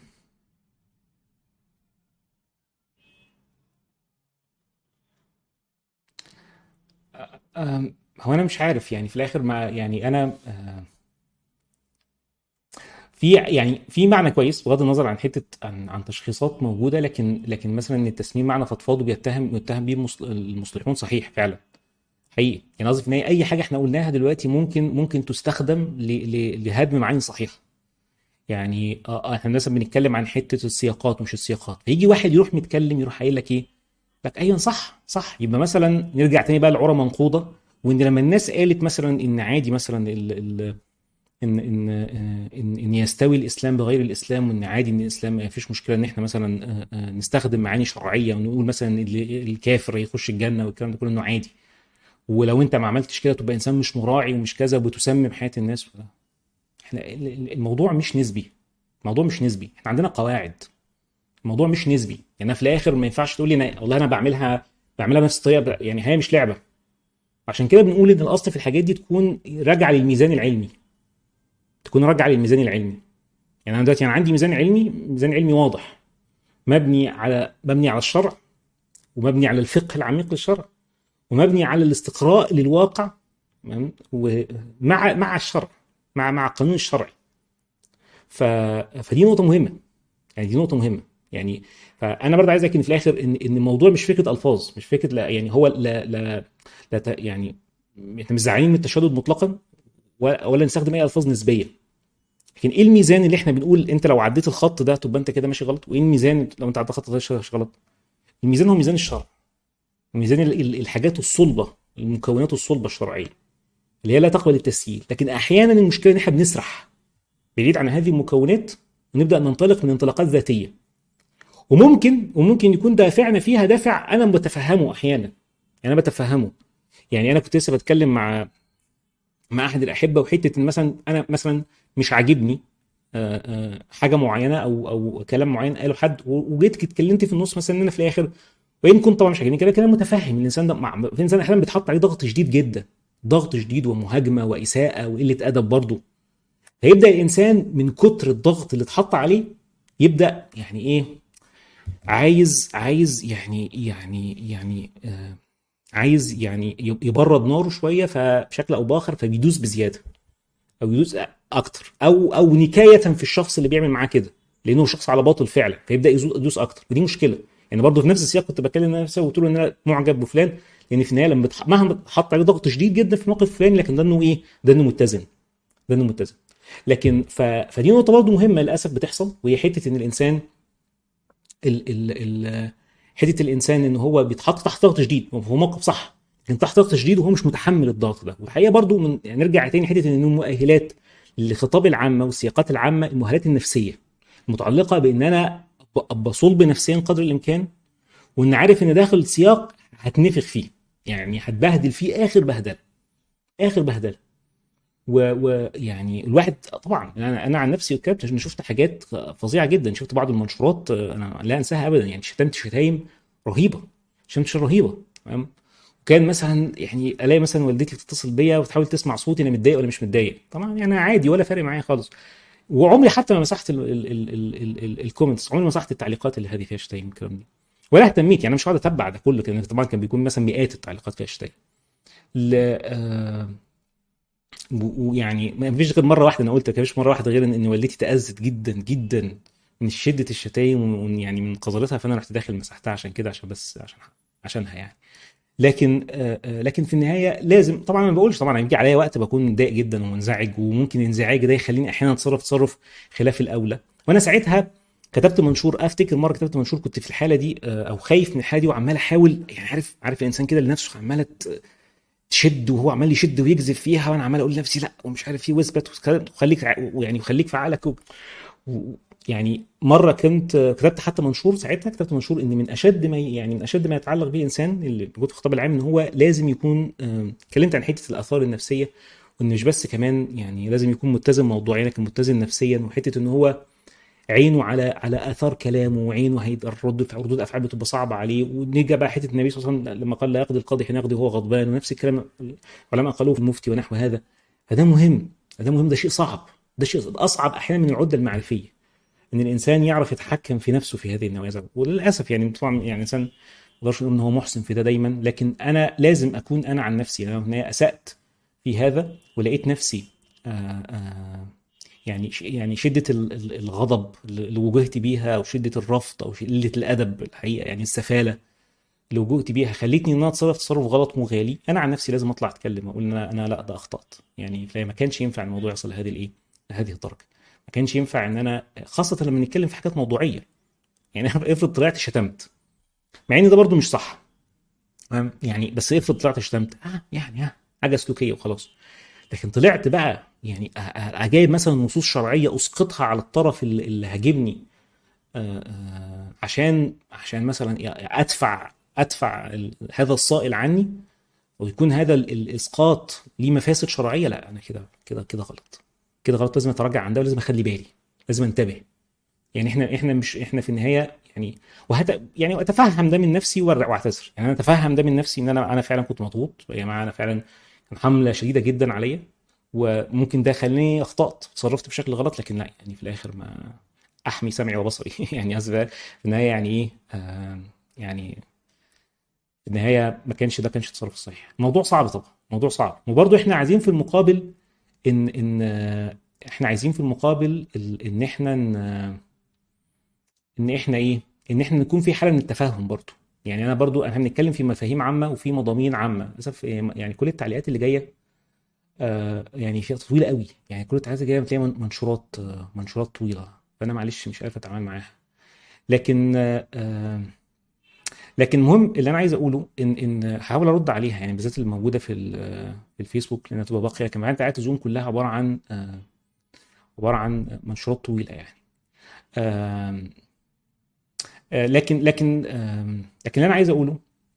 أم... هو انا مش عارف يعني في الاخر ما يعني انا في يعني في معنى كويس بغض النظر عن حته عن, عن تشخيصات موجوده لكن لكن مثلا ان التسميم معنى فضفاض وبيتهم يتهم بيه المصلحون صحيح فعلا حقيقي يعني قصدي ان اي حاجه احنا قلناها دلوقتي ممكن ممكن تستخدم لهدم معاني صحيحه يعني اه احنا مثلا بنتكلم عن حته السياقات مش السياقات فيجي واحد يروح متكلم يروح قايل لك ايه لك ايوه صح صح يبقى مثلا نرجع تاني بقى العرى منقوضه وان لما الناس قالت مثلا ان عادي مثلا ال ال ان ان ان ان يستوي الاسلام بغير الاسلام وان عادي ان الاسلام ما فيش مشكله ان احنا مثلا نستخدم معاني شرعيه ونقول مثلا الكافر يخش الجنه والكلام ده كله انه عادي ولو انت ما عملتش كده تبقى انسان مش مراعي ومش كذا وبتسمم حياه الناس احنا الموضوع مش نسبي الموضوع مش نسبي احنا عندنا قواعد الموضوع مش نسبي يعني أنا في الاخر ما ينفعش تقول لي والله انا بعملها بعملها بنفس الطريقه يعني هي مش لعبه عشان كده بنقول ان الاصل في الحاجات دي تكون راجعه للميزان العلمي تكون راجعه للميزان العلمي يعني انا دلوقتي انا عندي ميزان علمي ميزان علمي واضح مبني على مبني على الشرع ومبني على الفقه العميق للشرع ومبني على الاستقراء للواقع ومع مع الشرع مع مع القانون الشرعي ف... فدي نقطه مهمه يعني دي نقطه مهمه يعني فانا برضه عايز ان في الاخر ان ان الموضوع مش فكره الفاظ مش فكره لا يعني هو لا لا, لا ت... يعني احنا مش زعلانين من التشدد مطلقا ولا, ولا نستخدم اي الفاظ نسبيه لكن ايه الميزان اللي احنا بنقول انت لو عديت الخط ده تبقى انت كده ماشي غلط وايه الميزان لو انت عديت الخط ده ماشي غلط الميزان هو ميزان الشرع ميزان الحاجات الصلبه المكونات الصلبه الشرعيه اللي هي لا تقبل التسهيل لكن احيانا المشكله ان احنا بنسرح بعيد عن هذه المكونات ونبدا ننطلق من انطلاقات ذاتيه وممكن وممكن يكون دافعنا فيها دافع انا بتفهمه احيانا يعني انا بتفهمه يعني انا كنت لسه بتكلم مع مع احد الاحبه وحته ان مثلا انا مثلا مش عاجبني آه، آه، حاجه معينه او او كلام معين قاله حد و- وجيت اتكلمت في النص مثلا ان انا في الاخر وان كنت طبعا مش عاجبني كده كلام متفهم الانسان ده مع في انسان احيانا بيتحط عليه ضغط شديد جدا ضغط شديد ومهاجمه واساءه وقله ادب برضه فيبدا الانسان من كتر الضغط اللي اتحط عليه يبدا يعني ايه عايز عايز يعني يعني يعني آه عايز يعني يبرد ناره شويه فبشكل او باخر فبيدوس بزياده او يدوس اكتر او او نكايه في الشخص اللي بيعمل معاه كده لانه شخص على باطل فعلا فيبدا يزو- يدوس اكتر ودي مشكله يعني برضه في نفس السياق كنت بكلم نفسي وقلت له ان انا معجب بفلان لان في النهايه لما بتح... مهما اتحط عليه ضغط شديد جدا في موقف فلاني لكن ده انه ايه؟ ده انه متزن ده انه متزن لكن ف... فدي نقطه برضه مهمه للاسف بتحصل وهي حته ان الانسان ال... ال... ال... حته الانسان ان هو بيتحط تحت ضغط شديد هو موقف صح لكن تحت ضغط شديد وهو مش متحمل الضغط ده والحقيقه برضو من يعني نرجع تاني حته ان المؤهلات للخطاب العامه والسياقات العامه المؤهلات النفسيه المتعلقه بان انا أب- ابقى صلب نفسيا قدر الامكان وان عارف ان داخل السياق هتنفخ فيه يعني هتبهدل فيه اخر بهدله اخر بهدله ويعني الواحد طبعا انا انا عن نفسي كتبت عشان شفت حاجات فظيعه جدا شفت بعض المنشورات انا لا انساها ابدا يعني شتمت شتايم رهيبه شتمت شتايم رهيبه تمام كان مثلا يعني الاقي مثلا والدتي بتتصل بيا وتحاول تسمع صوتي انا متضايق ولا مش متضايق طبعا يعني عادي ولا فارق معايا خالص وعمري حتى ما مسحت الكومنتس عمري ما مسحت التعليقات اللي هذه فيها شتايم الكلام دي ولا اهتميت يعني أنا مش هقعد اتبع ده كله كان طبعا كان بيكون مثلا مئات التعليقات فيها شتايم ل- آه، و- ويعني ما فيش غير مره واحده انا قلت ما فيش مره واحده غير ان إن والدتي تاذت جدا جدا من شده الشتايم ومن يعني من قذرتها فانا رحت داخل مسحتها عشان كده عشان بس عشان عشانها يعني لكن آه، آه، لكن في النهايه لازم طبعا ما بقولش طبعا هيجي عليا وقت بكون متضايق جدا ومنزعج وممكن الانزعاج ده يخليني احيانا اتصرف تصرف خلاف الاولى وانا ساعتها كتبت منشور افتكر مره كتبت منشور كنت في الحاله دي آه، او خايف من الحاله دي وعمال احاول يعني عارف عارف الانسان كده اللي نفسه عماله ت- تشد وهو عمال يشد ويجذب فيها وانا عمال اقول لنفسي لا ومش عارف ايه واثبت وخليك ع- ويعني وخليك في عقلك و... و... يعني مره كنت كتبت حتى منشور ساعتها كتبت منشور ان من اشد ما يعني من اشد ما يتعلق به الانسان اللي موجود في الخطاب العام ان هو لازم يكون آم، اتكلمت عن حته الاثار النفسيه وان مش بس كمان يعني لازم يكون متزن موضوعيا لكن متزن نفسيا وحته ان هو عينه على على اثار كلامه وعينه هيبقى ردود ردود افعال بتبقى صعبه عليه ونيجي بقى حته النبي صلى الله عليه وسلم لما قال لا يقضي القاضي حين يقضي وهو غضبان ونفس الكلام العلماء قالوه في المفتي ونحو هذا فده مهم ده مهم ده شيء صعب ده شيء اصعب احيانا من العده المعرفيه ان الانسان يعرف يتحكم في نفسه في هذه النوعيه زي- وللاسف يعني طبعا يعني الانسان ما اقدرش نقول ان هو محسن في ده دايما لكن انا لازم اكون انا عن نفسي انا هنا اسات في هذا ولقيت نفسي آه آه يعني ش- يعني شده ال- ال- الغضب اللي واجهت بيها او شده الرفض او ش- قله الادب الحقيقه يعني السفاله اللي وجهت بيها خلتني ان انا اتصرف تصرف غلط مغالي انا عن نفسي لازم اطلع اتكلم واقول ان انا انا لا ده اخطات يعني فما ما كانش ينفع الموضوع يصل لهذه الايه لهذه الدرجه ما كانش ينفع ان انا خاصه لما نتكلم في حاجات موضوعيه يعني افرض طلعت شتمت مع ان ده برضو مش صح تمام يعني بس افرض طلعت شتمت اه يعني اه حاجه سلوكيه وخلاص لكن طلعت بقى يعني أ- أ- اجايب مثلا نصوص شرعيه اسقطها على الطرف اللي اللي هاجمني آه، آه، عشان عشان مثلا ادفع ادفع ال- هذا الصائل عني ويكون هذا ال- الاسقاط ليه مفاسد شرعيه لا انا كده كده كده غلط كده غلط لازم اتراجع عن ده ولازم اخلي بالي لازم انتبه يعني احنا احنا مش احنا في النهايه يعني وهت يعني اتفهم ده من نفسي وأر- واعتذر يعني انا اتفهم ده من نفسي ان انا انا فعلا كنت مضغوط يا جماعه انا فعلا كان حمله شديده جدا عليا وممكن ده خلاني اخطات تصرفت بشكل غلط لكن لا يعني في الاخر ما احمي سمعي وبصري يعني قصدي في النهايه يعني ايه آه يعني في النهايه ما كانش ده كانش التصرف الصحيح الموضوع صعب طبعا موضوع صعب وبرضه احنا عايزين في المقابل ان ان آه، احنا عايزين في المقابل ال- ان احنا ن- ان احنا ايه ان احنا نكون في حاله من التفاهم برضه يعني انا برضو احنا بنتكلم في مفاهيم عامه وفي مضامين عامه للاسف إيه، يعني كل التعليقات اللي جايه آه يعني فيها طويله قوي يعني كل التعليقات اللي جايه بتلاقي من- منشورات آه منشورات طويله فانا معلش مش عارف اتعامل معاها لكن آه آه، لكن المهم اللي انا عايز اقوله ان ان هحاول ارد عليها يعني بالذات اللي موجوده في ال- في الفيسبوك لانها تبقى باقيه كمان انت قاعد زوم كلها عباره عن آه، عباره عن منشورات طويله يعني آم، آه، لكن لكن آم، لكن اللي انا عايز اقوله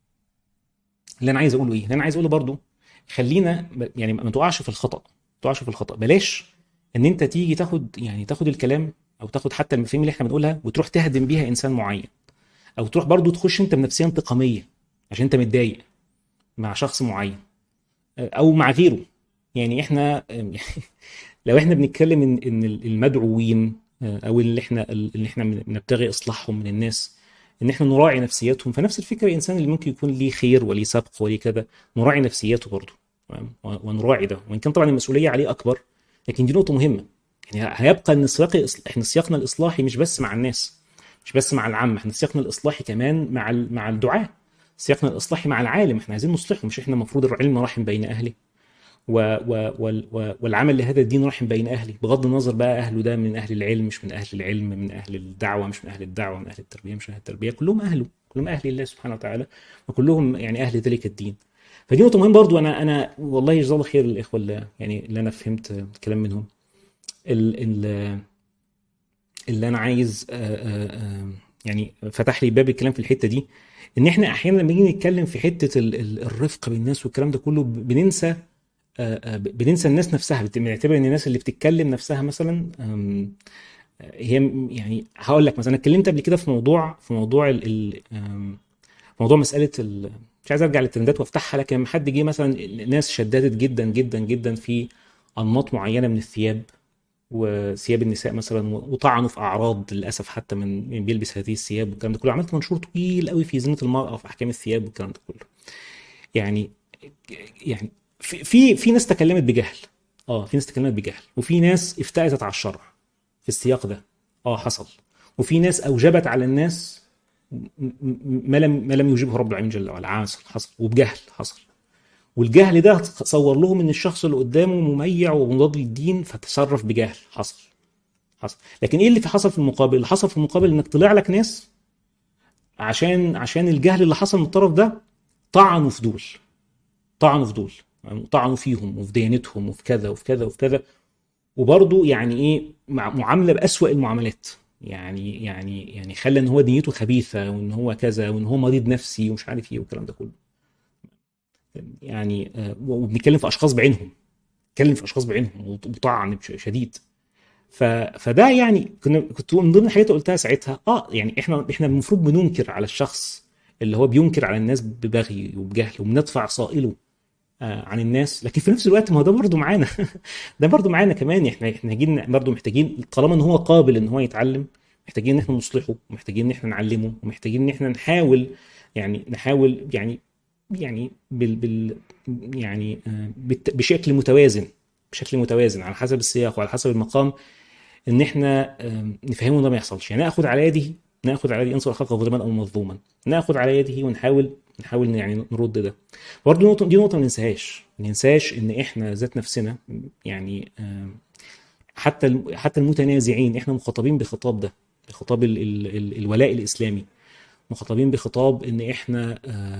اللي انا عايز اقوله ايه؟ اللي انا عايز اقوله برضو خلينا ب- يعني ما تقعش في الخطأ ما تقعش في الخطأ بلاش ان انت تيجي تاخد يعني تاخد الكلام او تاخد حتى المفاهيم اللي احنا بنقولها وتروح تهدم بيها انسان معين او تروح برضو تخش انت بنفسيه انتقاميه عشان انت متضايق مع شخص معين او مع غيره يعني احنا لو احنا بنتكلم ان ان المدعوين او اللي احنا اللي احنا بنبتغي اصلاحهم من الناس ان احنا نراعي نفسياتهم فنفس الفكره الانسان اللي ممكن يكون ليه خير وليه سبق وليه كذا نراعي نفسياته برضه ونراعي ده وان كان طبعا المسؤوليه عليه اكبر لكن دي نقطه مهمه يعني هيبقى ان سياق احنا سياقنا الاصلاحي مش بس مع الناس مش بس مع العامه احنا سياقنا الاصلاحي كمان مع مع الدعاه سياقنا الاصلاحي مع العالم احنا عايزين نصلحه مش احنا المفروض العلم رحم بين اهله و و و والعمل لهذا الدين رحم بين اهله بغض النظر بقى اهله ده من اهل العلم مش من اهل العلم من اهل الدعوه مش من اهل الدعوه من اهل التربيه مش من اهل التربيه كلهم اهله كلهم اهل الله سبحانه وتعالى وكلهم يعني اهل ذلك الدين فدي نقطه مهمه برضو انا انا والله جزاه الله خير الاخوه اللي يعني اللي انا فهمت الكلام منهم اللي, اللي انا عايز يعني فتح لي باب الكلام في الحته دي ان احنا احيانا لما نيجي نتكلم في حته الرفق بالناس والكلام ده كله بننسى بننسى الناس نفسها بنعتبر ان الناس اللي بتتكلم نفسها مثلا هي يعني هقول لك مثلا انا اتكلمت قبل كده في موضوع في موضوع ال موضوع مساله ال مش عايز ارجع للترندات وافتحها لكن لما حد جه مثلا ناس شددت جدا جدا جدا في انماط معينه من الثياب وثياب النساء مثلا وطعنوا في اعراض للاسف حتى من من بيلبس هذه الثياب والكلام ده كله عملت منشور طويل قوي في زينه المراه وفي احكام الثياب والكلام ده كله يعني يعني في في في ناس تكلمت بجهل اه في ناس تكلمت بجهل وفي ناس افتأتت على الشرع في السياق ده اه حصل وفي ناس اوجبت على الناس ما لم ما لم يوجبه رب العالمين جل وعلا حصل حصل وبجهل حصل والجهل ده صور لهم ان الشخص اللي قدامه مميع ومضاد للدين فتصرف بجهل حصل حصل لكن ايه اللي في حصل في المقابل اللي حصل في المقابل انك طلع لك ناس عشان عشان الجهل اللي حصل من الطرف ده طعنوا في دول طعنوا في دول طعنوا فيهم وفي ديانتهم وفي كذا وفي كذا وفي كذا وبرضه يعني ايه معامله باسوأ المعاملات يعني يعني يعني خلى ان هو نيته خبيثه وان هو كذا وان هو مريض نفسي ومش عارف ايه والكلام ده كله يعني وبنتكلم في اشخاص بعينهم بنتكلم في اشخاص بعينهم وطعن شديد ف... فده يعني كنا كنت من ضمن الحاجات اللي قلتها ساعتها اه يعني احنا احنا المفروض بننكر على الشخص اللي هو بينكر على الناس ببغي وبجهل وبندفع صائله آه عن الناس لكن في نفس الوقت ما هو ده برضه معانا ده برضه معانا كمان احنا احنا محتاجين برضه محتاجين طالما ان هو قابل ان هو يتعلم محتاجين ان احنا نصلحه ومحتاجين ان احنا نعلمه ومحتاجين ان احنا نحاول يعني نحاول يعني يعني بال, بال يعني بشكل متوازن بشكل متوازن على حسب السياق وعلى حسب المقام ان احنا نفهمه ده ما يحصلش يعني ناخد على يده ناخد على يده انصر اخاك ظالما او مظلوما ناخد على يده ونحاول نحاول يعني نرد ده برضه نقطه دي نقطه ما ننساهاش ما ننساش ان احنا ذات نفسنا يعني حتى حتى المتنازعين احنا مخاطبين بخطاب ده بخطاب ال ال ال الولاء الاسلامي مخاطبين بخطاب ان احنا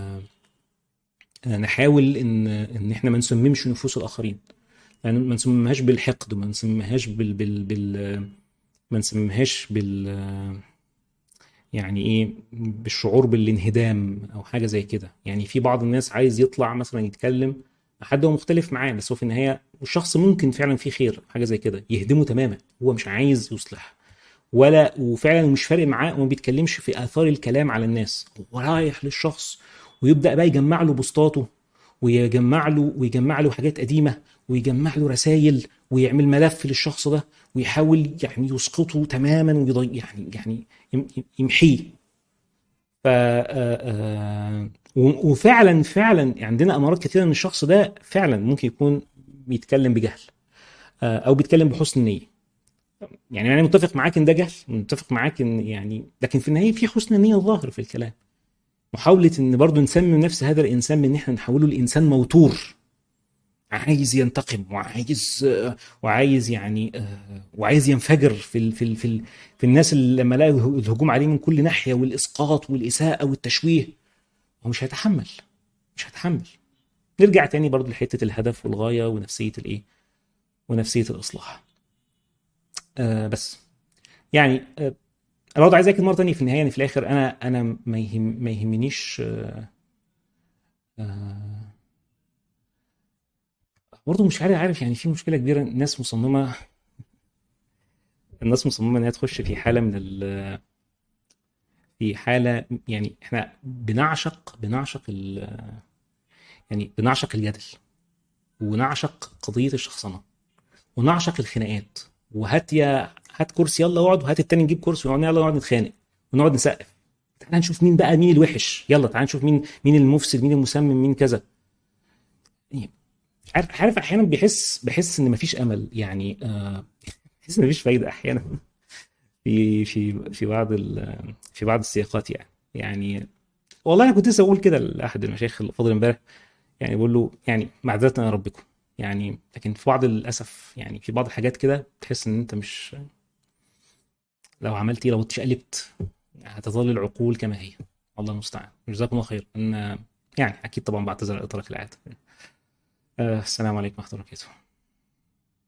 نحاول ان ان احنا ما نسممش نفوس الاخرين يعني ما نسممهاش بالحقد وما نسممهاش بال بال بال ما نسممهاش بال يعني ايه بالشعور بالانهدام او حاجه زي كده يعني في بعض الناس عايز يطلع مثلا يتكلم حد هو مختلف معاه بس هو في النهايه والشخص ممكن فعلا فيه خير حاجه زي كده يهدمه تماما هو مش عايز يصلح ولا وفعلا مش فارق معاه وما بيتكلمش في اثار الكلام على الناس هو رايح للشخص ويبدا بقى يجمع له بوستاته ويجمع له ويجمع له حاجات قديمه ويجمع له رسائل ويعمل ملف للشخص ده ويحاول يعني يسقطه تماما ويضيع يعني يعني يمحيه ف وفعلا فعلا عندنا امارات كثيره ان الشخص ده فعلا ممكن يكون بيتكلم بجهل او بيتكلم بحسن نيه يعني انا متفق معاك ان ده جهل متفق معاك ان يعني لكن في النهايه في حسن نيه ظاهر في الكلام محاولة ان برضه نسمي نفس هذا الانسان بان احنا نحوله لانسان موتور عايز ينتقم وعايز وعايز يعني وعايز ينفجر في في في, في الناس اللي لما لقوا الهجوم عليه من كل ناحيه والاسقاط والاساءه والتشويه هو مش هيتحمل مش هيتحمل نرجع تاني برضه لحته الهدف والغايه ونفسيه الايه ونفسيه الاصلاح آه بس يعني آه انا برضه عايز اكد مره تانية في النهايه يعني في الاخر انا انا ما يهم ما يهمنيش آه آه برضه مش عارف عارف يعني في مشكله كبيره الناس مصممه الناس مصممه ان هي تخش في حاله من ال في حاله يعني احنا بنعشق بنعشق ال يعني بنعشق الجدل ونعشق قضيه الشخصنه ونعشق الخناقات وهات يا هات كرسي يلا اقعد وهات التاني نجيب كرسي ونقعد يلا نقعد نتخانق ونقعد نسقف تعال نشوف مين بقى مين الوحش يلا تعال نشوف مين مين المفسد مين المسمم مين كذا يعني عارف عارف احيانا بيحس بحس ان مفيش امل يعني آه بحس ان مفيش فايده احيانا في في في بعض ال- في بعض السياقات يعني يعني والله انا كنت لسه بقول كده لاحد المشايخ الفاضل امبارح يعني بقول له يعني معذره يا ربكم يعني لكن في بعض للاسف يعني في بعض الحاجات كده تحس ان انت مش لو عملت ايه لو اتشقلبت هتظل العقول كما هي الله المستعان جزاكم الله خير ان يعني اكيد طبعا بعتذر عن الاطاله كالعاده آه السلام عليكم ورحمه الله وبركاته